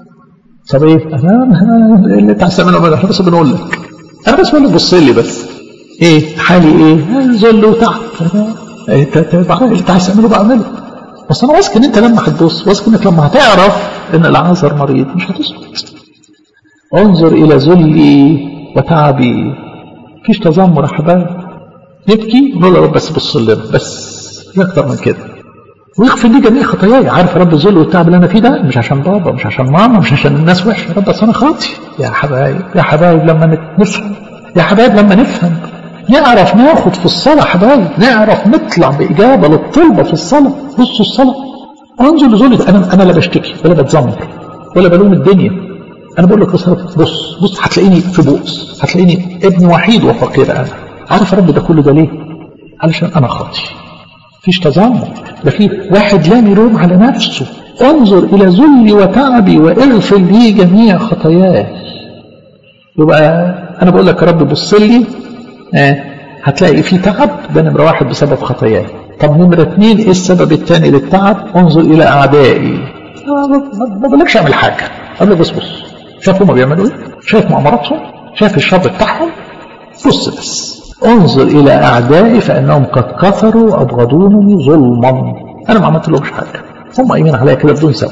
S2: طب ايه انا اللي انت عايز تعمله احنا بس بنقول لك انا بس بقول لك بص لي بس ايه حالي ايه ذل وتعب انت اللي انت عايز تعمله بعمله بس انا واثق ان انت لما هتبص واثق انك لما هتعرف ان العازر مريض مش هتسكت انظر الى ذلي وتعبي مفيش تذمر يا حبايب يبكي نقول له يا رب بس بص لنا بس لا اكتر من كده ويغفر لي جميع خطاياي عارف يا رب الذل والتعب اللي انا فيه ده مش عشان بابا مش عشان ماما مش عشان الناس وحشه يا رب بس انا خاطي يا حبايب يا حبايب لما نفهم يا حبايب لما نفهم نعرف ناخد في الصلاه حبايب نعرف نطلع باجابه للطلبه في الصلاه بصوا الصلاه انظر لذل انا انا لا بشتكي ولا بتذمر ولا بلوم الدنيا انا بقول لك بص بص بص هتلاقيني في بؤس هتلاقيني ابن وحيد وفقير انا عارف يا رب ده كله ده ليه علشان انا خاطي مفيش تذمر ده في واحد لا يلوم على نفسه انظر الى ذلي وتعبي واغفر لي جميع خطاياي يبقى انا بقول لك يا رب بص لي آه هتلاقي في تعب ده نمره واحد بسبب خطاياي طب نمره اثنين ايه السبب الثاني للتعب انظر الى اعدائي ما بقولكش اعمل حاجه قال له بص بص شايف هما بيعملوا ايه شايف مؤامراتهم شايف الشر بتاعهم بص بس انظر الى اعدائي فانهم قد كفروا وابغضونني ظلما انا ما عملت لهمش حاجه هم قايمين عليا كده بدون سبب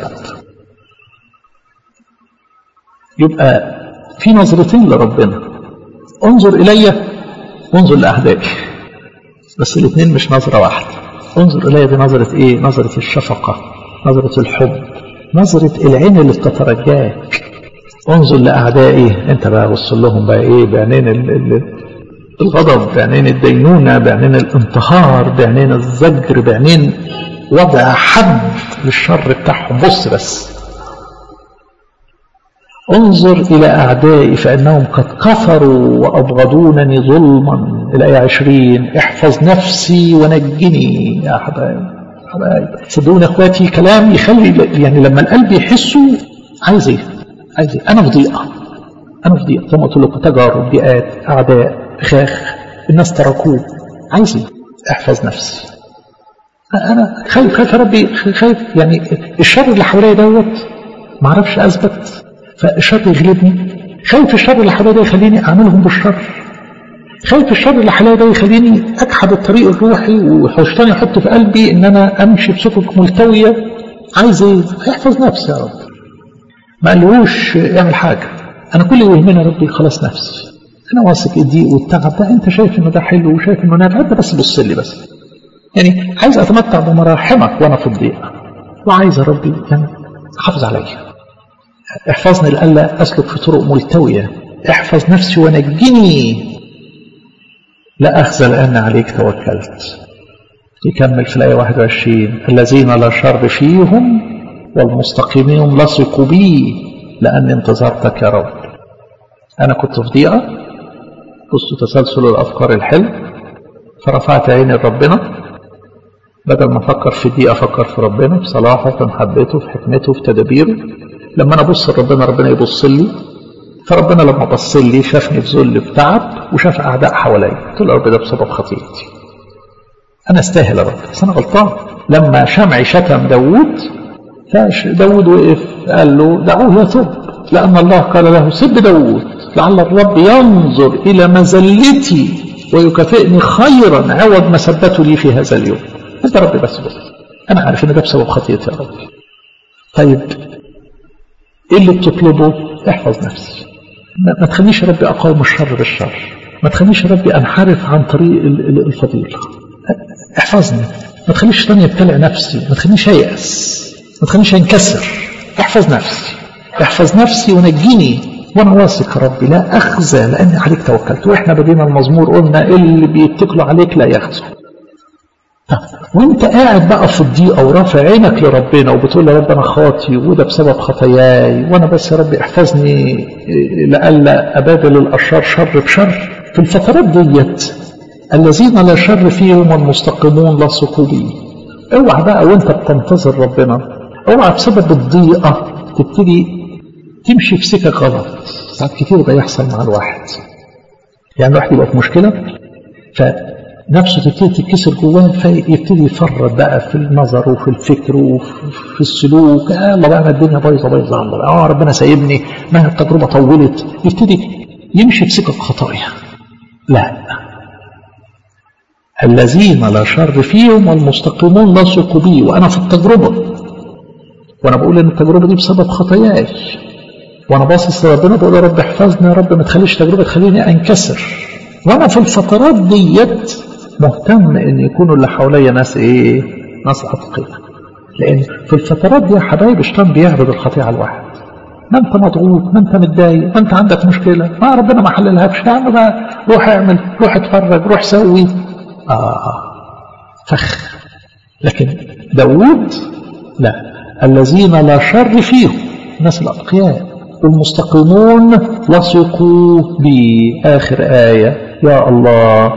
S2: يبقى في نظرتين لربنا انظر الي وانظر لاعدائي بس الاثنين مش نظره واحده انظر الي بنظره ايه نظره الشفقه نظره الحب نظره العين اللي بتترجاك انظر لاعدائي انت بقى بص لهم بقى ايه بعينين الغضب بعينين الدينونه بعينين الانتحار بعينين الزجر بعينين وضع حد للشر بتاعهم بص بس انظر إلى أعدائي فإنهم قد كفروا وأبغضونني ظلما الآية عشرين احفظ نفسي ونجني يا حبايب حبايب صدقوني اخواتي كلام يخلي يعني لما القلب يحسه عايز ايه عايز ايه انا في ضيقه انا في ضيقه زي ما قلت لكم تجارب ضيقات اعداء فخاخ الناس تركوه عايز ايه احفظ نفسي انا خايف خايف يا ربي خايف يعني الشر اللي حواليا دوت ما اعرفش اثبت فالشر يغلبني خايف الشر اللي حواليا ده يخليني اعملهم بالشر خايف الشر اللي حواليا ده يخليني اجحد الطريق الروحي والشيطان يحط في قلبي ان انا امشي بسكك ملتويه عايز ايه؟ احفظ نفسي يا رب ما قالوش اعمل حاجه انا كل اللي يهمني يا ربي خلاص نفسي انا واثق الضيق والتعب ده انت شايف انه ده حلو وشايف انه نافع انت بس بص لي بس يعني عايز اتمتع بمراحمك وانا في الضيق وعايز يا ربي يعني حافظ عليا احفظني لألا أسلك في طرق ملتوية احفظ نفسي ونجني لا أخزى لأن عليك توكلت يكمل في الآية 21 الذين لا شر فيهم والمستقيمين لصقوا بي لأني انتظرتك يا رب أنا كنت في ضيقة بص تسلسل الأفكار الحلو فرفعت عيني لربنا بدل ما أفكر في دي أفكر في ربنا في صلاحه في محبته في حكمته في تدابيره لما أنا أبص لربنا ربنا يبص لي فربنا لما بص لي شافني في ذل في تعب وشاف أعداء حواليا قلت له رب ده بسبب خطيئتي أنا استاهل يا رب بس أنا غلطان لما شمعي شتم داوود داوود وقف قال له دعوه يتوب لأن الله قال له سب داوود لعل الرب ينظر إلى مزلتي ويكافئني خيرا عوض ما سبته لي في هذا اليوم انت ربي بس بس انا عارف ان ده بسبب خطيئتي يا رب طيب ايه اللي بتطلبه احفظ نفسي ما تخليش يا ربي اقاوم الشر بالشر ما تخليش يا ربي انحرف عن طريق الفضيلة احفظني ما تخليش الشيطان يبتلع نفسي ما تخلينيش ييأس ما تخلينيش ينكسر احفظ نفسي احفظ نفسي ونجيني وانا واثق يا ربي لا اخزى لان عليك توكلت واحنا بدينا المزمور قلنا اللي بيتكلوا عليك لا يخزوا وانت قاعد بقى في الضيقه ورافع عينك لربنا وبتقول يا رب انا خاطي وده بسبب خطاياي وانا بس يا رب احفظني لئلا ابادل الاشرار شر بشر في الفترات ديت الذين لا شر فيهم المستقيمون لصقوا بي اوعى بقى وانت بتنتظر ربنا اوعى بسبب الضيقه تبتدي تمشي في سكك غلط ساعات كتير ده يحصل مع الواحد يعني الواحد يبقى في مشكله ف نفسه تبتدي تتكسر جواه فيبتدي يفرط بقى في النظر وفي الفكر وفي السلوك آه الله بقى الدنيا بايظه بايظه الله اه ربنا سايبني ما التجربه طولت يبتدي يمشي في سكك خطايا لا الذين لا شر فيهم والمستقيمون لصقوا بي وانا في التجربه وانا بقول ان التجربه دي بسبب خطاياي وانا باصص لربنا بقول يا رب احفظني يا رب ما تخليش تجربه تخليني انكسر وانا في الفترات ديت مهتم ان يكونوا اللي حواليا ناس ايه ناس اتقياء لان في الفترات دي يا حبايب الشيطان بيعرض الخطيئه على الواحد ما انت مضغوط ما انت متضايق ما انت عندك مشكله ما ربنا ما حللهاش يا عم بقى روح اعمل روح اتفرج روح سوي اه فخ لكن داوود لا الذين لا شر فيهم الناس الاتقياء والمستقيمون لصقوا بي اخر ايه يا الله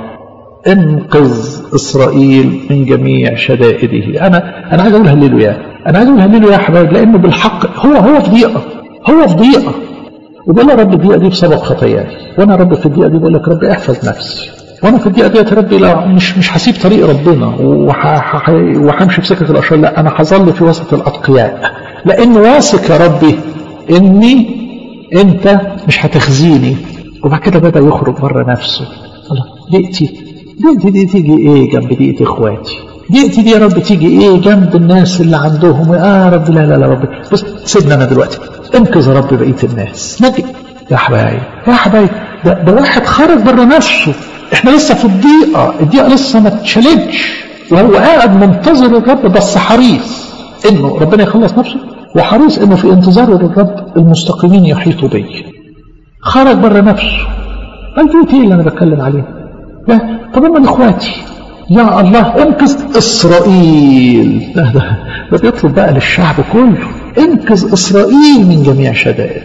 S2: انقذ اسرائيل من جميع شدائده انا انا عايز اقول هللويا انا عايز اقول هللويا يا حبايب لانه بالحق هو هو في ضيقه هو في ضيقه وبقول يا رب الضيقه دي بسبب خطاياي وانا رب في الضيقه دي بقول لك رب احفظ نفسي وانا في الضيقه دي يا ربي لا مش مش هسيب طريق ربنا وهمشي في سكه الاشرار لا انا هظل في وسط الاتقياء لان واثق يا ربي اني انت مش هتخزيني وبعد كده بدا يخرج بره نفسه الله ضيقتي ضيقتي دي تيجي ايه جنب ضيقه اخواتي ضيقتي دي يا رب تيجي ايه جنب الناس اللي عندهم اه رب لا لا لا رب بص سيبنا انا دلوقتي انقذ يا رب بقيه الناس نجي يا حبايب يا حبايب ده, ده واحد خرج بره نفسه احنا لسه في الضيقه الضيقه لسه ما اتشالتش وهو قاعد منتظر الرب بس حريص انه ربنا يخلص نفسه وحريص انه في انتظار الرب المستقيمين يحيطوا بي خرج بره نفسه البيت ايه اللي انا بتكلم عليه ده طب من اخواتي يا الله انقذ اسرائيل ده, ده, ده بيطلب بقى للشعب كله انقذ اسرائيل من جميع شدائد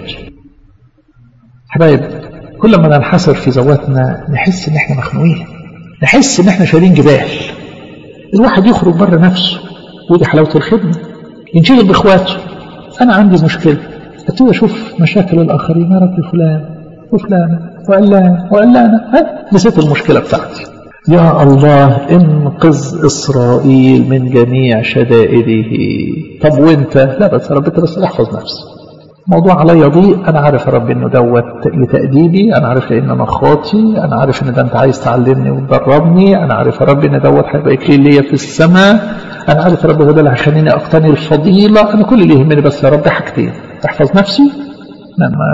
S2: حبايب كل ما ننحسر في ذواتنا نحس ان احنا مخنوقين نحس ان احنا شايلين جبال الواحد يخرج بره نفسه ودي حلاوه الخدمه ينشغل باخواته انا عندي مشكله ابتدي اشوف مشاكل الاخرين يا رب فلان وفلانه وعلان وعلانه ها نسيت المشكله بتاعتي يا الله انقذ اسرائيل من جميع شدائده طب وانت لا بس يا رب انت بس احفظ نفسك موضوع عليا ضيق انا عارف يا رب انه دوت لتاديبي انا عارف لان انا خاطي انا عارف ان ده انت عايز تعلمني وتدربني انا عارف يا رب ان دوت هيبقى اكليل ليا في السماء انا عارف يا رب هو ده اللي هيخليني اقتني الفضيله انا كل اللي يهمني بس يا رب حاجتين احفظ نفسي ما ما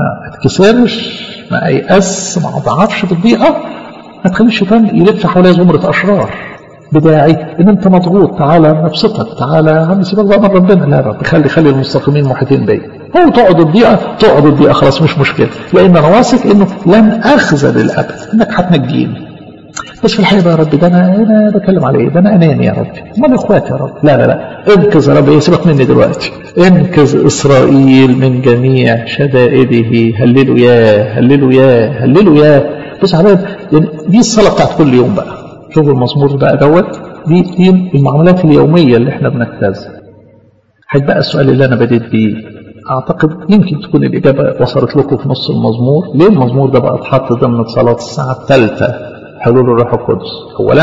S2: اتكسرش ما ايأس ما اضعفش بالضيقه ما تخليش الشيطان يلف حواليا زمره اشرار بداعي ان انت مضغوط تعالى نبسطك تعالى يا عم سيبك بقى من ربنا لا يا رب خلي خلي المستقيمين محيطين بيا هو تقعد الضيقه تقعد الضيقه خلاص مش مشكله لان انا واثق انه لن اخذل الابد انك هتنجيني بس في الحقيقه يا رب ده انا انا بتكلم على ايه؟ ده انا اناني يا رب امال اخواتي يا رب لا لا لا انقذ يا رب ايه سيبك مني دلوقتي انقذ اسرائيل من جميع شدائده هللوا يا هللوا يا هللوا يا بص يا حبايب يعني دي الصلاه بتاعت كل يوم بقى شوفوا المزمور بقى دوت دي دي المعاملات اليوميه اللي احنا بنجتازها هيتبقى السؤال اللي انا بديت بيه اعتقد يمكن تكون الاجابه وصلت لكم في نص المزمور ليه المزمور ده بقى اتحط ضمن صلاه الساعه الثالثه حلول الروح القدس اولا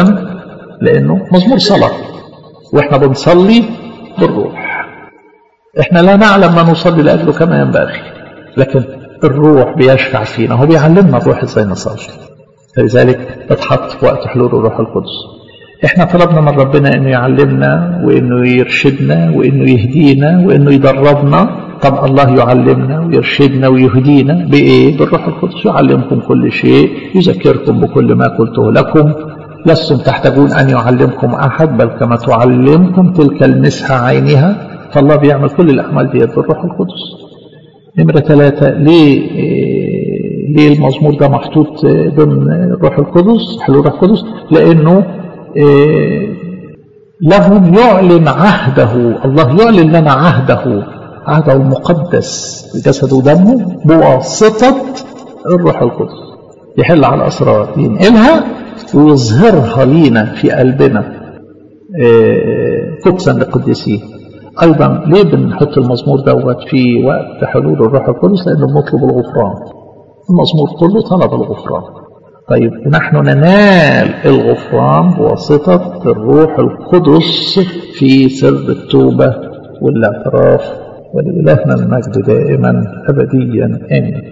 S2: لانه مزمور صلاه واحنا بنصلي بالروح احنا لا نعلم ما نصلي لاجله كما ينبغي لكن الروح بيشفع فينا هو بيعلمنا الروح ازاي نصلي فلذلك اتحط في وقت حلول الروح القدس احنا طلبنا من ربنا انه يعلمنا وانه يرشدنا وانه يهدينا وانه يدربنا طب الله يعلمنا ويرشدنا ويهدينا بايه بالروح القدس يعلمكم كل شيء يذكركم بكل ما قلته لكم لستم تحتاجون ان يعلمكم احد بل كما تعلمكم تلك المسحه عينها فالله بيعمل كل الاعمال ديت بالروح القدس نمره ثلاثه ليه ليه المزمور ده محطوط ضمن الروح القدس حلول الروح القدس لانه لهم يعلن عهده الله يعلن لنا عهده عهده المقدس بجسده ودمه بواسطة الروح القدس يحل على الأسرار ينقلها ويظهرها لينا في قلبنا قدسا للقديسين أيضا ليه بنحط المزمور دوت في وقت حلول الروح القدس لأنه بنطلب الغفران المزمور كله طلب الغفران طيب نحن ننال الغفران بواسطة الروح القدس في سر التوبة والاعتراف ولإلهنا المجد دائما أبديا آمين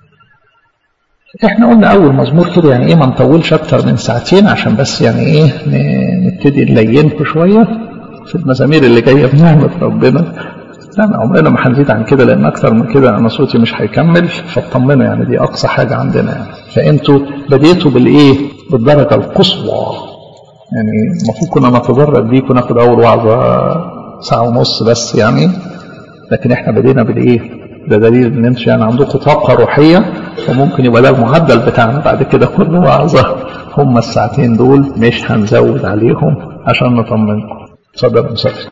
S2: احنا قلنا اول مزمور كده يعني ايه ما نطولش اكتر من ساعتين عشان بس يعني ايه نبتدي نلينكم شويه في المزامير اللي جايه بنعمه ربنا لا عمرنا ما هنزيد عن كده لان اكتر من كده انا صوتي مش هيكمل فاطمنوا يعني دي اقصى حاجه عندنا يعني فانتوا بديتوا بالايه بالدرجه القصوى يعني المفروض كنا نتدرج بيه كنا ناخد اول وعظه ساعه ونص بس يعني لكن احنا بدينا بالايه ده دليل ان انتوا يعني عندكم طاقه روحيه فممكن يبقى ده المعدل بتاعنا بعد كده كل وعظه هم الساعتين دول مش هنزود عليهم عشان نطمنكم اتفضل يا مسافر